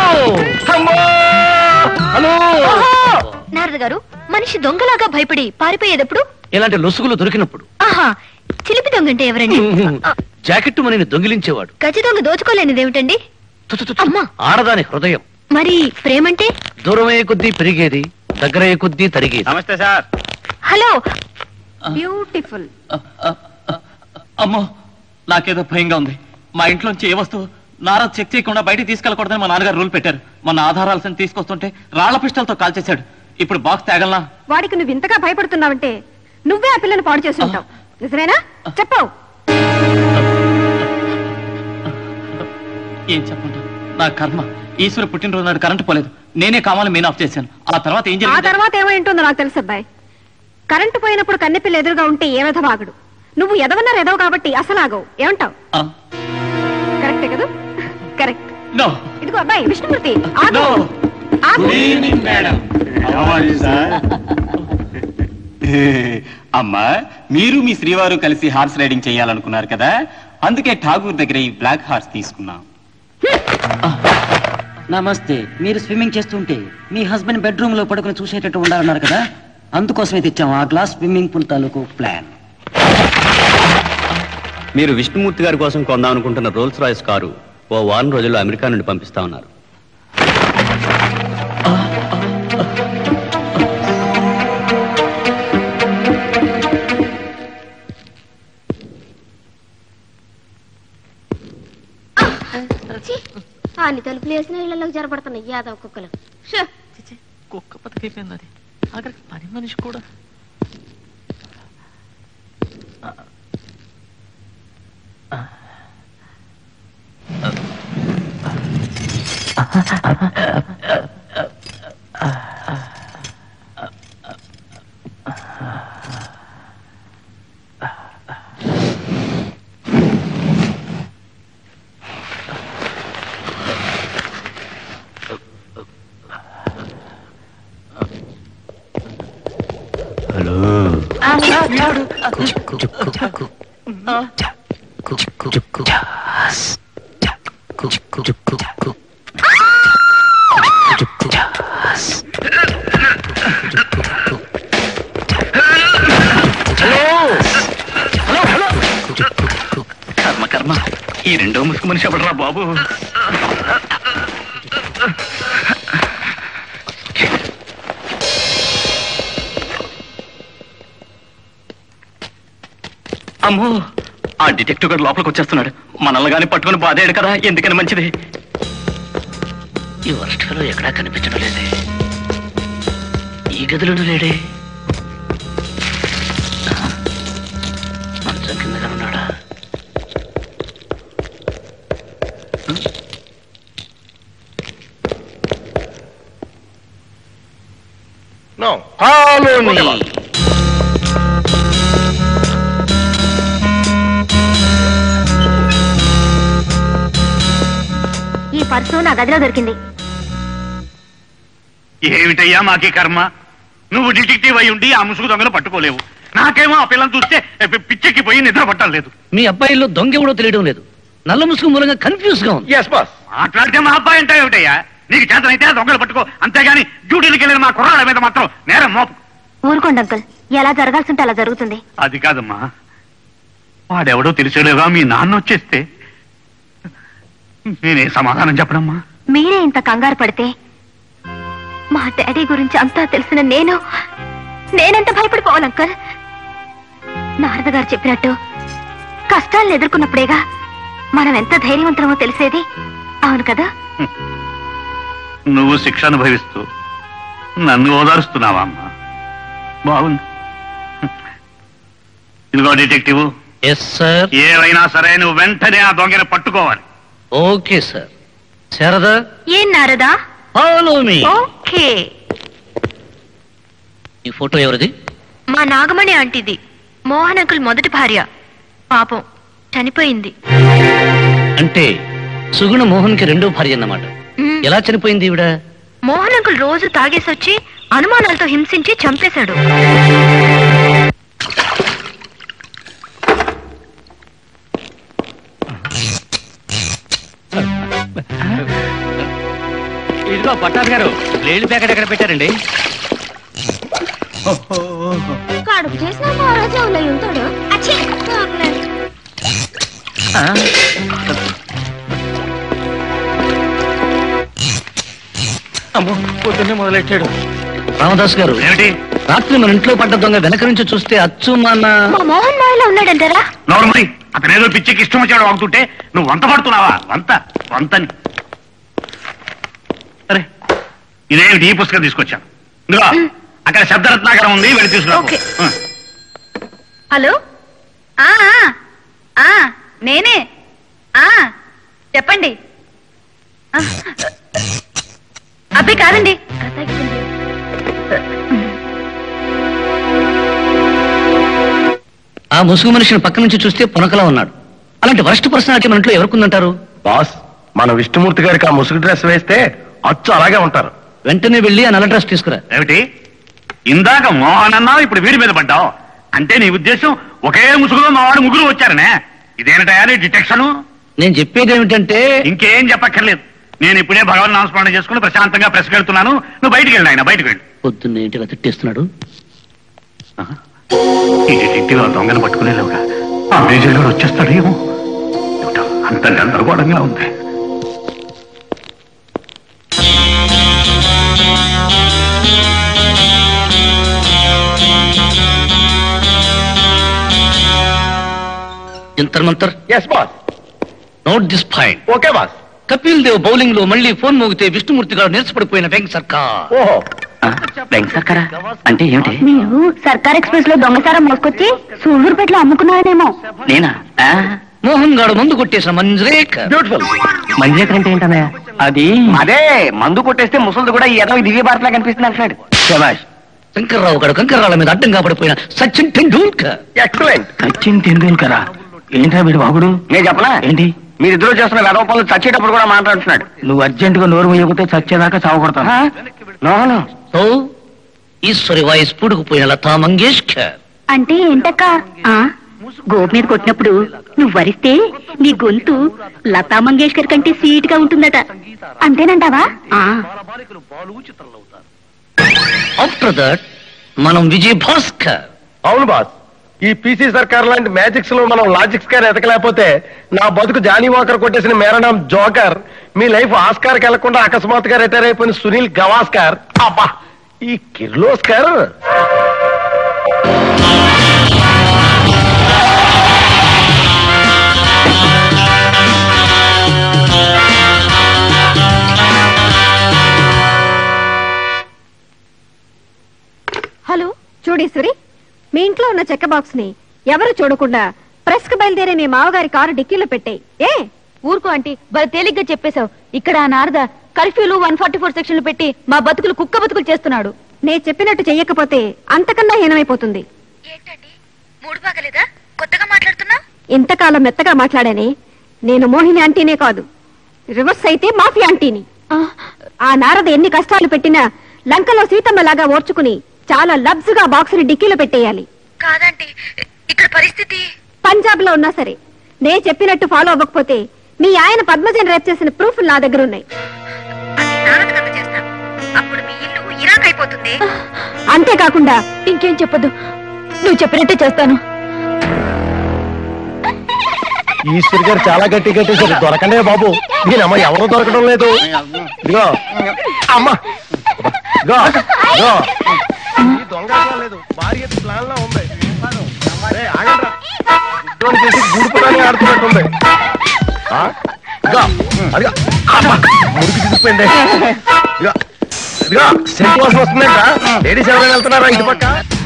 హలో నారద గారు మనిషి దొంగలాగా భయపడి పారిపోయేటప్పుడు ఇలాంటి లొసుగులు దొరికినప్పుడు ఆహా చిలిపి దొంగ అంటే ఎవరండి జాకెట్ మనని దొంగిలించేవాడు గజ దొంగ దోచుకోలేనిది ఏమిటండి అమ్మా ఆడదాని హృదయం మరి ప్రేమంటే దూరమయ్యే కొద్దీ పెరిగేది దగ్గరయ్యే కొద్దీ తరిగేది నమస్తే సార్ హలో బ్యూటిఫుల్ అమ్మో నాకేదో భయంగా ఉంది మా ఇంట్లోంచి ఏ వస్తువు నారా చెక్ చేయకుండా బయటికి తీసుకెళ్ళకూడదని మా నాన్నగారు రూల్ పెట్టారు మన ఆధారాలను తీసుకొస్తుంటే రాళ్ల పిస్టల్తో కాల్చేశాడు ఇప్పుడు బాక్స్ తేగలనా వాడికి నువ్వు ఇంతగా భయపడుతున్నావంటే నువ్వే ఆ పిల్లని పాడు చేసి ఉంటావు నిజమేనా చెప్పవు ఏం చెప్పండి నా కర్మ ఈశ్వర పుట్టినరోజు నాడు కరెంటు పోలేదు నేనే కావాలని మెయిన్ ఆఫ్ చేశాను ఆ తర్వాత ఏం ఆ జరిగింది తర్వాత ఏమై ఉంటుందో నాకు తెలుసు అబ్బాయి కరెంటు పోయినప్పుడు కన్నెపిల్ల ఎదురుగా ఉంటే ఏ విధవాగుడు నువ్వు ఎదవన్నారు ఎదవ కాబట్టి అసలు ఆగవు ఏమంటావు కరెక్టే కదా కరెక్ట్ ఇదిగో అబ్బాయి విష్ణుమూర్తి ఆగు ఆగు అమ్మా మీరు మీ శ్రీవారు కలిసి హార్స్ రైడింగ్ చేయాలనుకున్నారు కదా అందుకే ఠాగూర్ దగ్గర ఈ బ్లాక్ హార్స్ తీసుకున్నాం నమస్తే మీరు స్విమ్మింగ్ చేస్తుంటే మీ హస్బెండ్ బెడ్రూమ్ లో పడుకుని చూసేటట్టు ఉండాలన్నారు కదా అందుకోసమే తెచ్చాము ఆ గ్లాస్ స్విమ్మింగ్ పూల్ తాలూకు ప్లాన్ మీరు విష్ణుమూర్తి గారి కోసం కొందాం అనుకుంటున్న రోల్స్ రాయ్స్ కారు ఓ వారం రోజుల్లో అమెరికా నుండి పంపిస్తా ఉన్నారు అన్ని తలుపులు వేసిన ఇళ్లలోకి జరపడుతున్నాయి యాదవ్ కుక్కలు షో. కుక్క బతికైపోయింది అది ఆఖరికి పని మనిషి కూడా కర్మ కర్మ ఈ రెండో ముసుగు మనిషి ఎవడరా బాబు అమ్మో ఆ డిటెక్టివ్ గారు లోపలికి వచ్చేస్తున్నాడు మనల్ని గాని పట్టుకుని బాధేడు కదా ఎందుకని మంచిది ఈ వర్స్ట్ ఫెలో ఎక్కడా కనిపించడం లేదే ఈ గదిలోనూ లేడే మంచం కిందగా ఉన్నాడా నో Follow me. ఈ పర్సు నా గదిలో దొరికింది ఏమిటయ్యా మాకి కర్మ నువ్వు డిటెక్టివ్ అయి ఉండి ఆ ముసుగు దొంగలు పట్టుకోలేవు నాకేమో ఆ పిల్లని చూస్తే పి- పిచ్చెక్కి పోయి నిద్ర పట్టలేదు మీ అబ్బాయిలో దొంగ ఎవడో తెలియడం లేదు నల్ల ముసుగు మూలంగా కన్ఫ్యూజ్ గా ఉంది మాట్లాడితే మా అబ్బాయి అంటే ఏమిటయ్యా నీకు చేతనైతే ఆ దొంగలు పట్టుకో అంతేగాని డ్యూటీలకు వెళ్ళిన మా కుర్రాళ్ళ మీద మాత్రం నేరం మోపు ఊరుకోండి అంకుల్ ఎలా జరగాల్సింటే అలా జరుగుతుంది అది కాదమ్మా వాడెవడో తెలిసేలేగా మీ నాన్న వచ్చేస్తే నేనే సమాధానం చెప్పనమ్మా మీరే ఇంత కంగారు పడితే మా డాడీ గురించి అంతా తెలిసిన నేను నేనెంత భయపడిపోవాలి అంకల్ నారద గారు చెప్పినట్టు కష్టాలను ఎదుర్కొన్నప్పుడేగా మనం ఎంత ధైర్యవంతమో తెలిసేది అవును కదా నువ్వు శిక్ష అనుభవిస్తూ నన్ను ఓదారుస్తున్నావా అమ్మా బాగుంది ఇదిగో డిటెక్టివ్ ఎస్ సార్ ఏవైనా సరే నువ్వు వెంటనే ఆ దొంగని పట్టుకోవాలి ఓకే సార్ శారదా ఏం నారదా ఫాలో మీ ఓకే ఈ ఫోటో ఎవరిది మా నాగమణి ఆంటీది మోహన్ అంకుల్ మొదటి భార్య పాపం చనిపోయింది అంటే సుగుణ మోహన్ కి రెండో భార్య అన్నమాట మ్మ్. ఎలా చనిపోయింది ఈవిడ మోహన్ అంకుల్ రోజు తాగేసొచ్చి అనుమానాలతో హింసించి చంపేశాడు ఇదిగో పట్టాభి గారు లేడీ ప్యాకెట్ ఎక్కడ పెట్టారండి కడుపు చేసిన మహారాజా ఉంటాడు అచ్చీ, చాక్లెట్. అమ్మో పొద్దున్నే మొదలెట్టాడు రామదాస్ గారు ఏమిటి రాత్రి మన ఇంట్లో పడ్డ దొంగ వెనక నుంచి చూస్తే అచ్చు మన మా మోహన్ మాయలో ఉన్నాడంటారా నోర్మై అతనేదో పిచ్చికి ఇష్టం వచ్చాడు వాగుతుంటే నువ్వు వంత పడుతున్నావా వంత వంతని అరే ఇదేమిటి ఈ పుస్తకం తీసుకొచ్చాను ఇదిగో అక్కడ శబ్దరత్నాకరం ఉంది వెళ్ళి తీసుకురా ఓకే. ఆ. హలో ఆ ఆ, ఆ నేనే ఆ చెప్పండి ఆ, అబ్బే కాదండి ముసుగు మనిషిని పక్క నుంచి చూస్తే పునకలా ఉన్నాడు అలాంటి వరస్ట్ పర్సనాలిటీ మన ఇంట్లో ఎవరుకుందంటారు బాస్ మన విష్ణుమూర్తి గారికి ఆ ముసుగు డ్రెస్ వేస్తే అచ్చు అలాగే ఉంటారు వెంటనే వెళ్ళి ఆ నల్ల డ్రెస్ తీసుకురా ఏమిటి ఇందాక మోహన్ అన్నావు ఇప్పుడు వీడి మీద పడ్డావు అంటే నీ ఉద్దేశం ఒకే ముసుగులో మా వాడు ముగ్గురు వచ్చారనే ఇదేమిటయా నీ డిటెక్షన్ నేను చెప్పేది ఏమిటంటే ఇంకేం చెప్పక్కర్లేదు నేను ఇప్పుడే భగవన్ నామస్మరణ చేసుకుని ప్రశాంతంగా ప్రెస్కి వెళ్తున్నాను నువ్వు బయటికి వెళ్ళి ఆయన బయటికి వెళ్ళు పొద్దున్న ఇంటిగా తిట్టేస్తున్నాడు ఈ డిటెక్టివ్ ఆ దొంగను పట్టుకునేలాగా ఆ మేజర్ గారు వచ్చేస్తాడు ఏమో ఏమిటో అంత గందరగోళంగా ఉంది జంతర్ Mantar yes boss note this point okay boss Kapil Dev bowling లో మళ్ళీ ఫోన్ మోగితే విష్ణుమూర్తి గారు నిరసపడిపోయిన వెంకట్ సర్కార్ ఓహో వెంకటక్కరా అంటే ఏమిటి మీరు సర్కార్ ఎక్స్ప్రెస్ లో దొంగసారం మోసుకొచ్చి సూళ్ళూరుపేటలో అమ్ముకున్నారనేమో నేనా మోహన్ గారు మందు కొట్టేసిన మంజ్రేక్ బ్యూటిఫుల్ మంజరేకర్ అంటే ఏంటన్నయ్య అది అదే మందు కొట్టేస్తే ముసలిది కూడా ఈ ఏదో దివ్య భారత్ లాగా కనిపిస్తుంది అంటున్నాడు శభాష్ శంకర్రావు గారు కంకర్రాల మీద అడ్డంగా పడిపోయిన సచిన్ టెండూల్కర్ ఎక్సలెంట్ సచిన్ టెండూల్కరా ఏంట్రా వీడు బాగుడు నేను చెప్పనా ఏంటి మీరిద్దరూ చేస్తున్న వెదవ పనులు చచ్చేటప్పుడు కూడా మాట్లాడుతున్నాడు నువ్వు అర్జెంట్ గా నోరు మూయకపోతే చచ్చేదాకా చావకొడతాను నోను సో ఈశ్వరి వాయిస్ పుడుకుపోయిన లతా మంగేష్కర్ అంటే ఏంటక్క గోపు మీద కొట్టినప్పుడు నువ్వు వరిస్తే నీ గొంతు లతా మంగేష్కర్ కంటే సీట్ గా ఉంటుందట అంతేనంటావా ఆఫ్టర్ దట్ మనం విజయ్ భాస్కర్ అవును బాస్ ఈ పీసీ సర్కార్ లాంటి మ్యాజిక్స్ లో మనం లాజిక్స్ గారు ఎతకలేకపోతే నా బతుకు జానీ వాకర్ కొట్టేసిన మేరనాం జోకర్ మీ లైఫ్ ఆస్కార్ వెళ్లకుండా అకస్మాత్తుగా రిటైర్ అయిపోయిన సునీల్ గవాస్కర్ అబ్బా ఈ కిర్లోస్కర్ హలో చూడీశ్వరి మీ ఇంట్లో ఉన్న చెక్క బాక్స్ ని ఎవరు చూడకుండా ప్రెస్ కు బయలుదేరే మీ మావగారి కారు డిక్కీలో పెట్టాయి ఏ ఊరుకో ఆంటీ బాగా తేలిగ్గా చెప్పేశావు ఇక్కడ ఆ నారద కర్ఫ్యూలు వన్ ఫార్టీ ఫోర్ సెక్షన్లు పెట్టి మా బతుకులు కుక్క బతుకులు చేస్తున్నాడు నే చెప్పినట్టు చెయ్యకపోతే అంతకన్నా హీనమైపోతుంది మూడు బాగలేదా కొత్తగా మాట్లాడుతున్నా ఇంతకాలం మెత్తగా మాట్లాడానే నేను మోహిని ఆంటీనే కాదు రివర్స్ అయితే మాఫీ ఆంటీని ఆ నారద ఎన్ని కష్టాలు పెట్టినా లంకలో సీతమ్మ లాగా ఓర్చుకుని చాలా లబ్స్ గా బాక్స్ ని డిక్కీలో పెట్టేయాలి కాదంటీ ఇక్కడ పరిస్థితి పంజాబ్ లో ఉన్నా సరే నే చెప్పినట్టు ఫాలో అవ్వకపోతే మీ ఆయన పద్మజన్ రేప్ చేసిన ప్రూఫ్లు నా దగ్గర ఉన్నాయి అప్పుడు మీ ఇల్లు ఇరాక్ అయిపోతుంది అంతేకాకుండా ఇంకేం చెప్పదు నువ్వు చెప్పినట్టే చేస్తాను ఈశ్వర్ గారు చాలా గట్టి కట్టేశారు దొరకండే బాబు దీనమ్మ ఎవరు దొరకడం లేదు ఇదిగో అమ్మా ఇదిగో ఇదిగో ఈ దొంగ అసలు లేదు భార్య ప్లాన్ లా ఉంది ఏయ్, ఆగండ్రా. ఉద్యోగం చేసి గూడుపురాని ఆడుతున్నట్టుంది ఆ? ఇదిగో, అదిగో. అమ్మా, మురికి తీసుకుపోయింది ఇదిగో ఇదిగో సెంట్ వాసన వస్తుందంట లేడీస్ ఎవరైనా వెళ్తున్నారా ఇటు పక్క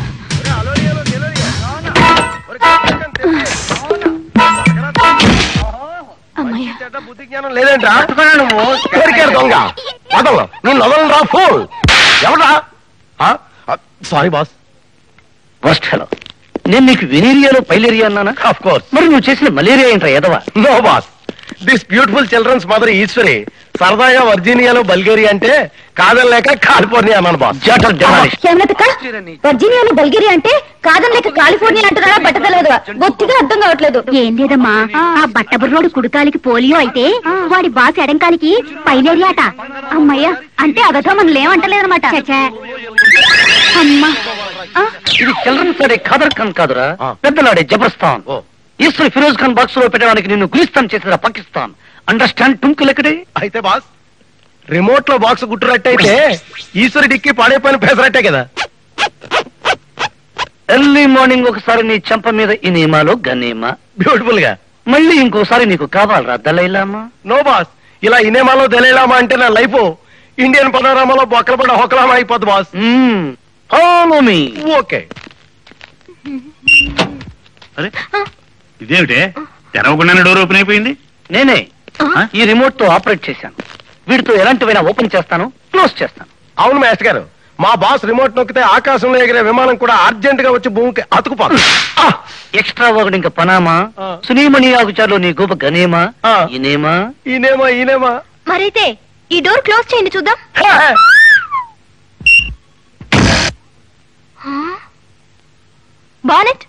బుద్ధి జ్ఞానం లేదంటా నువ్వు దొరికాడు దొంగ వదలను నేను వదలను రా ఫోన్ ఎవరా సారీ బాస్ ఫస్ట్ హలో నేను నీకు వెనేరియాలో పైలేరియా అన్నానా ఆఫ్ కోర్స్ మరి నువ్వు చేసిన మలేరియా ఏంట్రా ఎదవా no boss this beautiful children's mother Eshwari సరదాగా వర్జీనియాలో బల్గేరియా అంటే కాదనలేక కాలిఫోర్నియా అన్నాను బాస్ హేమలతక్క వర్జీనియాలో బల్గేరియా అంటే కాదనలేక కాలిఫోర్నియా అంటున్నారా బట్టతలేదు బొత్తిగా అర్థం కావట్లేదు ఏం లేదమ్మా ఆ బట్టబుర్రోడు కుడికాలికి పోలియో అయితే వాడి బాస్ ఎడంకాలికి పైలేరియా అట అమ్మయ్య అంటే అగతో మనల్ని ఏమంటలేదన్నమాట అమ్మా ఇది చిల్డ్రన్స్ ఆడే ఖాదర్ ఖాన్ కాదురా పెద్దలాడే జబర్స్థాన్ ఈశ్వరి ఫిరోజ్ ఖాన్ బాక్స్ లో పెట్టడానికి నిన్ను గులిస్తాన్ చేసిన పాకిస్తాన్ అండర్స్టాండ్ టుంకు లెక్కడే అయితే బాస్ రిమోట్ లో బాక్స్ గుట్టురట్టయితే ఈశ్వరి డిక్కి పాడైపోయిన పెసరట్టే కదా ఎర్లీ మార్నింగ్ ఒకసారి నీ చెంప మీద ఈ నియమాలు గనీమా బ్యూటిఫుల్ గా మళ్ళీ ఇంకోసారి నీకు కావాలరా దలైలామా నో బాస్ ఇలా ఇనేమాలో తెలియలామా అంటే నా లైఫ్ ఇండియన్ పనోరామాలో బొక్కల పడ హొక్కలామా అయిపోద్ది బాస్ ఫాలో మీ ఓకే అరే ఇదేమిటే తెరవకుండానే డోర్ ఓపెన్ అయిపోయింది నేనే ఈ రిమోట్ తో ఆపరేట్ చేశాను వీటితో ఎలాంటివైనా ఓపెన్ చేస్తాను క్లోజ్ చేస్తాను అవును మాస్టర్ గారు మా బాస్ రిమోట్ నొక్కితే ఆకాశంలో ఎగిరే విమానం కూడా అర్జెంట్ గా వచ్చి భూమికి అతుకుపోదు ఎక్స్ట్రా ఒకటి ఇంకా పనామా సునీమణి ఆకుచారులో నీ గోప గనేమా ఇనేమా ఈనేమా ఈనేమా మరైతే ఈ డోర్ క్లోజ్ చేయండి చూద్దాం బానెట్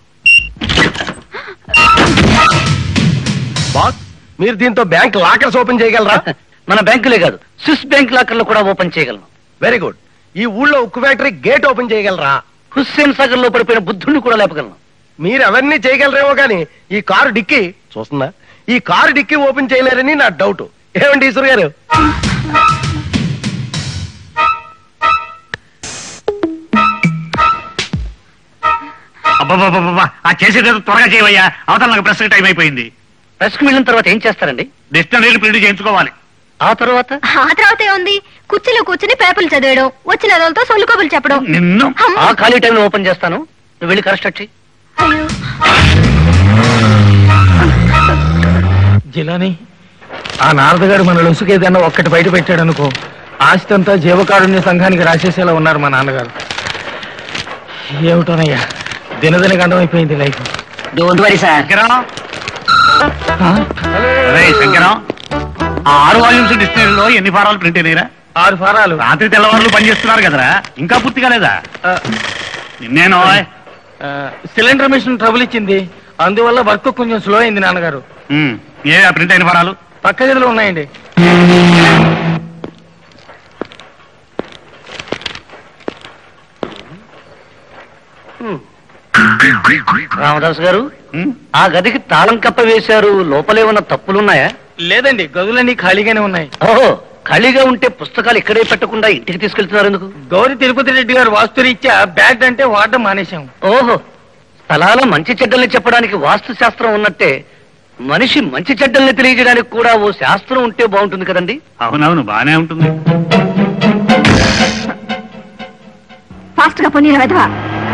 బాస్ మీరు దీంతో బ్యాంక్ లాకర్స్ ఓపెన్ చేయగలరా మన బ్యాంకులే కాదు స్విస్ బ్యాంక్ లాకర్లు కూడా ఓపెన్ చేయగలను వెరీ గుడ్ ఈ ఊళ్ళో ఉక్కు ఫ్యాక్టరీ గేట్ ఓపెన్ చేయగలరా హుస్సేన్ సాగర్ లో పడిపోయిన బుద్ధుడిని కూడా లేపగలను మీరు అవన్నీ చేయగలరేమో కానీ ఈ కారు డిక్కి చూస్తుందా ఈ కారు డిక్కి ఓపెన్ చేయలేరని నా డౌట్ ఏమండి ఈశ్వర్ గారు అబ్బబ్బబ్బబ్బా ఆ చేసేదేదో త్వరగా చేయవయ్యా అవతల నాకు ప్రెస్ టైం అయిపోయింది ప్రెస్ కి వెళ్ళిన తర్వాత ఏం చేస్తారండి డిస్టనరీ ప్రింట్ చేయించుకోవాలి ఆ తర్వాత ఆ తర్వాత ఏముంది కుర్చీలో కూర్చుని పేపర్లు చదివేయడం వచ్చిన వాళ్ళతో సొల్లు కబుర్లు చెప్పడం నిన్ను ఆ ఖాళీ టైంలో ఓపెన్ చేస్తాను నువ్వు వెళ్ళి కరెక్ట్ వచ్చి జిలాని ఆ నారద గారు మన లొసుకు ఏదైనా ఒక్కటి బయట పెట్టాడు అనుకో ఆస్తి అంతా జీవకారుణ్య సంఘానికి రాసేసేలా ఉన్నారు మా నాన్నగారు ఏమిటోనయ్యా దినదిన గండం అయిపోయింది లైఫ్ డోంట్ వరీ సార్ అరే శంకరం ఆ ఆరు వాల్యూమ్స్ డిక్షనరీలో ఎన్ని ఫారాలు ప్రింట్ అయినాయిరా ఆరు ఫారాలు రాత్రి తెల్లవారులు పనిచేస్తున్నారు కదరా ఇంకా పూర్తి కాలేదా నిన్నేనో సిలిండర్ మిషన్ ట్రబుల్ ఇచ్చింది అందువల్ల వర్క్ కొంచెం స్లో అయింది నాన్నగారు ఏ ప్రింట్ అయిన ఫారాలు పక్క గదిలో ఉన్నాయండి రామదాస్ గారు ఆ గదికి తాళం కప్ప వేశారు లోపలేమన్నా తప్పులున్నాయా లేదండి గదులన్నీ ఖాళీగానే ఉన్నాయి ఓహో ఖాళీగా ఉంటే పుస్తకాలు ఇక్కడే పెట్టకుండా ఇంటికి తీసుకెళ్తున్నారు ఎందుకు గౌరీ తిరుపతి రెడ్డి గారు వాస్తురీత్యా బ్యాడ్ అంటే వాడడం మానేశాం ఓహో స్థలాల మంచి చెడ్డల్ని చెప్పడానికి వాస్తు శాస్త్రం ఉన్నట్టే మనిషి మంచి చెడ్డల్ని తెలియజేయడానికి కూడా ఓ శాస్త్రం ఉంటే బాగుంటుంది కదండి అవునవును బానే ఉంటుంది ఫాస్ట్ గా పొందిన వెధవా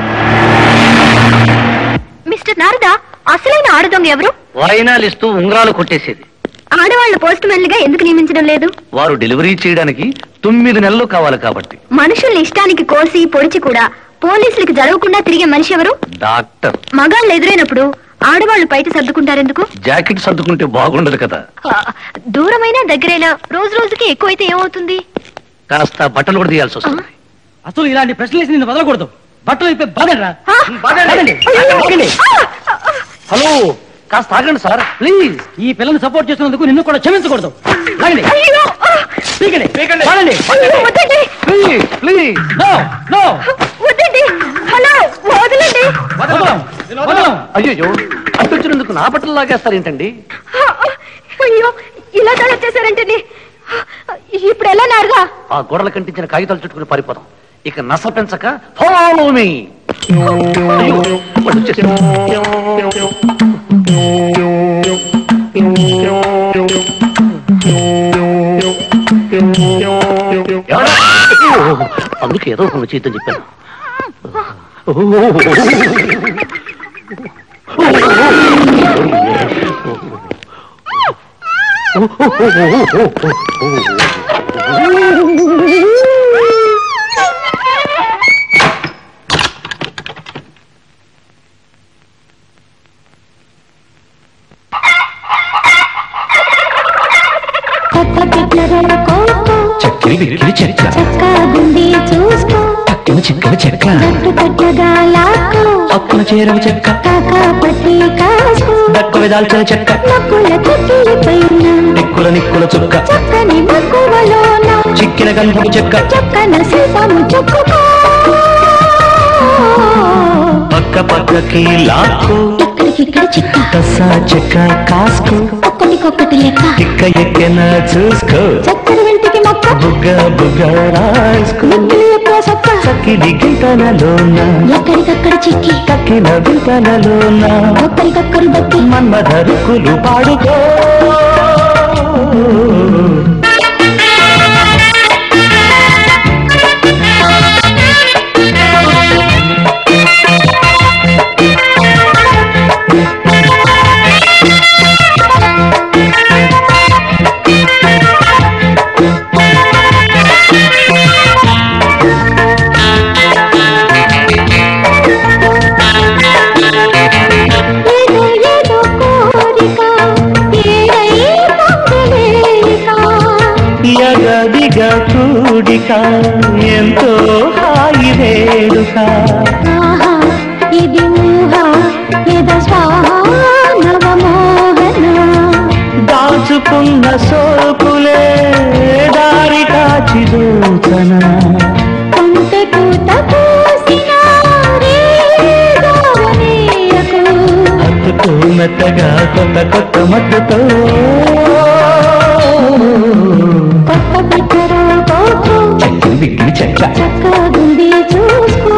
మిస్టర్ నారద అసలైన ఆడదొంగ ఎవరు వాయినాలు ఇస్తూ ఉంగరాలు కొట్టేసేది ఆడవాళ్ళ పోస్ట్ మెన్ గా ఎందుకు నియమించడం లేదు వారు డెలివరీ చేయడానికి తొమ్మిది నెలలు కావాలి కాబట్టి మనుషుల్ని ఇష్టానికి కోసి పొడిచి కూడా పోలీసులకు జరగకుండా తిరిగే మనిషి ఎవరు డాక్టర్ మగాళ్ళు ఎదురైనప్పుడు ఆడవాళ్ళు బయట సర్దుకుంటారెందుకు జాకెట్ సర్దుకుంటే బాగుండదు కదా ఆ, దూరమైనా దగ్గరైనా రోజు రోజుకి ఎక్కువైతే ఏమవుతుంది కాస్త బట్టలు కూడా తీయాల్సి వస్తుంది అసలు ఇలాంటి ప్రశ్నలు వేసి నిన్ను వదలకూడదు బట్టలు అయిపోయి బాగండి రా బాగండి. బాగండి. హలో కాస్త ఆగండి సార్ ప్లీజ్ ఈ పిల్లని సపోర్ట్ చేస్తున్నందుకు నిన్ను కూడా క్షమించకూడదు లాగండి. పీకండి. బాగండి. Please please No, no. వద్దండి హలో వదలండి వదలం. వదలం. అయ్యో అడ్డొచ్చినందుకు నా బట్టలు లాగేస్తారేంటండి అయ్యో ఇలా తల చేశారంటే ఇప్పుడు ఎలా నారుగా ఆ గోడలు కంటించిన కాగితాలు చుట్టుకుని పారిపోదాం ఇక నస పెంచక ఫాలో మీ అందుకే ఏదో ఒక చేయొద్దని చెప్పాను కొత్త పిట్లగల కోకో చక్కెర విరికిరి చెక్క చక్క గుండి చూసుకో పక్కన చెక్కల చెక్క గట్టు కట్టగా లాక్కో పక్కన చేరల చెక్క కాక పట్టి కాసుకో దక్క విదాల్చిన చెక్క నక్కుల చెక్కిలి పైన నిక్కుల నిక్కుల చుక్క చక్కని మక్కువలోన చిక్కిన గంధపు చెక్క చక్కన శిల్పము చెక్కుకో పక్క పక్కకి లాక్కు ఇక్కడికిక్కడ చిక్క కసా చెక్క కాస్కు ఒక్కటికొక్కటి లెక్క తిక్క ఎక్కెన చూసుకో చక్కర వెంటికి మొక్క బుగ్గ బుగ్గ రాసుకో ముద్దులు ఎక్కువ సొక్క సకిలి గింతనలోన ఎక్కడికక్కడ చిక్కి తక్కిన వింతనలోన ఒక్కరికొక్కరు దక్కి మన్మధరుకులు పాడుకో ఆ ఎంతదిగా కూడిక ఎంతో హాయి వేడుక ఆహా ఇది ఊహ ఎద స్వాహ నవమోహన దాచుకున్న సోకులే దారి కాచి దూచన కొంటె కూత పూసిన రేగావనీయకు హత్తుకు మెత్తగా కొత్త కొత్త మత్తుతో కొత్త బిడ్డరా పోకు చక్కెర బిక్కిరి చెక్క చక్కగుంది చూసుకో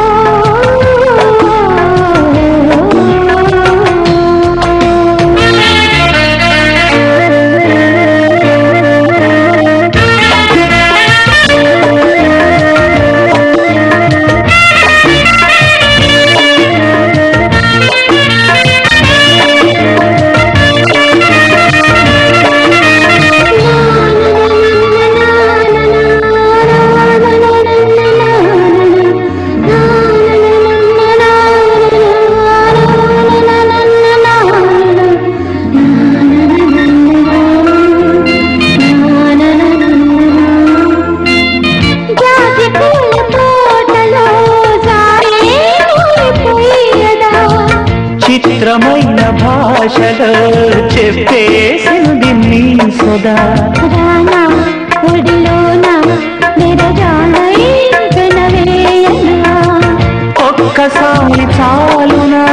జాజి పూల తోటలో జారే పూయదా చిత్రమైన భాషలో చెప్పేసింది నీ సదా రానా ఒడిలోన నిరజాలై కనవేయనా ఒక్కసారి చాలునా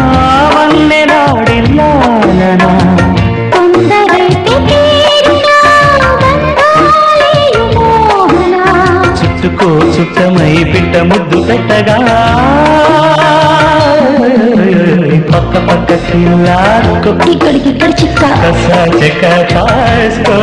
వన్నెలాడిల్లాలనా కొందరైతే తీరునా బంధాలేయు మోహనా చుట్టుకో చుట్టమై పిట్ట ముద్దు పెట్టగా పక్క పక్కకి లాక్కో ఇక్కడికి ఇక్కడ చిక్క కస చెక్క కాసుకో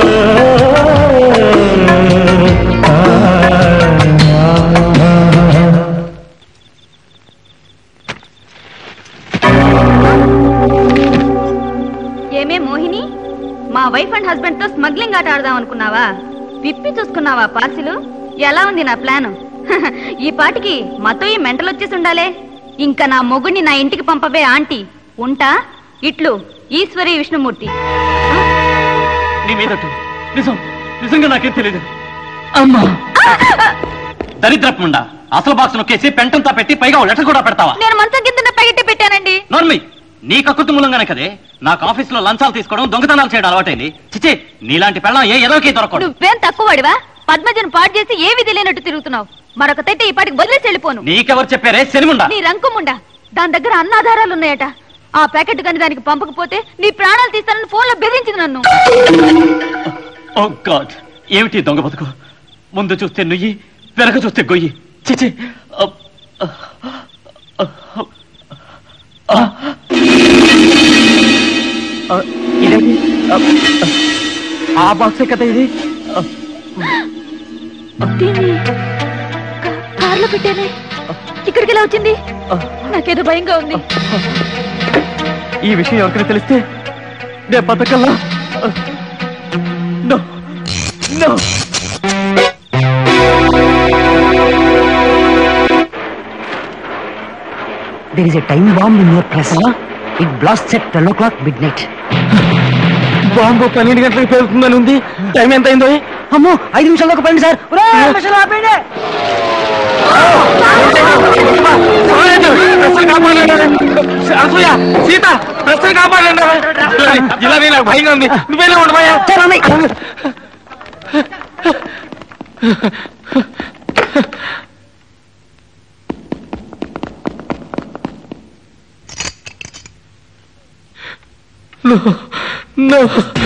ఏమే మోహిని మా వైఫ్ అండ్ హస్బెండ్ తో స్మగ్లింగ్ ఆట ఆడదాం అనుకున్నావా విప్పి చూసుకున్నావా పార్సిలు ఎలా ఉంది నా ప్లాన్ ఈ పాటికి మాతో ఈ మెంటలు వచ్చేసి ఉండాలే ఇంకా నా మొగుడిని నా ఇంటికి పంపవే ఆంటీ ఉంటా ఇట్లు ఈశ్వరి విష్ణుమూర్తి నీ మీద నిజం నిజంగా నాకేం తెలియదు అమ్మా దరిద్రపుండా అసలు బాక్స్ నొక్కేసి పెంటంతా పెట్టి పైగా ఓ లెటర్ కూడా పెడతావా నేను మంచం కింద పైగట్టి పెట్టానండి నోర్మి నీ కక్కుతు మూలంగానే కదే నాకు ఆఫీస్ లో లంచాలు తీసుకోవడం దొంగతనాలు చేయడం అలవాటైంది చిచి నీలాంటి పెళ్ళం ఏ ఎదోకి దొరకడు నువ్వేం తక్కువ వాడివా పద్మజను పాడు చేసి ఏవి తెలియనట్టు తిరుగుతున్నావు మరొక తెట్టి ఈ పాటికి వదిలేసి వెళ్ళిపోను నీకెవరు చెప్పారే శనిముండా నీ రంకుముండా దాని దగ్గర అన్న ఆధారాలు ఉన్నాయట ఆ ప్యాకెట్ కానీ దానికి పంపకపోతే నీ ప్రాణాలు తీస్తానని ఫోన్ లో బెదిరించింది నన్ను ఓ గాడ్ ఏమిటి దొంగ బతుకు ముందు చూస్తే నుయ్యి వెనక చూస్తే గొయ్యి చిచి అ- అ- అ- ఆ, ఇదేంటి ఆ, ఆ బాక్సే కదా ఇది ఆ, దీన్ని కా- కారులో పెట్టానే ఇక్కడికి ఎలా వచ్చింది నాకేదో భయంగా ఉంది ఈ విషయం ఎవరికైనా తెలిస్తే నేను బతకల్లా no no There is a time bomb in your place. It blasts at 12 o'clock midnight. Bomb పన్నెండు గంటలకు పేలుతుందని ఉంది టైం ఎంత అయిందో అమ్మో ఐదు నిమిషాల్లో ఒక పని సార్ ఒరేయ్, మిషన్ ఆపేయండి. అసూయ సీత ప్రశ్న కాపాడండి ఇలా నాకు భయంగా ఉంది నువ్వేనా ఉండబోయా No, no.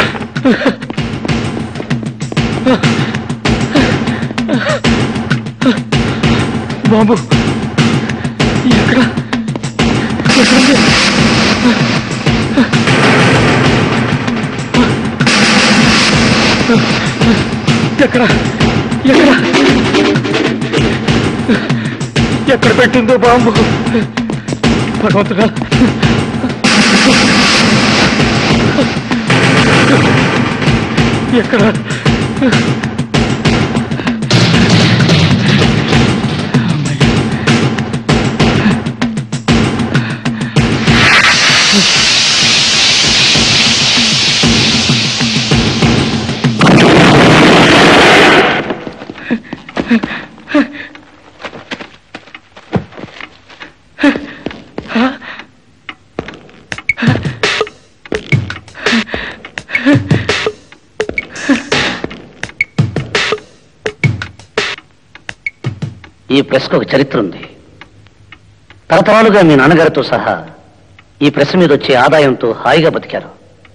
బాబు ఎక్కడ ఎక్కడుంది ఎక్కడ ఎక్కడ ఎక్కడ పెట్టిందో బాంబు భగవంతుడా ఎక్కడ ఈ ప్రెస్కు ఒక చరిత్ర ఉంది తరతరాలుగా మీ నాన్నగారితో సహా ఈ ప్రెస్ మీద వచ్చే ఆదాయంతో హాయిగా బతికారు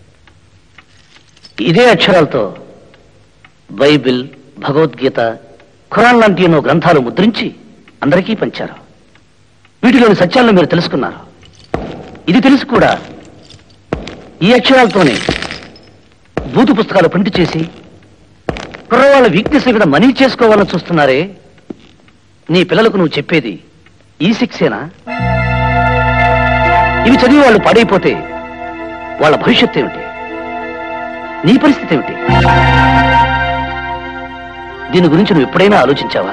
ఇదే అక్షరాలతో బైబిల్ భగవద్గీత ఖురాన్ లాంటి ఎన్నో గ్రంథాలు ముద్రించి అందరికీ పంచారు వీటిలోని సత్యాలను మీరు తెలుసుకున్నారు ఇది తెలిసి కూడా ఈ అక్షరాలతోనే బూతు పుస్తకాలు ప్రింట్ చేసి కుర్రవాళ్ళ వీక్నెస్ మీద మనీ చేసుకోవాలని చూస్తున్నారే నీ పిల్లలకు నువ్వు చెప్పేది ఈ శిక్షేనా ఇవి చదివి వాళ్ళు పాడైపోతే వాళ్ళ భవిష్యత్తు ఏమిటి నీ పరిస్థితి ఏమిటి దీని గురించి నువ్వు ఎప్పుడైనా ఆలోచించావా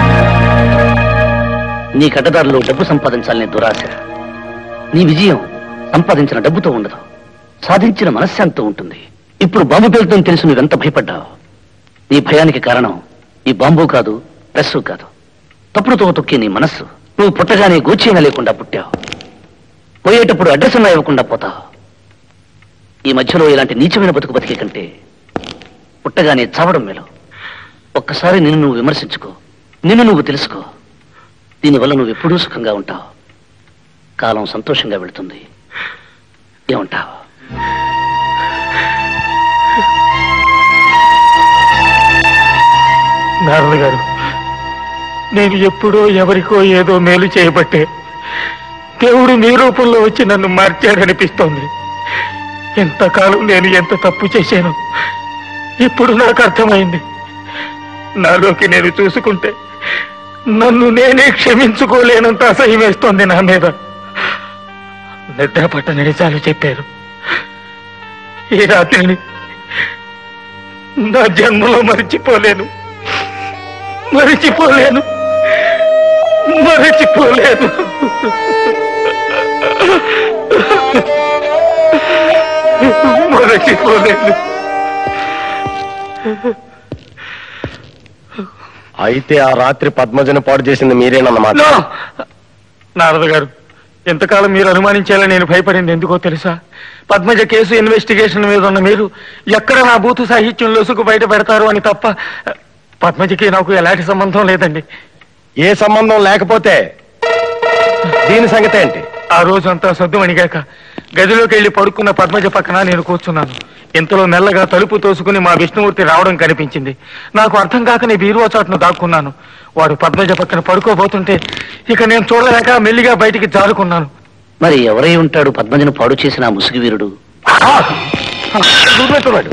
నీ కడ్డదారులో డబ్బు సంపాదించాలనే దురాశ నీ విజయం సంపాదించిన డబ్బుతో ఉండదు సాధించిన మనశ్శాంతితో ఉంటుంది ఇప్పుడు బాంబు పేలుతుందని తెలిసి నువ్వెంత భయపడ్డావు నీ భయానికి కారణం ఈ బాంబు కాదు ప్రెస్సు కాదు తప్పుడుతో తొక్కే నీ మనస్సు నువ్వు పుట్టగానే గోచీన లేకుండా పుట్టావు పోయేటప్పుడు అడ్రస్ ఉన్నా ఇవ్వకుండా పోతావు ఈ మధ్యలో ఇలాంటి నీచమైన బతుకు బతికే కంటే పుట్టగానే చావడం మేలు ఒక్కసారి నిన్ను నువ్వు విమర్శించుకో నిన్ను నువ్వు తెలుసుకో దీనివల్ల నువ్వు ఎప్పుడూ సుఖంగా ఉంటావు కాలం సంతోషంగా వెళుతుంది ఏమంటావు నారద గారు నేను ఎప్పుడో ఎవరికో ఏదో మేలు చేయబట్టే దేవుడు మీ రూపంలో వచ్చి నన్ను మార్చాడనిపిస్తోంది ఎంతకాలం నేను ఎంత తప్పు చేశాను ఇప్పుడు నాకు అర్థమైంది నాలోకి నేను చూసుకుంటే నన్ను నేనే క్షమించుకోలేనంత అసహ్యం వేస్తోంది నా మీద నిద్ర పట్టని నిజాలు చెప్పారు ఈ రాత్రిని నా జన్మలో మరిచిపోలేను మరిచిపోలేను మరిచిపోలేను మరచిపోలేను అయితే ఆ రాత్రి పద్మజను పాడు చేసింది మీరేనన్నమాట నో! నారద గారు ఎంతకాలం మీరు అనుమానించాలని నేను భయపడింది ఎందుకో తెలుసా పద్మజ కేసు ఇన్వెస్టిగేషన్ మీద ఉన్న మీరు ఎక్కడ నా బూతు సాహిత్యం లొసుకు బయట పెడతారు అని తప్ప పద్మజకి నాకు ఎలాంటి సంబంధం లేదండి ఏ సంబంధం లేకపోతే దీని సంగతి ఏంటి ఆ రోజంతా సద్దు అణిగాక గదిలోకి వెళ్లి పడుకున్న పద్మజ పక్కన నేను కూర్చున్నాను ఇంతలో మెల్లగా తలుపు తోసుకుని మా విష్ణుమూర్తి రావడం కనిపించింది నాకు అర్థం కాక నీ బీరువా చాటును దాక్కున్నాను వాడు పద్మజ పక్కన పడుకోబోతుంటే ఇక నేను చూడలేక మెల్లిగా బయటికి జారుకున్నాను మరి ఎవరై ఉంటాడు పద్మజను పాడు చేసిన ఆ ముసుగు వీరుడు దూరపెట్టువాడు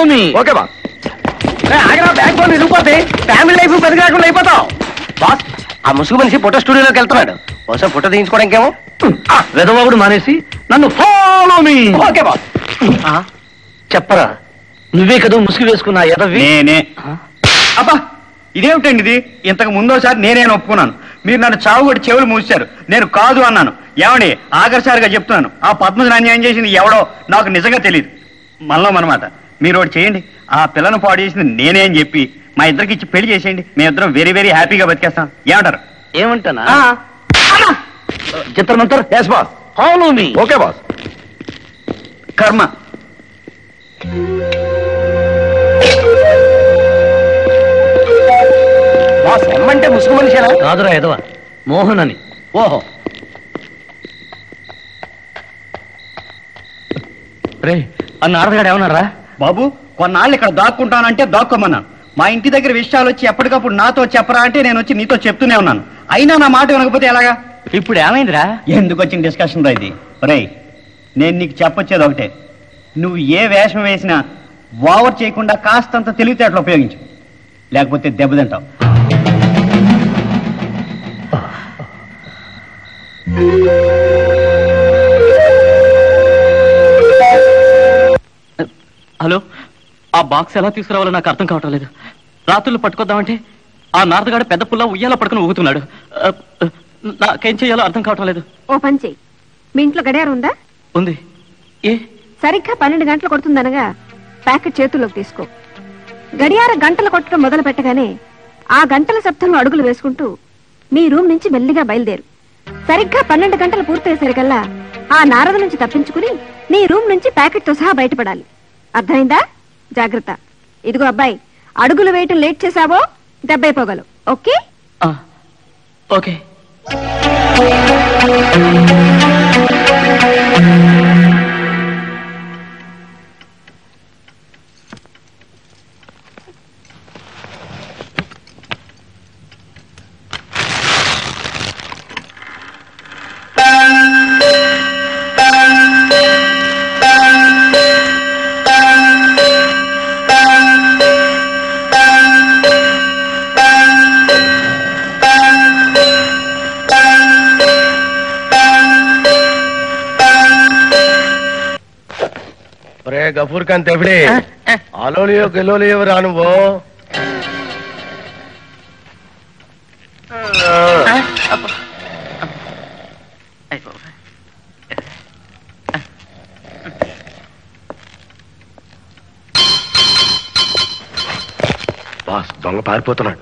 మీ ఓకే బా ఆగరా బ్యాక్ బోన్ ఇరిగిపోతే ఫ్యామిలీ లైఫ్ పెద్దగాకుండా అయిపోతాం బాస్ ఆ ముసుగు మనిషి ఫోటో స్టూడియోలోకి వెళ్తున్నాడు బహుశా ఫోటో తీయించుకోవడానికేమో వెదవాగుడు మానేసి నన్ను ఫాలో మీ ఓకే బాస్ చెప్పరా నువ్వే కదా ముసుగు వేసుకున్నా ఎదవి నేనే అబ్బా ఇదేమిటండి ఇది ఇంతకు ముందోసారి నేనే ఒప్పుకున్నాను మీరు నన్ను చావుగొట్టి చెవులు మూసారు నేను కాదు అన్నాను ఏమండి ఆఖరిసారిగా చెప్తున్నాను ఆ పద్మజని అన్యాయం చేసింది ఎవడో నాకు నిజంగా తెలియదు మనలో అనమాట మీరు ఒకటి చేయండి ఆ పిల్లను పాడు చేసింది నేనే అని చెప్పి మా ఇద్దరికి ఇచ్చి పెళ్లి చేసేయండి మేమిద్దరం వెరీ వెరీ హ్యాపీగా బతికేస్తాం ఏమంటారు ఏమంటానా చిత్రమంతర్ yes boss follow me okay boss కర్మ బాస్ ఎమ్మంటే ముసుగు మనిషేనా కాదురా ఎదవ మోహన్ అని ఓహో రే అన్న ఆడగాడు ఏమన్నారా బాబు కొన్నాళ్ళు ఇక్కడ దాక్కుంటానంటే దాక్కోమన్నాను మా ఇంటి దగ్గర విషయాలు వచ్చి ఎప్పటికప్పుడు నాతో చెప్పరా అంటే నేను వచ్చి నీతో చెప్తూనే ఉన్నాను అయినా నా మాట వినకపోతే ఎలాగా ఇప్పుడు ఏమైందిరా ఎందుకు వచ్చిన డిస్కషన్ రా ఇది రే నేను నీకు చెప్పొచ్చేది ఒకటే నువ్వు ఏ వేషం వేసినా ఓవర్ చేయకుండా కాస్తంత తెలివితేటలు ఉపయోగించు లేకపోతే దెబ్బతింటావు హలో ఆ బాక్స్ ఎలా తీసుకురావాలో నాకు అర్థం కావటం లేదు రాత్రులు పట్టుకొద్దామంటే ఆ నారదగాడు పెద్ద పుల్ల ఉయ్యాల పట్టుకుని ఊగుతున్నాడు ఆ, ఆ, నాకేం చేయాలో అర్థం కావటం లేదు ఓ పని చెయ్యి మీ ఇంట్లో గడియారం ఉందా ఉంది ఏ సరిగ్గా పన్నెండు గంటలు కొడుతుందనగా ప్యాకెట్ చేతుల్లోకి తీసుకో గడియార గంటలు కొట్టడం మొదలు పెట్టగానే ఆ గంటల శబ్దంలో అడుగులు వేసుకుంటూ మీ రూమ్ నుంచి మెల్లిగా బయలుదేరు సరిగ్గా పన్నెండు గంటలు పూర్తయ్యేసరికల్లా ఆ నారద నుంచి తప్పించుకుని నీ రూమ్ నుంచి ప్యాకెట్తో సహా బయటపడాలి అర్థమైందా జాగ్రత్త ఇదిగో అబ్బాయి అడుగులు వేయటం లేట్ చేశావో దెబ్బైపోగలవు ఓకే ఆ, ఓకే ఒరే గఫూర్ కాంత్ ఎప్పుడే అలోలియో గెలోలియో రా నువ్వు బాస్ దొంగ పారిపోతున్నాడు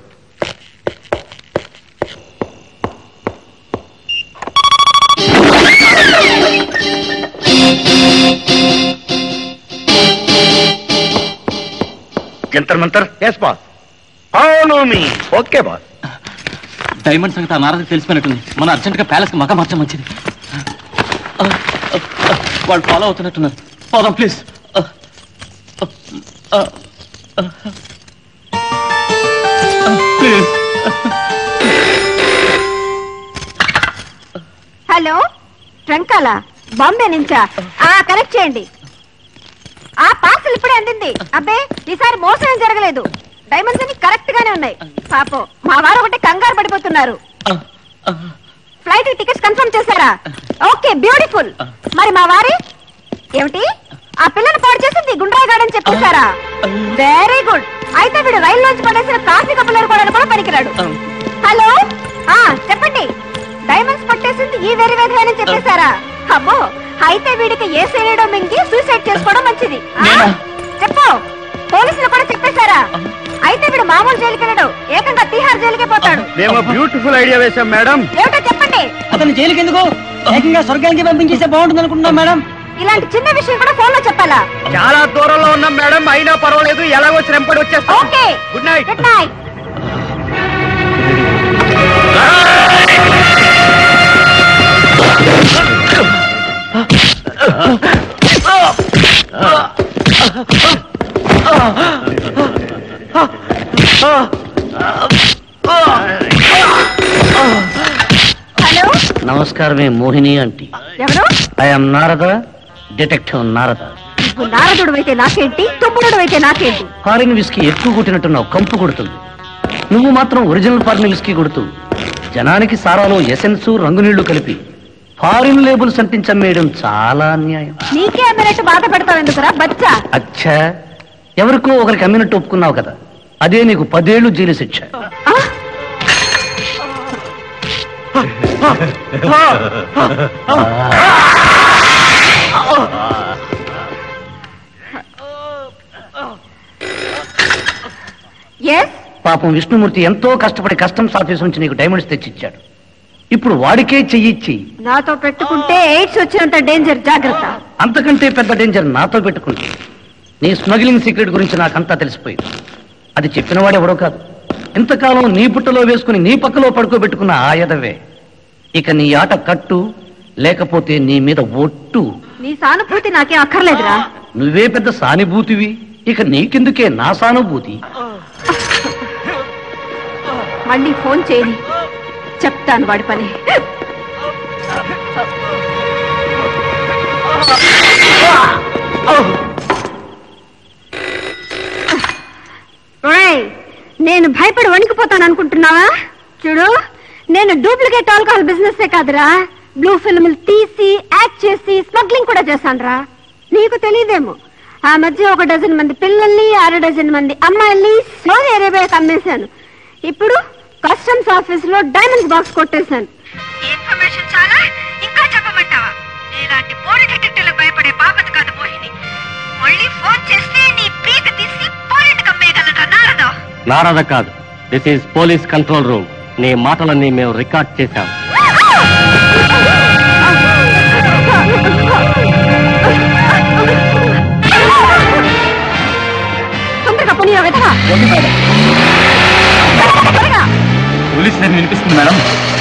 జంతర్ Mantar yes boss follow me okay boss diamond సంగతి ఆ నారదకి తెలిసిపోయినట్టుంది మనం అర్జెంటుగా ప్యాలెస్ కి మగ మార్చం మంచిది ఆ, ఆ, ఆ, వాళ్ళు ఫాలో అవుతున్నట్టున్నారు పోదాం ప్లీజ్ ప్లీజ్ హలో ట్రంకాల బాంబే నుంచా ఆ కనెక్ట్ చేయండి ఆ పార్సల్ ఇప్పుడే అందింది అబ్బే ఈసారి మోసం ఏం జరగలేదు డైమండ్స్ అన్ని కరెక్ట్ గానే ఉన్నాయి పాపం మా వారు ఒకటి కంగారు పడిపోతున్నారు ఫ్లైట్ టికెట్స్ కన్ఫర్మ్ చేశారా ఓకే బ్యూటిఫుల్ మరి మా వారి ఏమిటి ఆ పిల్లని పాడు చేసింది గుండ్రాయి గాడని చెప్పేశారా వెరీ గుడ్ అయితే వీడు రైలు నుంచి పడేసిన కాఫీ కప్పులు కూడా కూడా పనికిరాడు హలో ఆ చెప్పండి డైమండ్స్ పట్టేసింది ఈ వెరీ వెరీ అని చెప్పేశారా అబ్బో అయితే వీడికి ఏ శరీరం మింగి సూసైడ్ చేసుకోవడం మంచిది ఆ? చెప్పు పోలీసులు కూడా చెప్పేశారా అయితే వీడు మామూలు జైలుకి వెళ్ళడు ఏకంగా తీహార్ జైలుకే పోతాడు మేము బ్యూటిఫుల్ ఐడియా వేశాం మేడం ఏమిటో చెప్పండి అతను జైలుకి ఎందుకు ఏకంగా స్వర్గానికి పంపించేస్తే బాగుంటుంది అనుకుంటున్నాం మేడం ఇలాంటి చిన్న విషయం కూడా ఫోన్ లో చెప్పాలా చాలా దూరంలో ఉన్నాం మేడం అయినా పర్వాలేదు ఎలాగో శ్రమపడి వచ్చేస్తాం okay good night good night hello నమస్కారమే మోహిని ఆంటీ ఎవరు ఐఎమ్ నారద డిటెక్టివ్ నారద నువ్వు నారదుడు అయితే నాకేంటి తుమ్ముడు అయితే నాకేంటి ఫారిన్ విస్కీ ఎక్కువ కొట్టినట్టున్నావు కంపు కొడుతుంది నువ్వు మాత్రం ఒరిజినల్ ఫారిన్ విస్కీ కొడుతూ జనానికి సారాలో ఎసెన్స్ రంగునీళ్లు కలిపి ఫారిన్ లేబుల్స్ అంటించమ్మేయడం చాలా అన్యాయం నీకే అమ్మినట్టు బాధ పెడతావు ఎందుకురా బచ్చా అచ్చా ఎవరికో ఒకరికి అమ్మినట్టు ఒప్పుకున్నావు కదా అదే నీకు పదేళ్లు జైలు శిక్ష ఎస్ పాపం విష్ణుమూర్తి ఎంతో కష్టపడి కస్టమ్స్ ఆఫీస్ నుంచి నీకు డైమండ్స్ తెచ్చిచ్చాడు ఇప్పుడు వాడికే చెయ్యిచ్చి నాతో పెట్టుకుంటే ఎయిడ్స్ వచ్చినంత డేంజర్ జాగ్రత్త అంతకంటే పెద్ద డేంజర్ నాతో పెట్టుకుంది నీ స్మగ్లింగ్ సీక్రెట్ గురించి నాకంతా తెలిసిపోయింది అది చెప్పినవాడు ఎవడో కాదు ఇంతకాలం నీ పుట్టలో వేసుకుని నీ పక్కలో పడుకోబెట్టుకున్న ఆయదవే ఇక నీ ఆట కట్టు లేకపోతే నీ మీద ఒట్టు నీ సానుభూతి నాకేం అక్కర్లేదురా నువ్వే పెద్ద సానుభూతివి ఇక నీకెందుకే నా సానుభూతి మళ్ళీ ఫోన్ చేయని చెప్తాను వాడి పని ఒరేయ్, నేను భయపడి వణికిపోతాను అనుకుంటున్నావా చూడు నేను డూప్లికేట్ ఆల్కహాల్ బిజినెస్ కాదురా బ్లూ ఫిల్మ్లు తీసి యాక్ట్ చేసి స్మగ్లింగ్ కూడా చేశానురా నీకు తెలియదేమో ఆ మధ్య ఒక డజన్ మంది పిల్లల్ని అర డజన్ మంది అమ్మాయిల్ని సౌదీ అరేబియాకి అమ్మేశాను ఇప్పుడు కస్టమ్స్ ఆఫీస్ లో డైమండ్స్ బాక్స్ కొట్టేశాను ఇన్ఫర్మేషన్ చాలా ఇంకా చెప్పమంటావా ఇలాంటి పోటీ డిటెక్టివ్లకు భయపడే బాపత కాదు మోహిని మళ్ళీ ఫోన్ చేస్తే నీ పీక తీసి పోలీట్ కమ్మేయగలరా నారదా నారద కాదు this is police control room నీ మాటలన్నీ మేము రికార్డ్ చేశాం తొందరగా పోనీ వెతగా పోలీస్ లైన్ వినిపిస్తుంది మేడం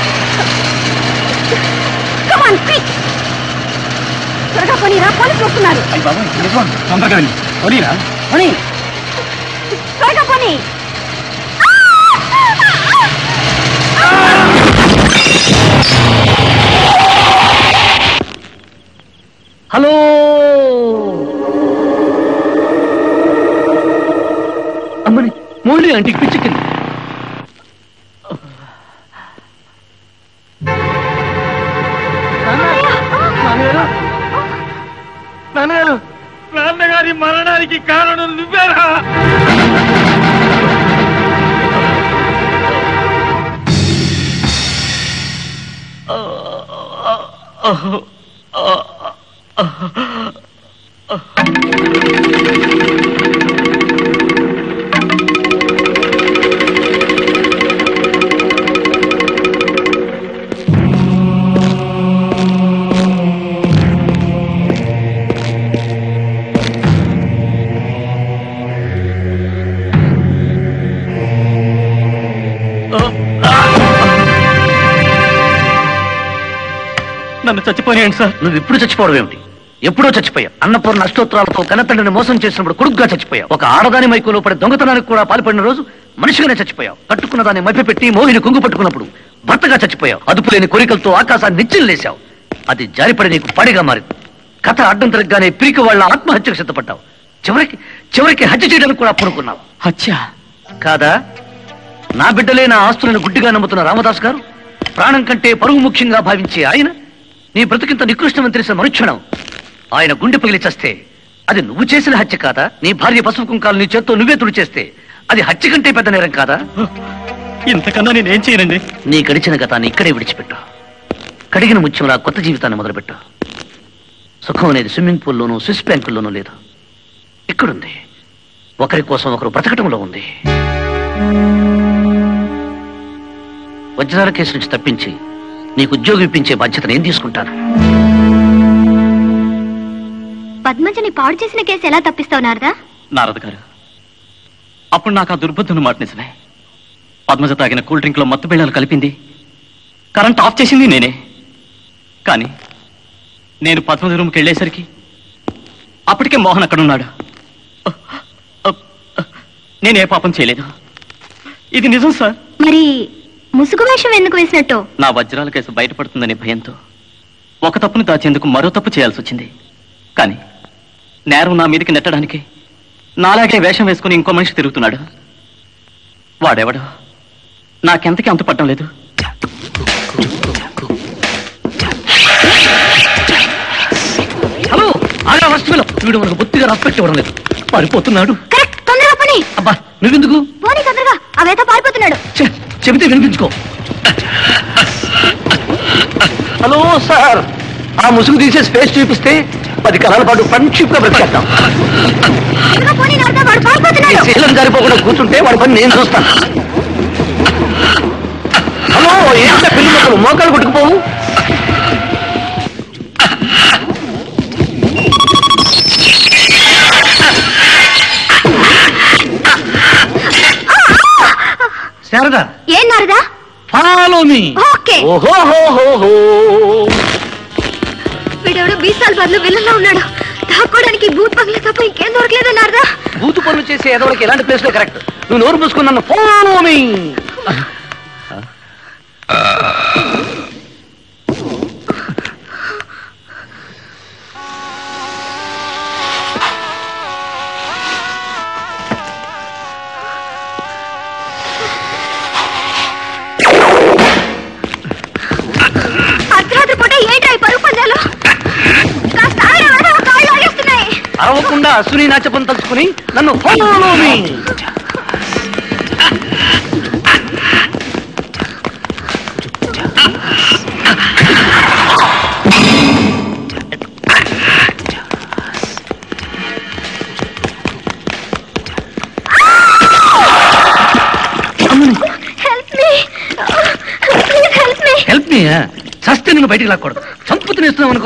Come on, quick! త్వరగా పోనీరా పోలీసులు వస్తున్నారు తొందరగా వెళ్ళి పోనీరా పోనీ త్వరగా పోనీ హలో అమ్మని మోడీ అంటికి పిచ్చికింది నాన్నగారు నాన్నగారి మరణానికి కారణం నువ్వేరా నన్ను చచ్చిపోయాను సార్ నువ్వు ఇప్పుడు చచ్చిపోవడం ఏమిటి ఎప్పుడో చచ్చిపోయావు అన్నపూర్ణ అష్టోత్తరాలతో కన్నతండ్రిని మోసం చేసినప్పుడు కొడుకుగా చచ్చిపోయావు ఒక ఆడదాని మైకులో పడి దొంగతనానికి కూడా పాల్పడిన రోజు మనిషిగానే చచ్చిపోయావు కట్టుకున్న దాన్ని మభ్యపెట్టి మోహిని కుంగు పట్టుకున్నప్పుడు భర్తగా చచ్చిపోయావు అదుపులేని కోరికలతో ఆకాశాన్ని నిచ్చిలు లేశావు అది జారిపడి నీకు పడిగా మారింది కథ అడ్డం తిరగగానే పిరికి వాళ్ళ ఆత్మహత్యకు సిద్ధపడ్డావు చివరికి చివరికి హత్య చేయడానికి కూడా పూనుకున్నావు హత్య కాదా నా బిడ్డలే నా ఆస్తులను గుడ్డిగా నమ్ముతున్న రామదాస్ గారు ప్రాణం కంటే పరువు ముఖ్యంగా భావించే ఆయన నీ బ్రతికింత నికృష్టమని తెలిసిన మరుక్షణం ఆయన గుండె పగిలి చస్తే అది నువ్వు చేసిన హత్య కాదా నీ భార్య పసుపు కుంకాలు నీ చేత్తో నువ్వే తుడి చేస్తే అది హత్య కంటే పెద్ద నేరం కాదా ఇంతకన్నా నేనేం చేయనండి నీ గడిచిన గతాన్ని ఇక్కడే విడిచిపెట్టు కడిగిన ముత్యంలా కొత్త జీవితాన్ని మొదలుపెట్టు సుఖం అనేది స్విమ్మింగ్ పూల్లోనూ స్విస్ బ్యాంకుల్లోనూ లేదు ఇక్కడుంది ఒకరి కోసం ఒకరు బ్రతకటంలో ఉంది వజ్రాల కేసు నుంచి తప్పించి నీకు ఉద్యోగం ఇప్పించే బాధ్యత నేను తీసుకుంటాను పద్మజని పాడు చేసిన కేసు ఎలా తప్పిస్తావు నారదా నారద గారు అప్పుడు నాకు ఆ దుర్బుద్ధుని మాట నిజమే పద్మజ తాగిన కూల్ డ్రింక్ లో మత్తు బిళ్ళలు కలిపింది కరెంట్ ఆఫ్ చేసింది నేనే కానీ నేను పద్మజ రూమ్కి వెళ్ళేసరికి అప్పటికే మోహన్ అక్కడ ఉన్నాడు నేనే పాపం చేయలేదు ఇది నిజం సార్ మరి ముసుగు వేషం ఎందుకు వేసినట్టు నా వజ్రాల కేసు బయటపడుతుందనే భయంతో ఒక తప్పును దాచేందుకు మరో తప్పు చేయాల్సి వచ్చింది కానీ నేరం నా మీదకి నెట్టడానికి నాలాగే వేషం వేసుకుని ఇంకో మనిషి తిరుగుతున్నాడు వాడెవడు నాకెంతకి అంత పట్టం లేదు హలో ఆగా ఫస్ట్ వీలు వీడు మనకు బొత్తిగా రెస్పెక్ట్ ఇవ్వడం లేదు పారిపోతున్నాడు తొందరగా పని అబ్బా నువ్వెందుకు పోనీ తొందరగా అవేతో పారిపోతున్నాడు ఛే, చెబితే వినిపించుకో హలో సార్ ఆ ముసుగు తీసే స్పేస్ చూపిస్తే పది కాలాల పాటు ఫ్రెండ్షిప్ గా బ్రతికేద్దాం తొందరగా పోనీ నారదా వాడు పారిపోతున్నాడు ఈ శీలం జారిపోకుండా కూర్చుంటే వాడి పని నేను చూస్తాను హలో ఏంట పిల్లి మొక్కలు మోకాలు కొట్టుకుపోవు శారదా ఏం నారదా ఫాలో మీ ఓకే ఓహోహోహోహో వీడెవడో బీసాల్ బదులు విలన్లో ఉన్నాడు దాక్కోడానికి భూత్ బంగ్లా తప్ప ఇంకేం దొరకలేదు నారదా బూతు పనులు చేసే ఎదవలకి ఎలాంటి ప్లేస్ లో కరెక్ట్ నువ్వు నోరు మూసుకుని నన్ను ఫాలో మీ అర్ధరాత్రి పూట ఏంట్రా ఈ పరుగు పందాలు కాస్త ఆగరా వాడు, కాళ్ళు లాగేస్తున్నాయి అరవకుండా అశ్విని నాచపం తలుచుకుని నన్ను follow me help me please help me help me చస్తే నేను బయటికి లాక్కూడదు చంపు తినేస్తున్నావు అనుకో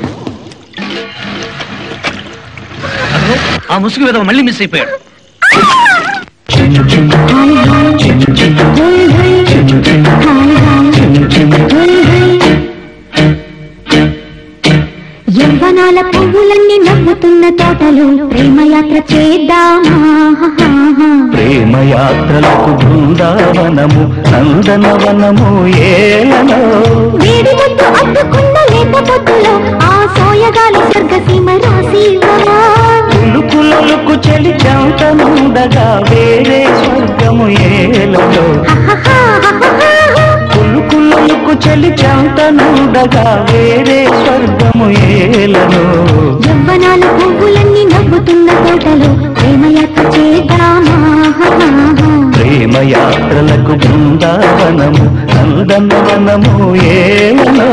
అదిగో, ఆ ముసుగు విధవ మళ్ళీ మిస్ అయిపోయాడు యవ్వనాల పువ్వులన్నీ నవ్వుతున్న తోటలో ప్రేమయాత్ర చేద్దామా ప్రేమయాత్రలకు బృందావనము నందనవనము ఏలనో వేడి ముద్దు అద్దుకున్న లేత పొద్దులో ఆ సోయగాలి స్వర్గసీమ రాసివా కులుకులకు చెలి చంతనుండగా వేరే స్వర్గము ఏలలో కులుకులకు చెలి చంతనుండగా వేరే స్వర్గము ఏలను యవ్వనాల పువ్వులన్నీ నవ్వుతున్న తోటలో ప్రేమయాత్ర చేద్దామా ప్రేమయాత్రలకు బృందావనము నందనవనము ఏలనో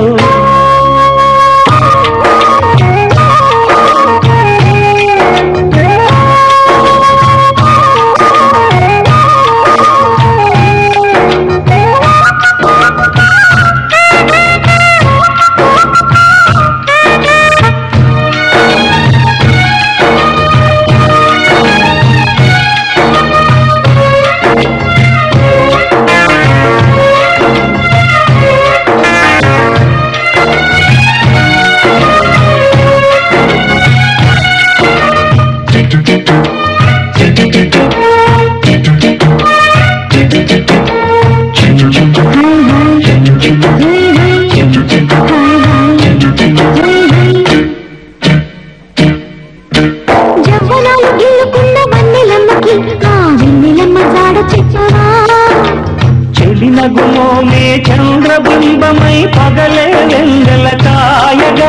యవ్వనాలు గిల్లుకున్న వన్నెలమ్మకి ఆ వెన్నెలమ్మ జాడ చెప్పవా చెలినగుమోమే చంద్రబింబమై పగలే వెంగల కాయగా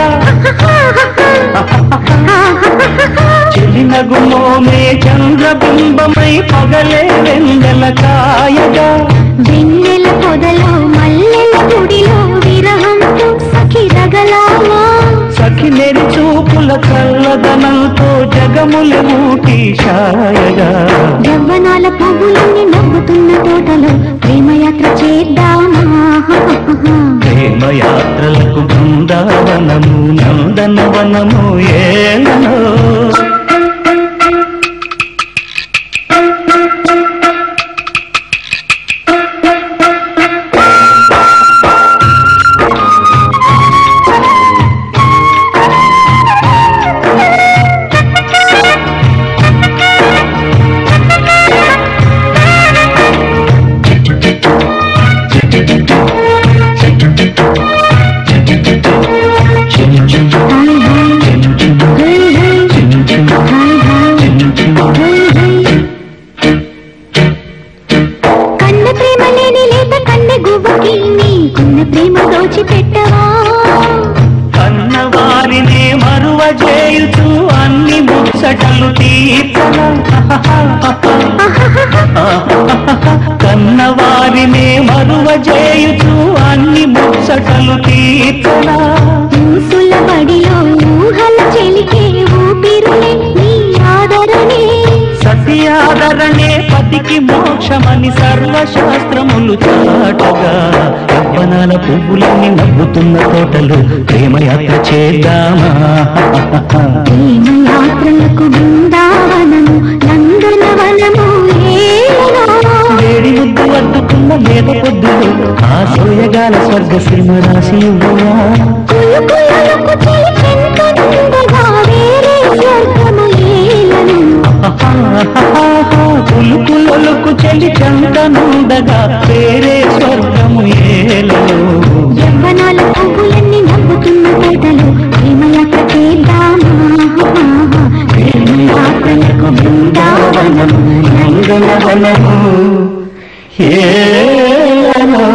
చెలినగుమోమే చంద్రబింబమై పగలే వెంగల కాయగా వెన్నెల పొదలో మల్లెల గుడిలో విరహంతో సఖి రగలామా సఖి నెరి చూపుల కల్లదనంతో జగముల ఊటి షాయగా యవ్వనాల పువ్వులన్నీ నవ్వుతున్న తోటలో ప్రేమయాత్ర చేద్దామా ప్రేమయాత్రలకు బృందావనము నందనవనము ఏలనో హాయ్ హాయ్ పువ్వుకి నీకున్న ప్రేమ దోచి పెట్టవా కన్నవారినే మరువ చేయుచు అన్ని ముచ్చటలు తీర్చన కన్నవారినే మరువ చేయుచు అన్ని ముచ్చటలు తీర్చన ఊసుల బడిలో ఊహల చెలికే ఊపిరులే నీ ఆదరణే సత్యాదరణే పతికి మోక్షమని సర్వశాస్త్రములు చాటగా యవ్వనాల పువ్వులన్నీ నవ్వుతున్న తోటలు ప్రేమయాత్ర చేద్దామా ప్రేమ యాత్రలకు బృందావనము నందనవనము ఏలనా వేడి ముద్దు అద్దుకున్న మేత పొద్దులు ఆ సోయగాల స్వర్గ శ్రీమ రాసి ఇవ్వవా కులు కులలకు చెలి చెంతనుండగా వేరే స్వర్గము ఏలను పులుకులొలుకు చెలి చందనుండగా వేరే స్వర్గము ఏలలో యవ్వనాల పువ్వులన్నీ నవ్వుతున్న తోటలు ప్రేమయాత్ర చేద్దామా ప్రేమయాత్రలకు బృందావనము నందనవనము ఏలలో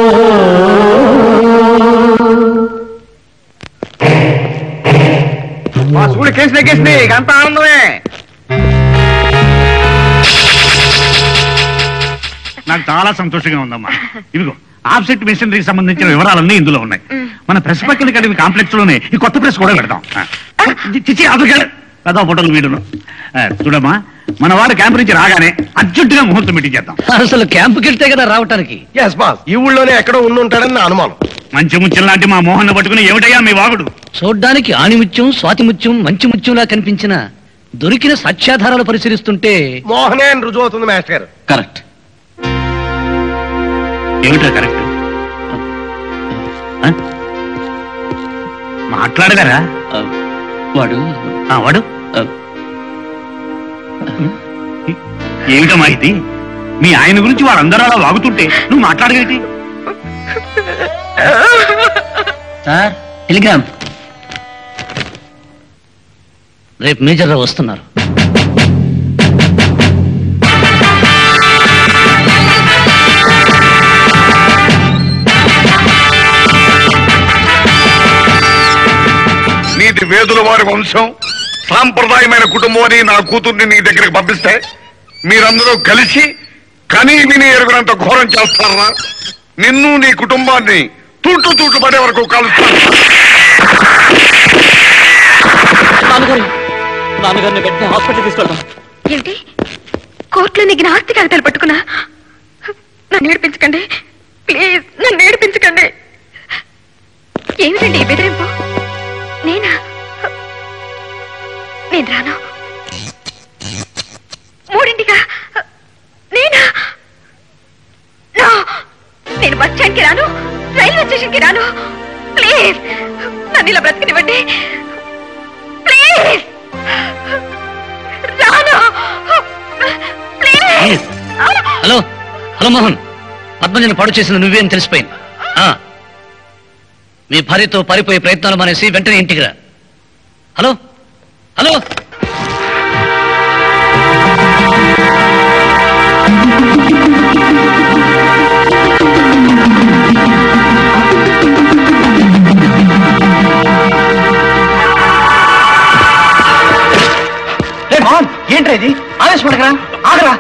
మా సూడి కేసు నెగ్గేసింది ఇక అంతా ఆనందమే నాకు చాలా సంతోషంగా ఉందమ్మా ఇదిగో ఆఫ్సెట్ మిషనరీకి సంబంధించిన వివరాలన్నీ ఇందులో ఉన్నాయి మన ప్రెస్ పక్కన కలిగిన కాంప్లెక్స్ లోనే ఈ కొత్త ప్రెస్ కూడా పెడదాం ఆ. చిచి అదొక పెద్ద ఫోటోలు వీడును ఆ, చూడమ్మా మన వాడు క్యాంప్ నుంచి రాగానే అర్జెంటుగా ముహూర్తం మీటింగ్ చేద్దాం అసలు క్యాంపుకి వెళ్తే కదా రావటానికి ఎస్ బాస్ ఈ ఊళ్ళోనే ఎక్కడో ఉండి ఉంటాడని నా అనుమానం మంచి ముత్యం లాంటి మా మోహన్ పట్టుకుని ఏమిటయ్యా మీ వాగుడు చూడ్డానికి ఆణిముత్యం స్వాతిముత్యం మంచి ముత్యంలా కనిపించిన దొరికిన సాక్ష్యాధారాలు పరిశీలిస్తుంటే మోహనే అని రుజువు అవుతుంది మాస్టర్ గారు కరెక్ట్ ఏమిటా కరెక్ట్ మాట్లాడగరా వాడు ఆ, వాడు ఏమిటమ్మా ఇది మీ ఆయన గురించి వాళ్ళందరూ అలా వాగుతుంటే నువ్వు మాట్లాడగేటి సార్ టెలిగ్రామ్ రేపు మేజర్ రావు వస్తున్నారు నీది వేదుల వారి వంశం సాంప్రదాయమైన కుటుంబం అని నా కూతుర్ని నీ దగ్గరికి పంపిస్తే మీరందరూ కలిసి కనీ విని ఎరుగునంత ఘోరం చేస్తారా నిన్ను నీ కుటుంబాన్ని తూట్లు తూట్లు పడే వరకు కలుస్తాను నాన్నగారు నాన్నగారిని వెంటనే హాస్పిటల్ తీసుకెళ్తాం ఏమిటి కోర్టులో నీకు ఆస్తి కాగితాలు పట్టుకున్నా నన్ను ఏడిపించకండి ప్లీజ్ నన్ను ఏడిపించకండి ఏమిటండి ఈ బెదిరింపు నేనా నేను రాను మూడింటిగా నేనా No! నేను బస్ స్టాండ్కి రాను రైల్వే స్టేషన్కి రాను ప్లీజ్ నన్ను ఇలా బ్రతకనివ్వండి ప్లీజ్ రాను ప్లీజ్ హలో హలో మోహన్ పద్మజని పాడు చేసిన నువ్వే అని తెలిసిపోయింది ఆ. మీ భార్యతో పారిపోయే ప్రయత్నాలు మానేసి వెంటనే ఇంటికి రా హలో హలో ఏంట్రా ఇది ఆవేశపడకరా ఆగరా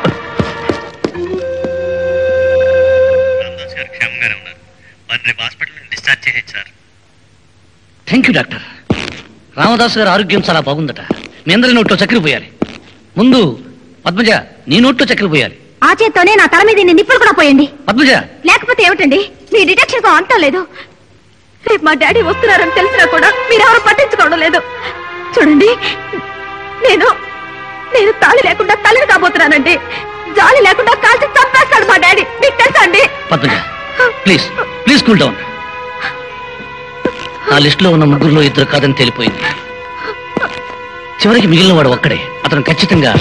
క్షేమంగానే ఉన్నారు వారిని రేపు హాస్పిటల్ నుంచి డిశ్చార్జ్ చేసేది sir thank you doctor Ramadas గారి ఆరోగ్యం చాలా బాగుందట మీ అందరి నోట్లో చక్కెర పోయాలి ముందు పద్మజ నీ నోట్లో చక్కెర పోయాలి ఆ చేత్తోనే నా తల మీద ఇన్ని నిప్పులు కూడా పోయండి పద్మజ లేకపోతే ఏమిటండి మీ డిటెక్షన్ కు అంతం లేదు రేపు మా డాడీ వస్తున్నారని తెలిసినా కూడా మీరెవరు పట్టించుకోవడం లేదు చూడండి నేను నేను తాళి లేకుండా తల్లిని కాబోతున్నానండి జాలి లేకుండా కాల్చి చంపేస్తాడు మా డాడీ మీకు తెలుసా అండి Padmaja please please cool down ఆ లిస్టులో ఉన్న ముగ్గురులో ఇద్దరు కాదని తేలిపోయింది చివరికి మిగిలిన వాడు ఒక్కడే అతను ఖచ్చితంగా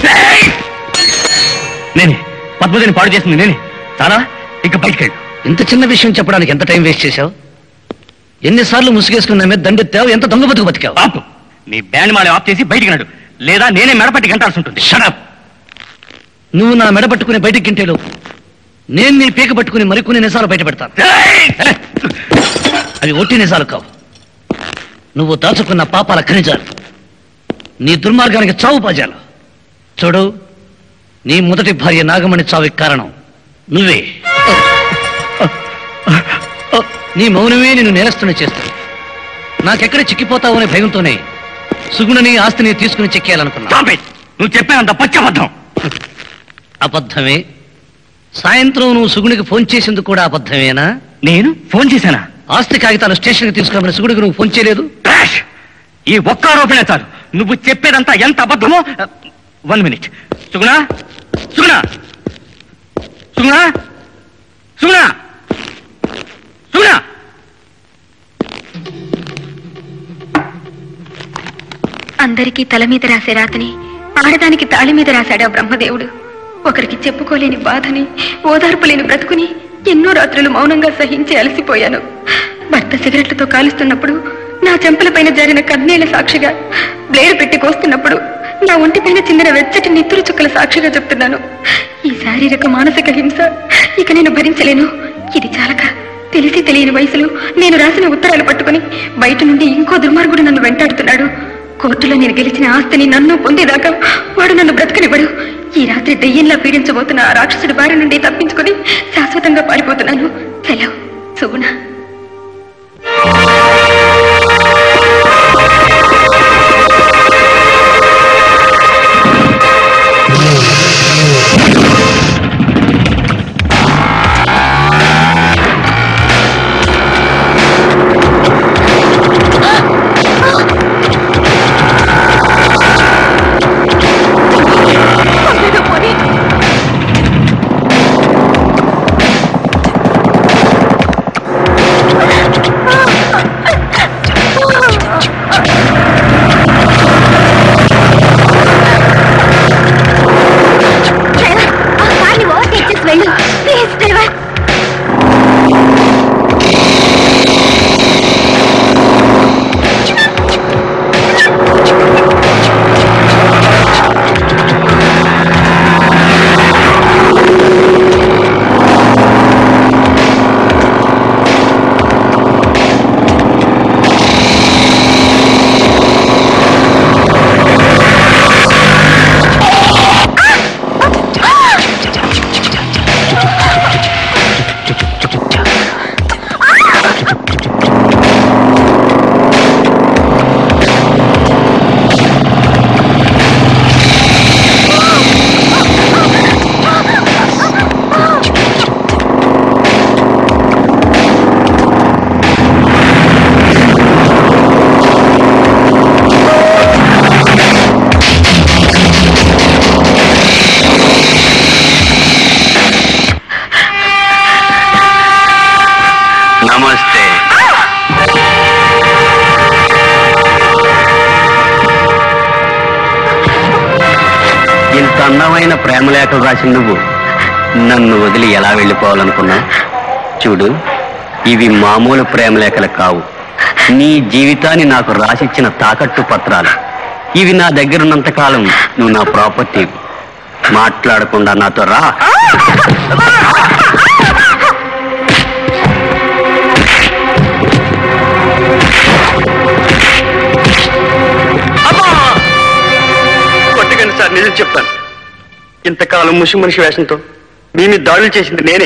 నేనే పద్మజని పాడు చేసింది నేనే చాలా ఇక బయటకెళ్ళు ఇంత చిన్న విషయం చెప్పడానికి ఎంత టైం వేస్ట్ చేశావు ఎన్నిసార్లు ముసుగేసుకుని నా మీద దండెత్తావు ఎంత దొంగ బతుకు బతికావు ఆపు నీ బ్యాండ్ మాడే ఆఫ్ చేసి బయటికి నడు లేదా నేనే మెడపట్టి గంటాల్సి ఉంటుంది షడప్ నువ్వు నా మెడ పట్టుకుని బయటికి గింటేలో నేను నీ పీక పట్టుకుని మరికొన్ని నిజాలు బయట పెడతాను అవి ఒట్టి నిజాలు కావు నువ్వు దాచుకున్న పాపాల ఖనిజాలు నీ దుర్మార్గానికి చావు పాజాలు చూడు నీ మొదటి భార్య నాగమణి చావుకి కారణం నువ్వే నీ మౌనమే నిన్ను నేరస్తుని చేస్తాడు నాకెక్కడ చిక్కిపోతావు అనే భయంతోనే సుగుణని ఆస్తిని తీసుకుని చెక్కేయాలనుకున్నా నువ్వు చెప్పినంత పచ్చబద్ధం అబద్ధమే సాయంత్రం నువ్వు సుగుణికి ఫోన్ చేసింది కూడా అబద్ధమేనా నేను ఫోన్ చేశానా ఆస్తి కాగితాలు స్టేషన్కి తీసుకురామని సుగుడికి నువ్వు ఫోన్ చేయలేదు ఈ ఒక్క ఆరోపణ చాలు నువ్వు చెప్పేదంతా ఎంత అబద్ధమో వన్ మినిట్ సుగుణ సుగుణ సుగుణ సుగుణ సుగుణ అందరికీ తల మీద రాసే రాతని ఆడదానికి తాళి మీద రాశాడు ఆ బ్రహ్మదేవుడు ఒకరికి చెప్పుకోలేని బాధని ఓదార్పులేని బ్రతుకుని ఎన్నో రాత్రులు మౌనంగా సహించి అలసిపోయాను భర్త సిగరెట్లతో కాలుస్తున్నప్పుడు నా చెంపలపైన జారిన కన్నీళ్ల సాక్షిగా బ్లేడ్ పెట్టి కోస్తున్నప్పుడు నా ఒంటిపైన చిందిన వెచ్చటి నిత్తురు చుక్కల సాక్షిగా చెప్తున్నాను ఈ శారీరక మానసిక హింస ఇక నేను భరించలేను ఇది చాలక తెలిసి తెలియని వయసులో నేను రాసిన ఉత్తరాలు పట్టుకుని బయట నుండి ఇంకో దుర్మార్గుడు నన్ను వెంటాడుతున్నాడు కోర్టులో నేను గెలిచిన ఆస్తిని నన్ను పొందేదాకా వాడు నన్ను బ్రతకనివ్వడు ఈ రాత్రి దెయ్యంలా పీడించబోతున్న ఆ రాక్షసుడి బారి నుండి తప్పించుకుని శాశ్వతంగా పారిపోతున్నాను సెలవు సుగుణ కార్ని ఓవర్టేక్ చేసి వెళ్ళు ప్లీజ్ డ్రైవర్ నమస్తే ఇంత అందమైన ప్రేమలేఖలు రాసిన నువ్వు నన్ను వదిలి ఎలా వెళ్ళిపోవాలనుకున్నా చూడు ఇవి మామూలు ప్రేమలేఖలు కావు నీ జీవితాన్ని నాకు రాసిచ్చిన తాకట్టు పత్రాలు ఇవి నా దగ్గరున్నంత కాలం నువ్వు నా ప్రాపర్టీ మాట్లాడకుండా నాతో రా కొట్టకండి సార్ నిజం చెప్తాను ఇంతకాలం ముసి మనిషి వేషంతో మీ మీద దాడులు చేసింది నేనే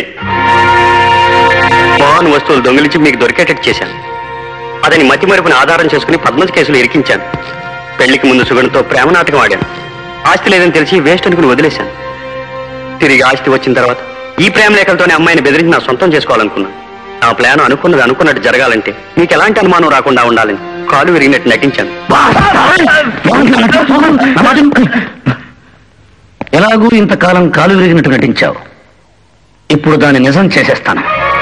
మోహన్ వస్తువులు దొంగిలించి మీకు దొరికేటట్టు చేశాను అదని మతి మరుపుని ఆధారం చేసుకుని పద్మజ కేసులు ఇరికించాను పెళ్లికి ముందు సుగణతో ప్రేమ నాటకం ఆడాను ఆస్తి లేదని తెలిసి వేస్ట్ అనుకుని వదిలేశాను తిరిగి ఆస్తి వచ్చిన తర్వాత ఈ ప్రేమ లేఖలతోనే అమ్మాయిని బెదిరించి నా సొంతం చేసుకోవాలనుకున్నాను ఆ ప్లాన్ అనుకున్నది అనుకున్నట్టు జరగాలంటే మీకు ఎలాంటి అనుమానం రాకుండా ఉండాలని కాలు విరిగినట్టు నటించాను ఎలాగూ ఇంతకాలం కాలు విరిగినట్టు నటించావు ఇప్పుడు దాన్ని నిజం చేసేస్తాను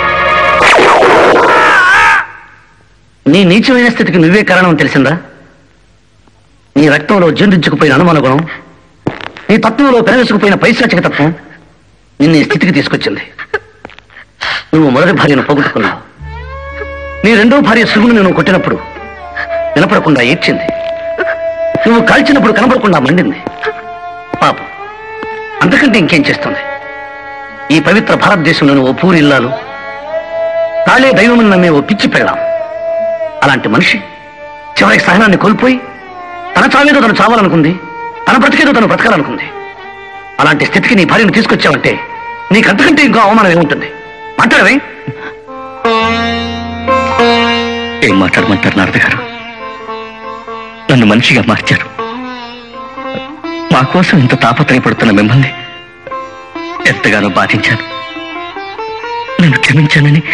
నీ నీచమైన స్థితికి నువ్వే కారణం తెలిసిందా నీ రక్తంలో జీర్ణించుకుపోయిన అనుమాన గుణం నీ తత్వంలో పెనవేసుకుపోయిన పైశాచిక తత్వం నిన్ను ఈ స్థితికి తీసుకొచ్చింది నువ్వు మొదటి భార్యను పోగొట్టుకున్నావు నీ రెండో భార్య సుగును నువ్వు కొట్టినప్పుడు వినపడకుండా ఏడ్చింది నువ్వు కాల్చినప్పుడు కనపడకుండా మండింది పాపం అంతకంటే ఇంకేం చేస్తుంది ఈ పవిత్ర భారతదేశంలోని ఓ పూరిల్లాలు తాళే దైవమని నమ్మే ఓ పిచ్చి పెళ్ళాం అలాంటి మనిషి చివరికి సహనాన్ని కోల్పోయి తన చావేదో తను చావాలనుకుంది తన బ్రతికేదో తను బ్రతకాలనుకుంది అలాంటి స్థితికి నీ భార్యను తీసుకొచ్చావంటే నీకంతకంటే ఇంకో అవమానం ఏముంటుంది మాట్లాడవే ఏం మాట్లాడమంటారు నారద గారు నన్ను మనిషిగా మార్చారు మా కోసం ఇంత తాపత్రయపడుతున్న మిమ్మల్ని ఎంతగానో బాధించాను నన్ను క్షమించానని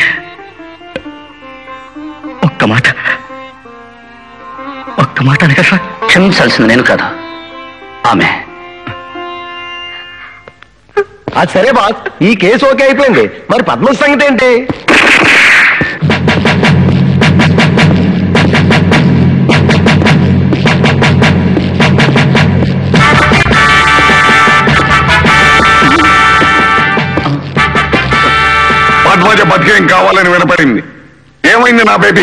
ఒక్క మాట ఒక్క మాట అనగా క్షమించాల్సింది నేను కాదా ఆమె అది సరే బాస్ ఈ కేసు ఓకే అయిపోయింది మరి పద్మ సంగతి ఏంటి పద్మజ బతికేం కావాలని వినపడింది ఏమైంది నా బేబీ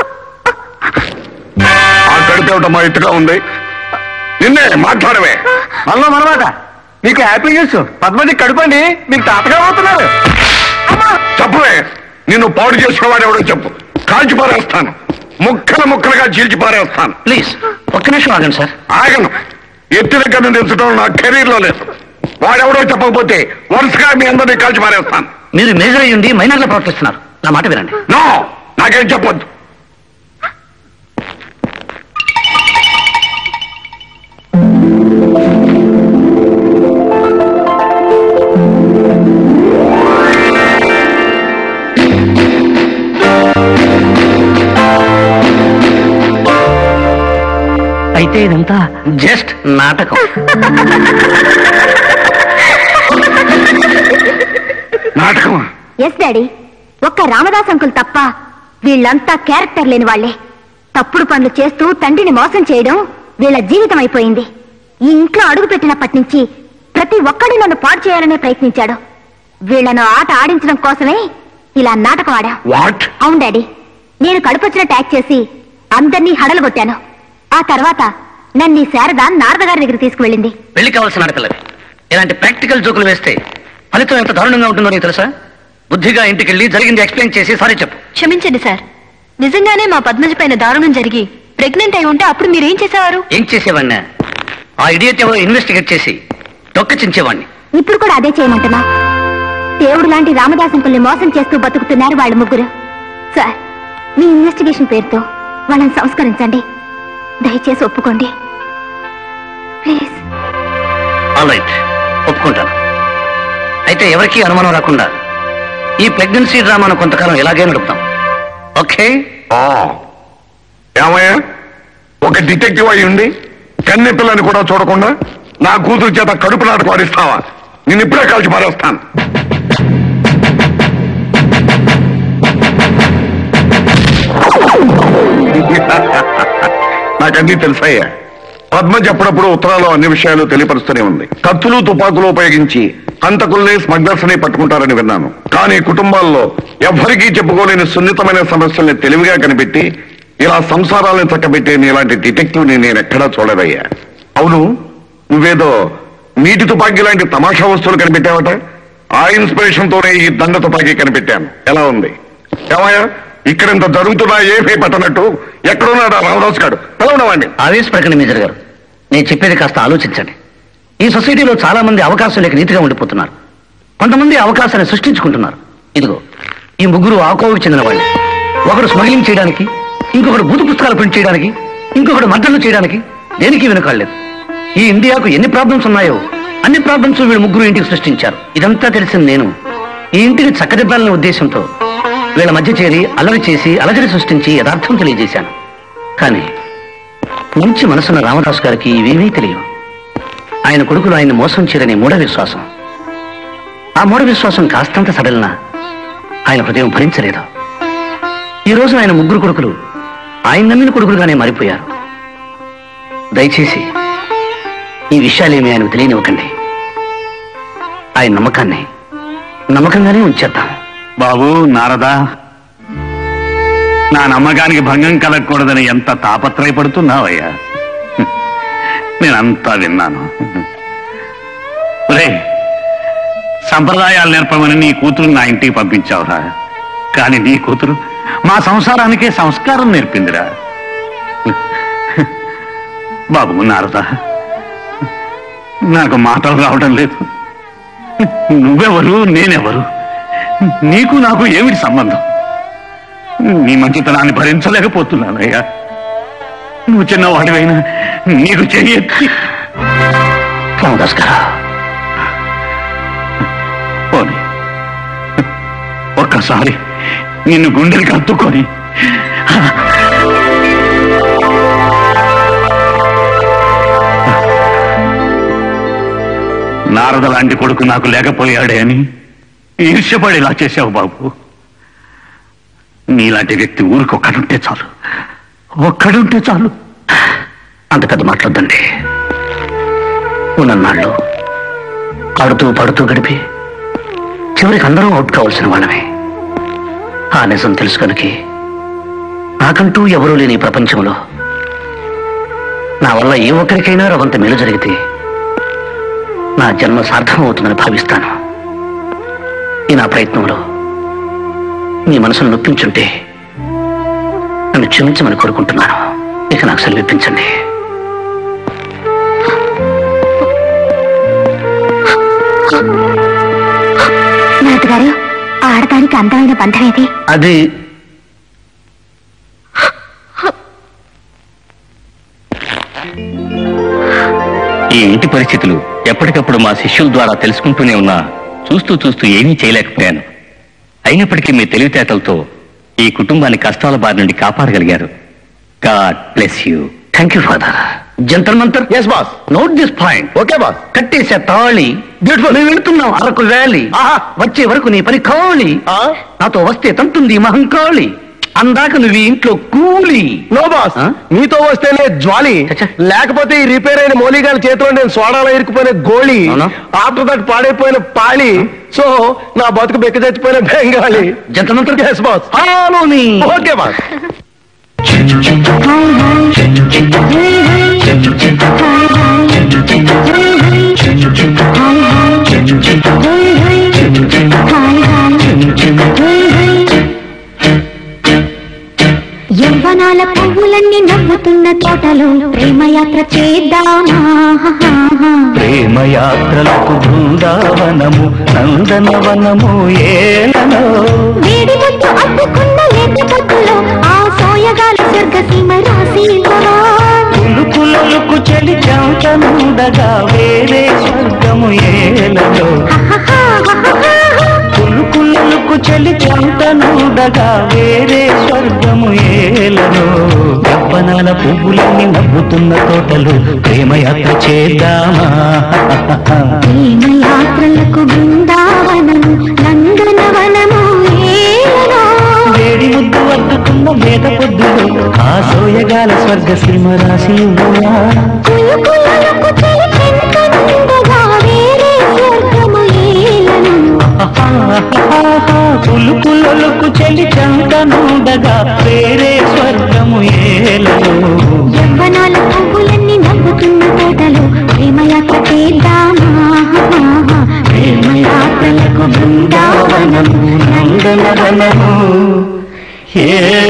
ఆ కడితేవట మా ఎత్తుగా ఉంది నిన్నే మాట్లాడవే హలో మనమాట మీకు హ్యాపీ న్యూస్ పద్మజి కడుపండి మీకు తాతగా అవుతున్నారు చెప్పవే నిన్ను పాడు చేసిన వాడు ఎవడో చెప్పు కాల్చి పారేస్తాను ముక్కలు ముక్కలుగా చీల్చి పారేస్తాను ప్లీజ్ ఒక్క నిమిషం ఆగండి సార్ ఆగను ఎత్తి దగ్గర తెచ్చడం నా కెరీర్ లో లేదు వాడెవడో చెప్పకపోతే వరుసగా మీ అందరినీ కాల్చి పారేస్తాను మీరు మేజర్ అయ్యుండి మైనర్లో ప్రవర్తిస్తున్నారు నా మాట వినండి నో నాకేం చెప్పొద్దు అయితే ఇదంతా జస్ట్ నాటకం నాటకమా ఎస్ డాడీ ఒక్క రామదాస్ అంకుల్ తప్ప వీళ్ళంతా క్యారెక్టర్ లేని వాళ్లే తప్పుడు పనులు చేస్తూ తండ్రిని మోసం చేయడం వీళ్ళ జీవితం అయిపోయింది ఈ ఇంట్లో అడుగు పెట్టినప్పటి నుంచి ప్రతి ఒక్కడు నన్ను పాడు చేయాలనే ప్రయత్నించాడు వీళ్లను ఆట ఆడించడం కోసమే ఇలా నాటకం ఆడా వాట్ అవును డాడీ నేను కడుపొచ్చిన ట్యాక్ చేసి అందరినీ హడలగొట్టాను ఆ తర్వాత నన్ను ఈ శారద నారద గారి దగ్గర తీసుకువెళ్ళింది పెళ్లి కావాల్సిన ఆడపిల్లవి ఇలాంటి ప్రాక్టికల్ జోకులు వేస్తే ఫలితం ఎంత దారుణంగా ఉంటుందో నీకు తెలుసా బుద్ధిగా ఇంటికి వెళ్ళి జరిగింది ఎక్స్ప్లెయిన్ చేసి సారీ చెప్పు క్షమించండి సార్ నిజంగానే మా పద్మజ పైన దారుణం జరిగి ప్రెగ్నెంట్ అయి ఉంటే అప్పుడు మీరేం చేసేవారు ఏం చేసేవాడినా ఆ ఇడియట్ ఎవరో ఇన్వెస్టిగేట్ చేసి తొక్కచించేవాడిని ఇప్పుడు కూడా అదే చేయమంటున్నా దేవుడు లాంటి రామదాస్ అంకుల్ని మోసం చేస్తూ బతుకుతున్నారు వాళ్ళు ముగ్గురు సార్ మీ ఇన్వెస్టిగేషన్ పేరుతో వాళ్ళని సంస్కరించండి దయచేసి ఒప్పుకోండి ప్లీజ్ ఆల్ రైట్ ఒప్పుకుంటాను అయితే ఎవరికీ అనుమానం రాకుండా ఈ ప్రెగ్నెన్సీ డ్రామాను కొంతకాలం ఇలాగే నడుపుతాం ఓకే ఏమయ్యా ఒక డిటెక్టివ్ అయి ఉండి కన్నె పిల్లని కూడా చూడకుండా నా కూతురు చేత కడుపు నాటకం ఆడిస్తావా నేను ఇప్పుడే కాల్చి పారేస్తాను నాకన్నీ తెలుసయ్యా పద్మజ అప్పుడప్పుడు ఉత్తరాలు అన్ని విషయాలు తెలియపరుస్తూనే ఉంది కత్తులు తుపాకులు ఉపయోగించి హంతకుల్ని స్మగ్లర్స్ ని పట్టుకుంటారని విన్నాను కానీ కుటుంబాల్లో ఎవ్వరికీ చెప్పుకోలేని సున్నితమైన సమస్యల్ని తెలివిగా కనిపెట్టి ఇలా సంసారాలను చక్కబెట్టే నీలాంటి డిటెక్టివ్ ని నేను ఎక్కడా చూడదయ్యా అవును నువ్వేదో నీటి తుపాకీ లాంటి తమాషా వస్తువులు కనిపెట్టావట ఆ ఇన్స్పిరేషన్ తోనే ఈ దండ తుపాకీ కనిపెట్టాను ఎలా ఉంది ఏమయ్యా ఇక్కడ ఇంత జరుగుతున్నా ఏమీ పట్టనట్టు ఎక్కడున్నాడు ఆ రామదాస్ గారు పిలవనవాడిని ఆవేశపడకండి మేజర్ గారు నేను చెప్పేది కాస్త ఆలోచించండి ఈ సొసైటీలో చాలా మంది అవకాశం లేక నీతిగా ఉండిపోతున్నారు కొంతమంది అవకాశాన్ని సృష్టించుకుంటున్నారు ఇదిగో ఈ ముగ్గురు ఆకోవుకు చెందిన వాళ్ళు ఒకడు స్మగ్లింగ్ చేయడానికి ఇంకొకడు బూతు పుస్తకాలు ప్రింట్ చేయడానికి ఇంకొకడు మద్దతు చేయడానికి దేనికి వెనుకాడలేదు ఈ ఇండియాకు ఎన్ని ప్రాబ్లమ్స్ ఉన్నాయో అన్ని ప్రాబ్లమ్స్ వీళ్ళు ముగ్గురు ఇంటికి సృష్టించారు ఇదంతా తెలిసింది నేను ఈ ఇంటిని చక్కదిద్దాలనే ఉద్దేశంతో వీళ్ళ మధ్య చేరి అల్లరి చేసి అలజడి సృష్టించి యథార్థం తెలియజేశాను కానీ మంచి మనసున్న రామదాసు గారికి ఇవేమీ తెలియవు ఆయన కొడుకులు ఆయన మోసం చేయరనే మూఢ విశ్వాసం ఆ మూఢ విశ్వాసం కాస్తంత సడలినా ఆయన హృదయం భరించలేదు ఈ రోజు ఆయన ముగ్గురు కొడుకులు ఆయన నమ్మిన కొడుకులుగానే మారిపోయారు దయచేసి ఈ విషయాలేమీ ఆయనకు తెలియనివ్వకండి ఆయన నమ్మకాన్ని నమ్మకంగానే ఉంచేద్దాం బాబు నారదా నా నమ్మకానికి భంగం కలగకూడదని ఎంత తాపత్రయపడుతున్నావయ్యా నేనంతా విన్నాను ఒరే సంప్రదాయాలు నేర్పమని నీ కూతురు నా ఇంటికి పంపించావురా కానీ నీ కూతురు మా సంసారానికే సంస్కారం నేర్పిందిరా బాబు నారదా నాకు మాటలు రావడం లేదు నువ్వెవరు నేనెవరు నీకు నాకు ఏమిటి సంబంధం నీ మంచితనాన్ని భరించలేకపోతున్నానయ్యా నువ్వు చిన్నవాడివైనా నీకు చెయ్యెత్తి రామదాస్ గారు పోనీ ఒక్కసారి నిన్ను గుండెలకి హత్తుకొని నారద లాంటి కొడుకు నాకు లేకపోయాడే అని ఈర్ష్యపడి ఇలా చేశావు బాబు నీలాంటి వ్యక్తి ఊరికి ఒక్కడుంటే చాలు ఒక్కడుంటే చాలు అంత పెద్ద మాట్లాడండి ఉన్నన్నాళ్ళు ఆడుతూ పడుతూ గడిపి చివరికి అందరం అవుట్ కావాల్సిన వాళ్ళమే ఆ నిజం తెలుసు కనుక నాకంటూ ఎవరూ లేని ఈ ప్రపంచంలో నా వల్ల ఏ ఒక్కరికైనా రవంత మేలు జరిగితే నా జన్మ సార్థం అవుతుందని భావిస్తాను ఈ నా ప్రయత్నంలో మీ మనసును నొప్పించుంటే నన్ను క్షమించమని కోరుకుంటున్నాను ఇక నాకు సెలవిప్పించండి నాన్నగారు ఆడదానికి అందమైన బంధం ఏది అది ఈ ఇంటి పరిస్థితులు ఎప్పటికప్పుడు మా శిష్యుల ద్వారా తెలుసుకుంటూనే ఉన్నా చూస్తూ చూస్తూ ఏమీ చేయలేకపోయాను అయినప్పటికీ మీ తెలివితేటలతో ఈ కుటుంబాన్ని కష్టాల బారి నుండి కాపాడగలిగారు god bless you thank you father జంతర్ Mantar yes boss note this point okay boss కట్టేసే తాళి బ్యూటిఫుల్ మేము వెళుతున్నాం అరకు వ్యాలీ వచ్చే వరకు నీ పని కాళి నాతో వస్తే తంతుంది మహంకాళి అందాక నువ్వు ఈ ఇంట్లో కూలి నో బాస్ మీతో వస్తేనే జ్వాలి లేకపోతే ఈ రిపేర్ అయిన మౌలిగాల చేతిలో నేను సోడాలో ఇరుక్కుపోయిన గోళి ఆఫ్టర్ దట్ పాడైపోయిన పాళి సో నా బతుకు బెక్క చచ్చిపోయిన బెంగాళి జంతమంతర్ yes boss hello me okay boss యవ్వనాల పువ్వులన్నీ నవ్వుతున్న తోటలో ప్రేమయాత్ర చేద్దామా ప్రేమయాత్రలకు బృందావనము నందనవనము ఏలలో వేడి ముద్దు అద్దుకున్న లేత పొద్దులో ఆ సోయగాల స్వర్గసీమ రాసి ఇవ్వవా? కులుకులకు చలి చంతనుండగా వేరే స్వర్గము ఏలలో కులుకులకు చలి చంతనుండగా వేరే స్వర్గము ఏలలో యవ్వనాల పువ్వులన్నీ నవ్వుతున్న తోటలు ప్రేమయాత్ర చేద్దామా ప్రేమయాత్రలకు బృందావనము నందనవనము ఏలనో. వేడి ముద్దు అద్దుకున్న వేద పొద్దులు ఆ సోయగాల స్వర్గ సీమ రాసి ఇవ్వవా? కులుకులకు చెలి చెంతనుండగా వేరే స్వర్గము ఏలనో. పులుకులొలుకు చెలి చంకనుండగా వేరే స్వర్గము ఏలలో యవ్వనాల పువ్వులన్నీ నవ్వుతున్న తోటలో ప్రేమయాత్ర చేద్దామా ప్రేమయాత్రలకు బృందావనము నందనవనము ఏ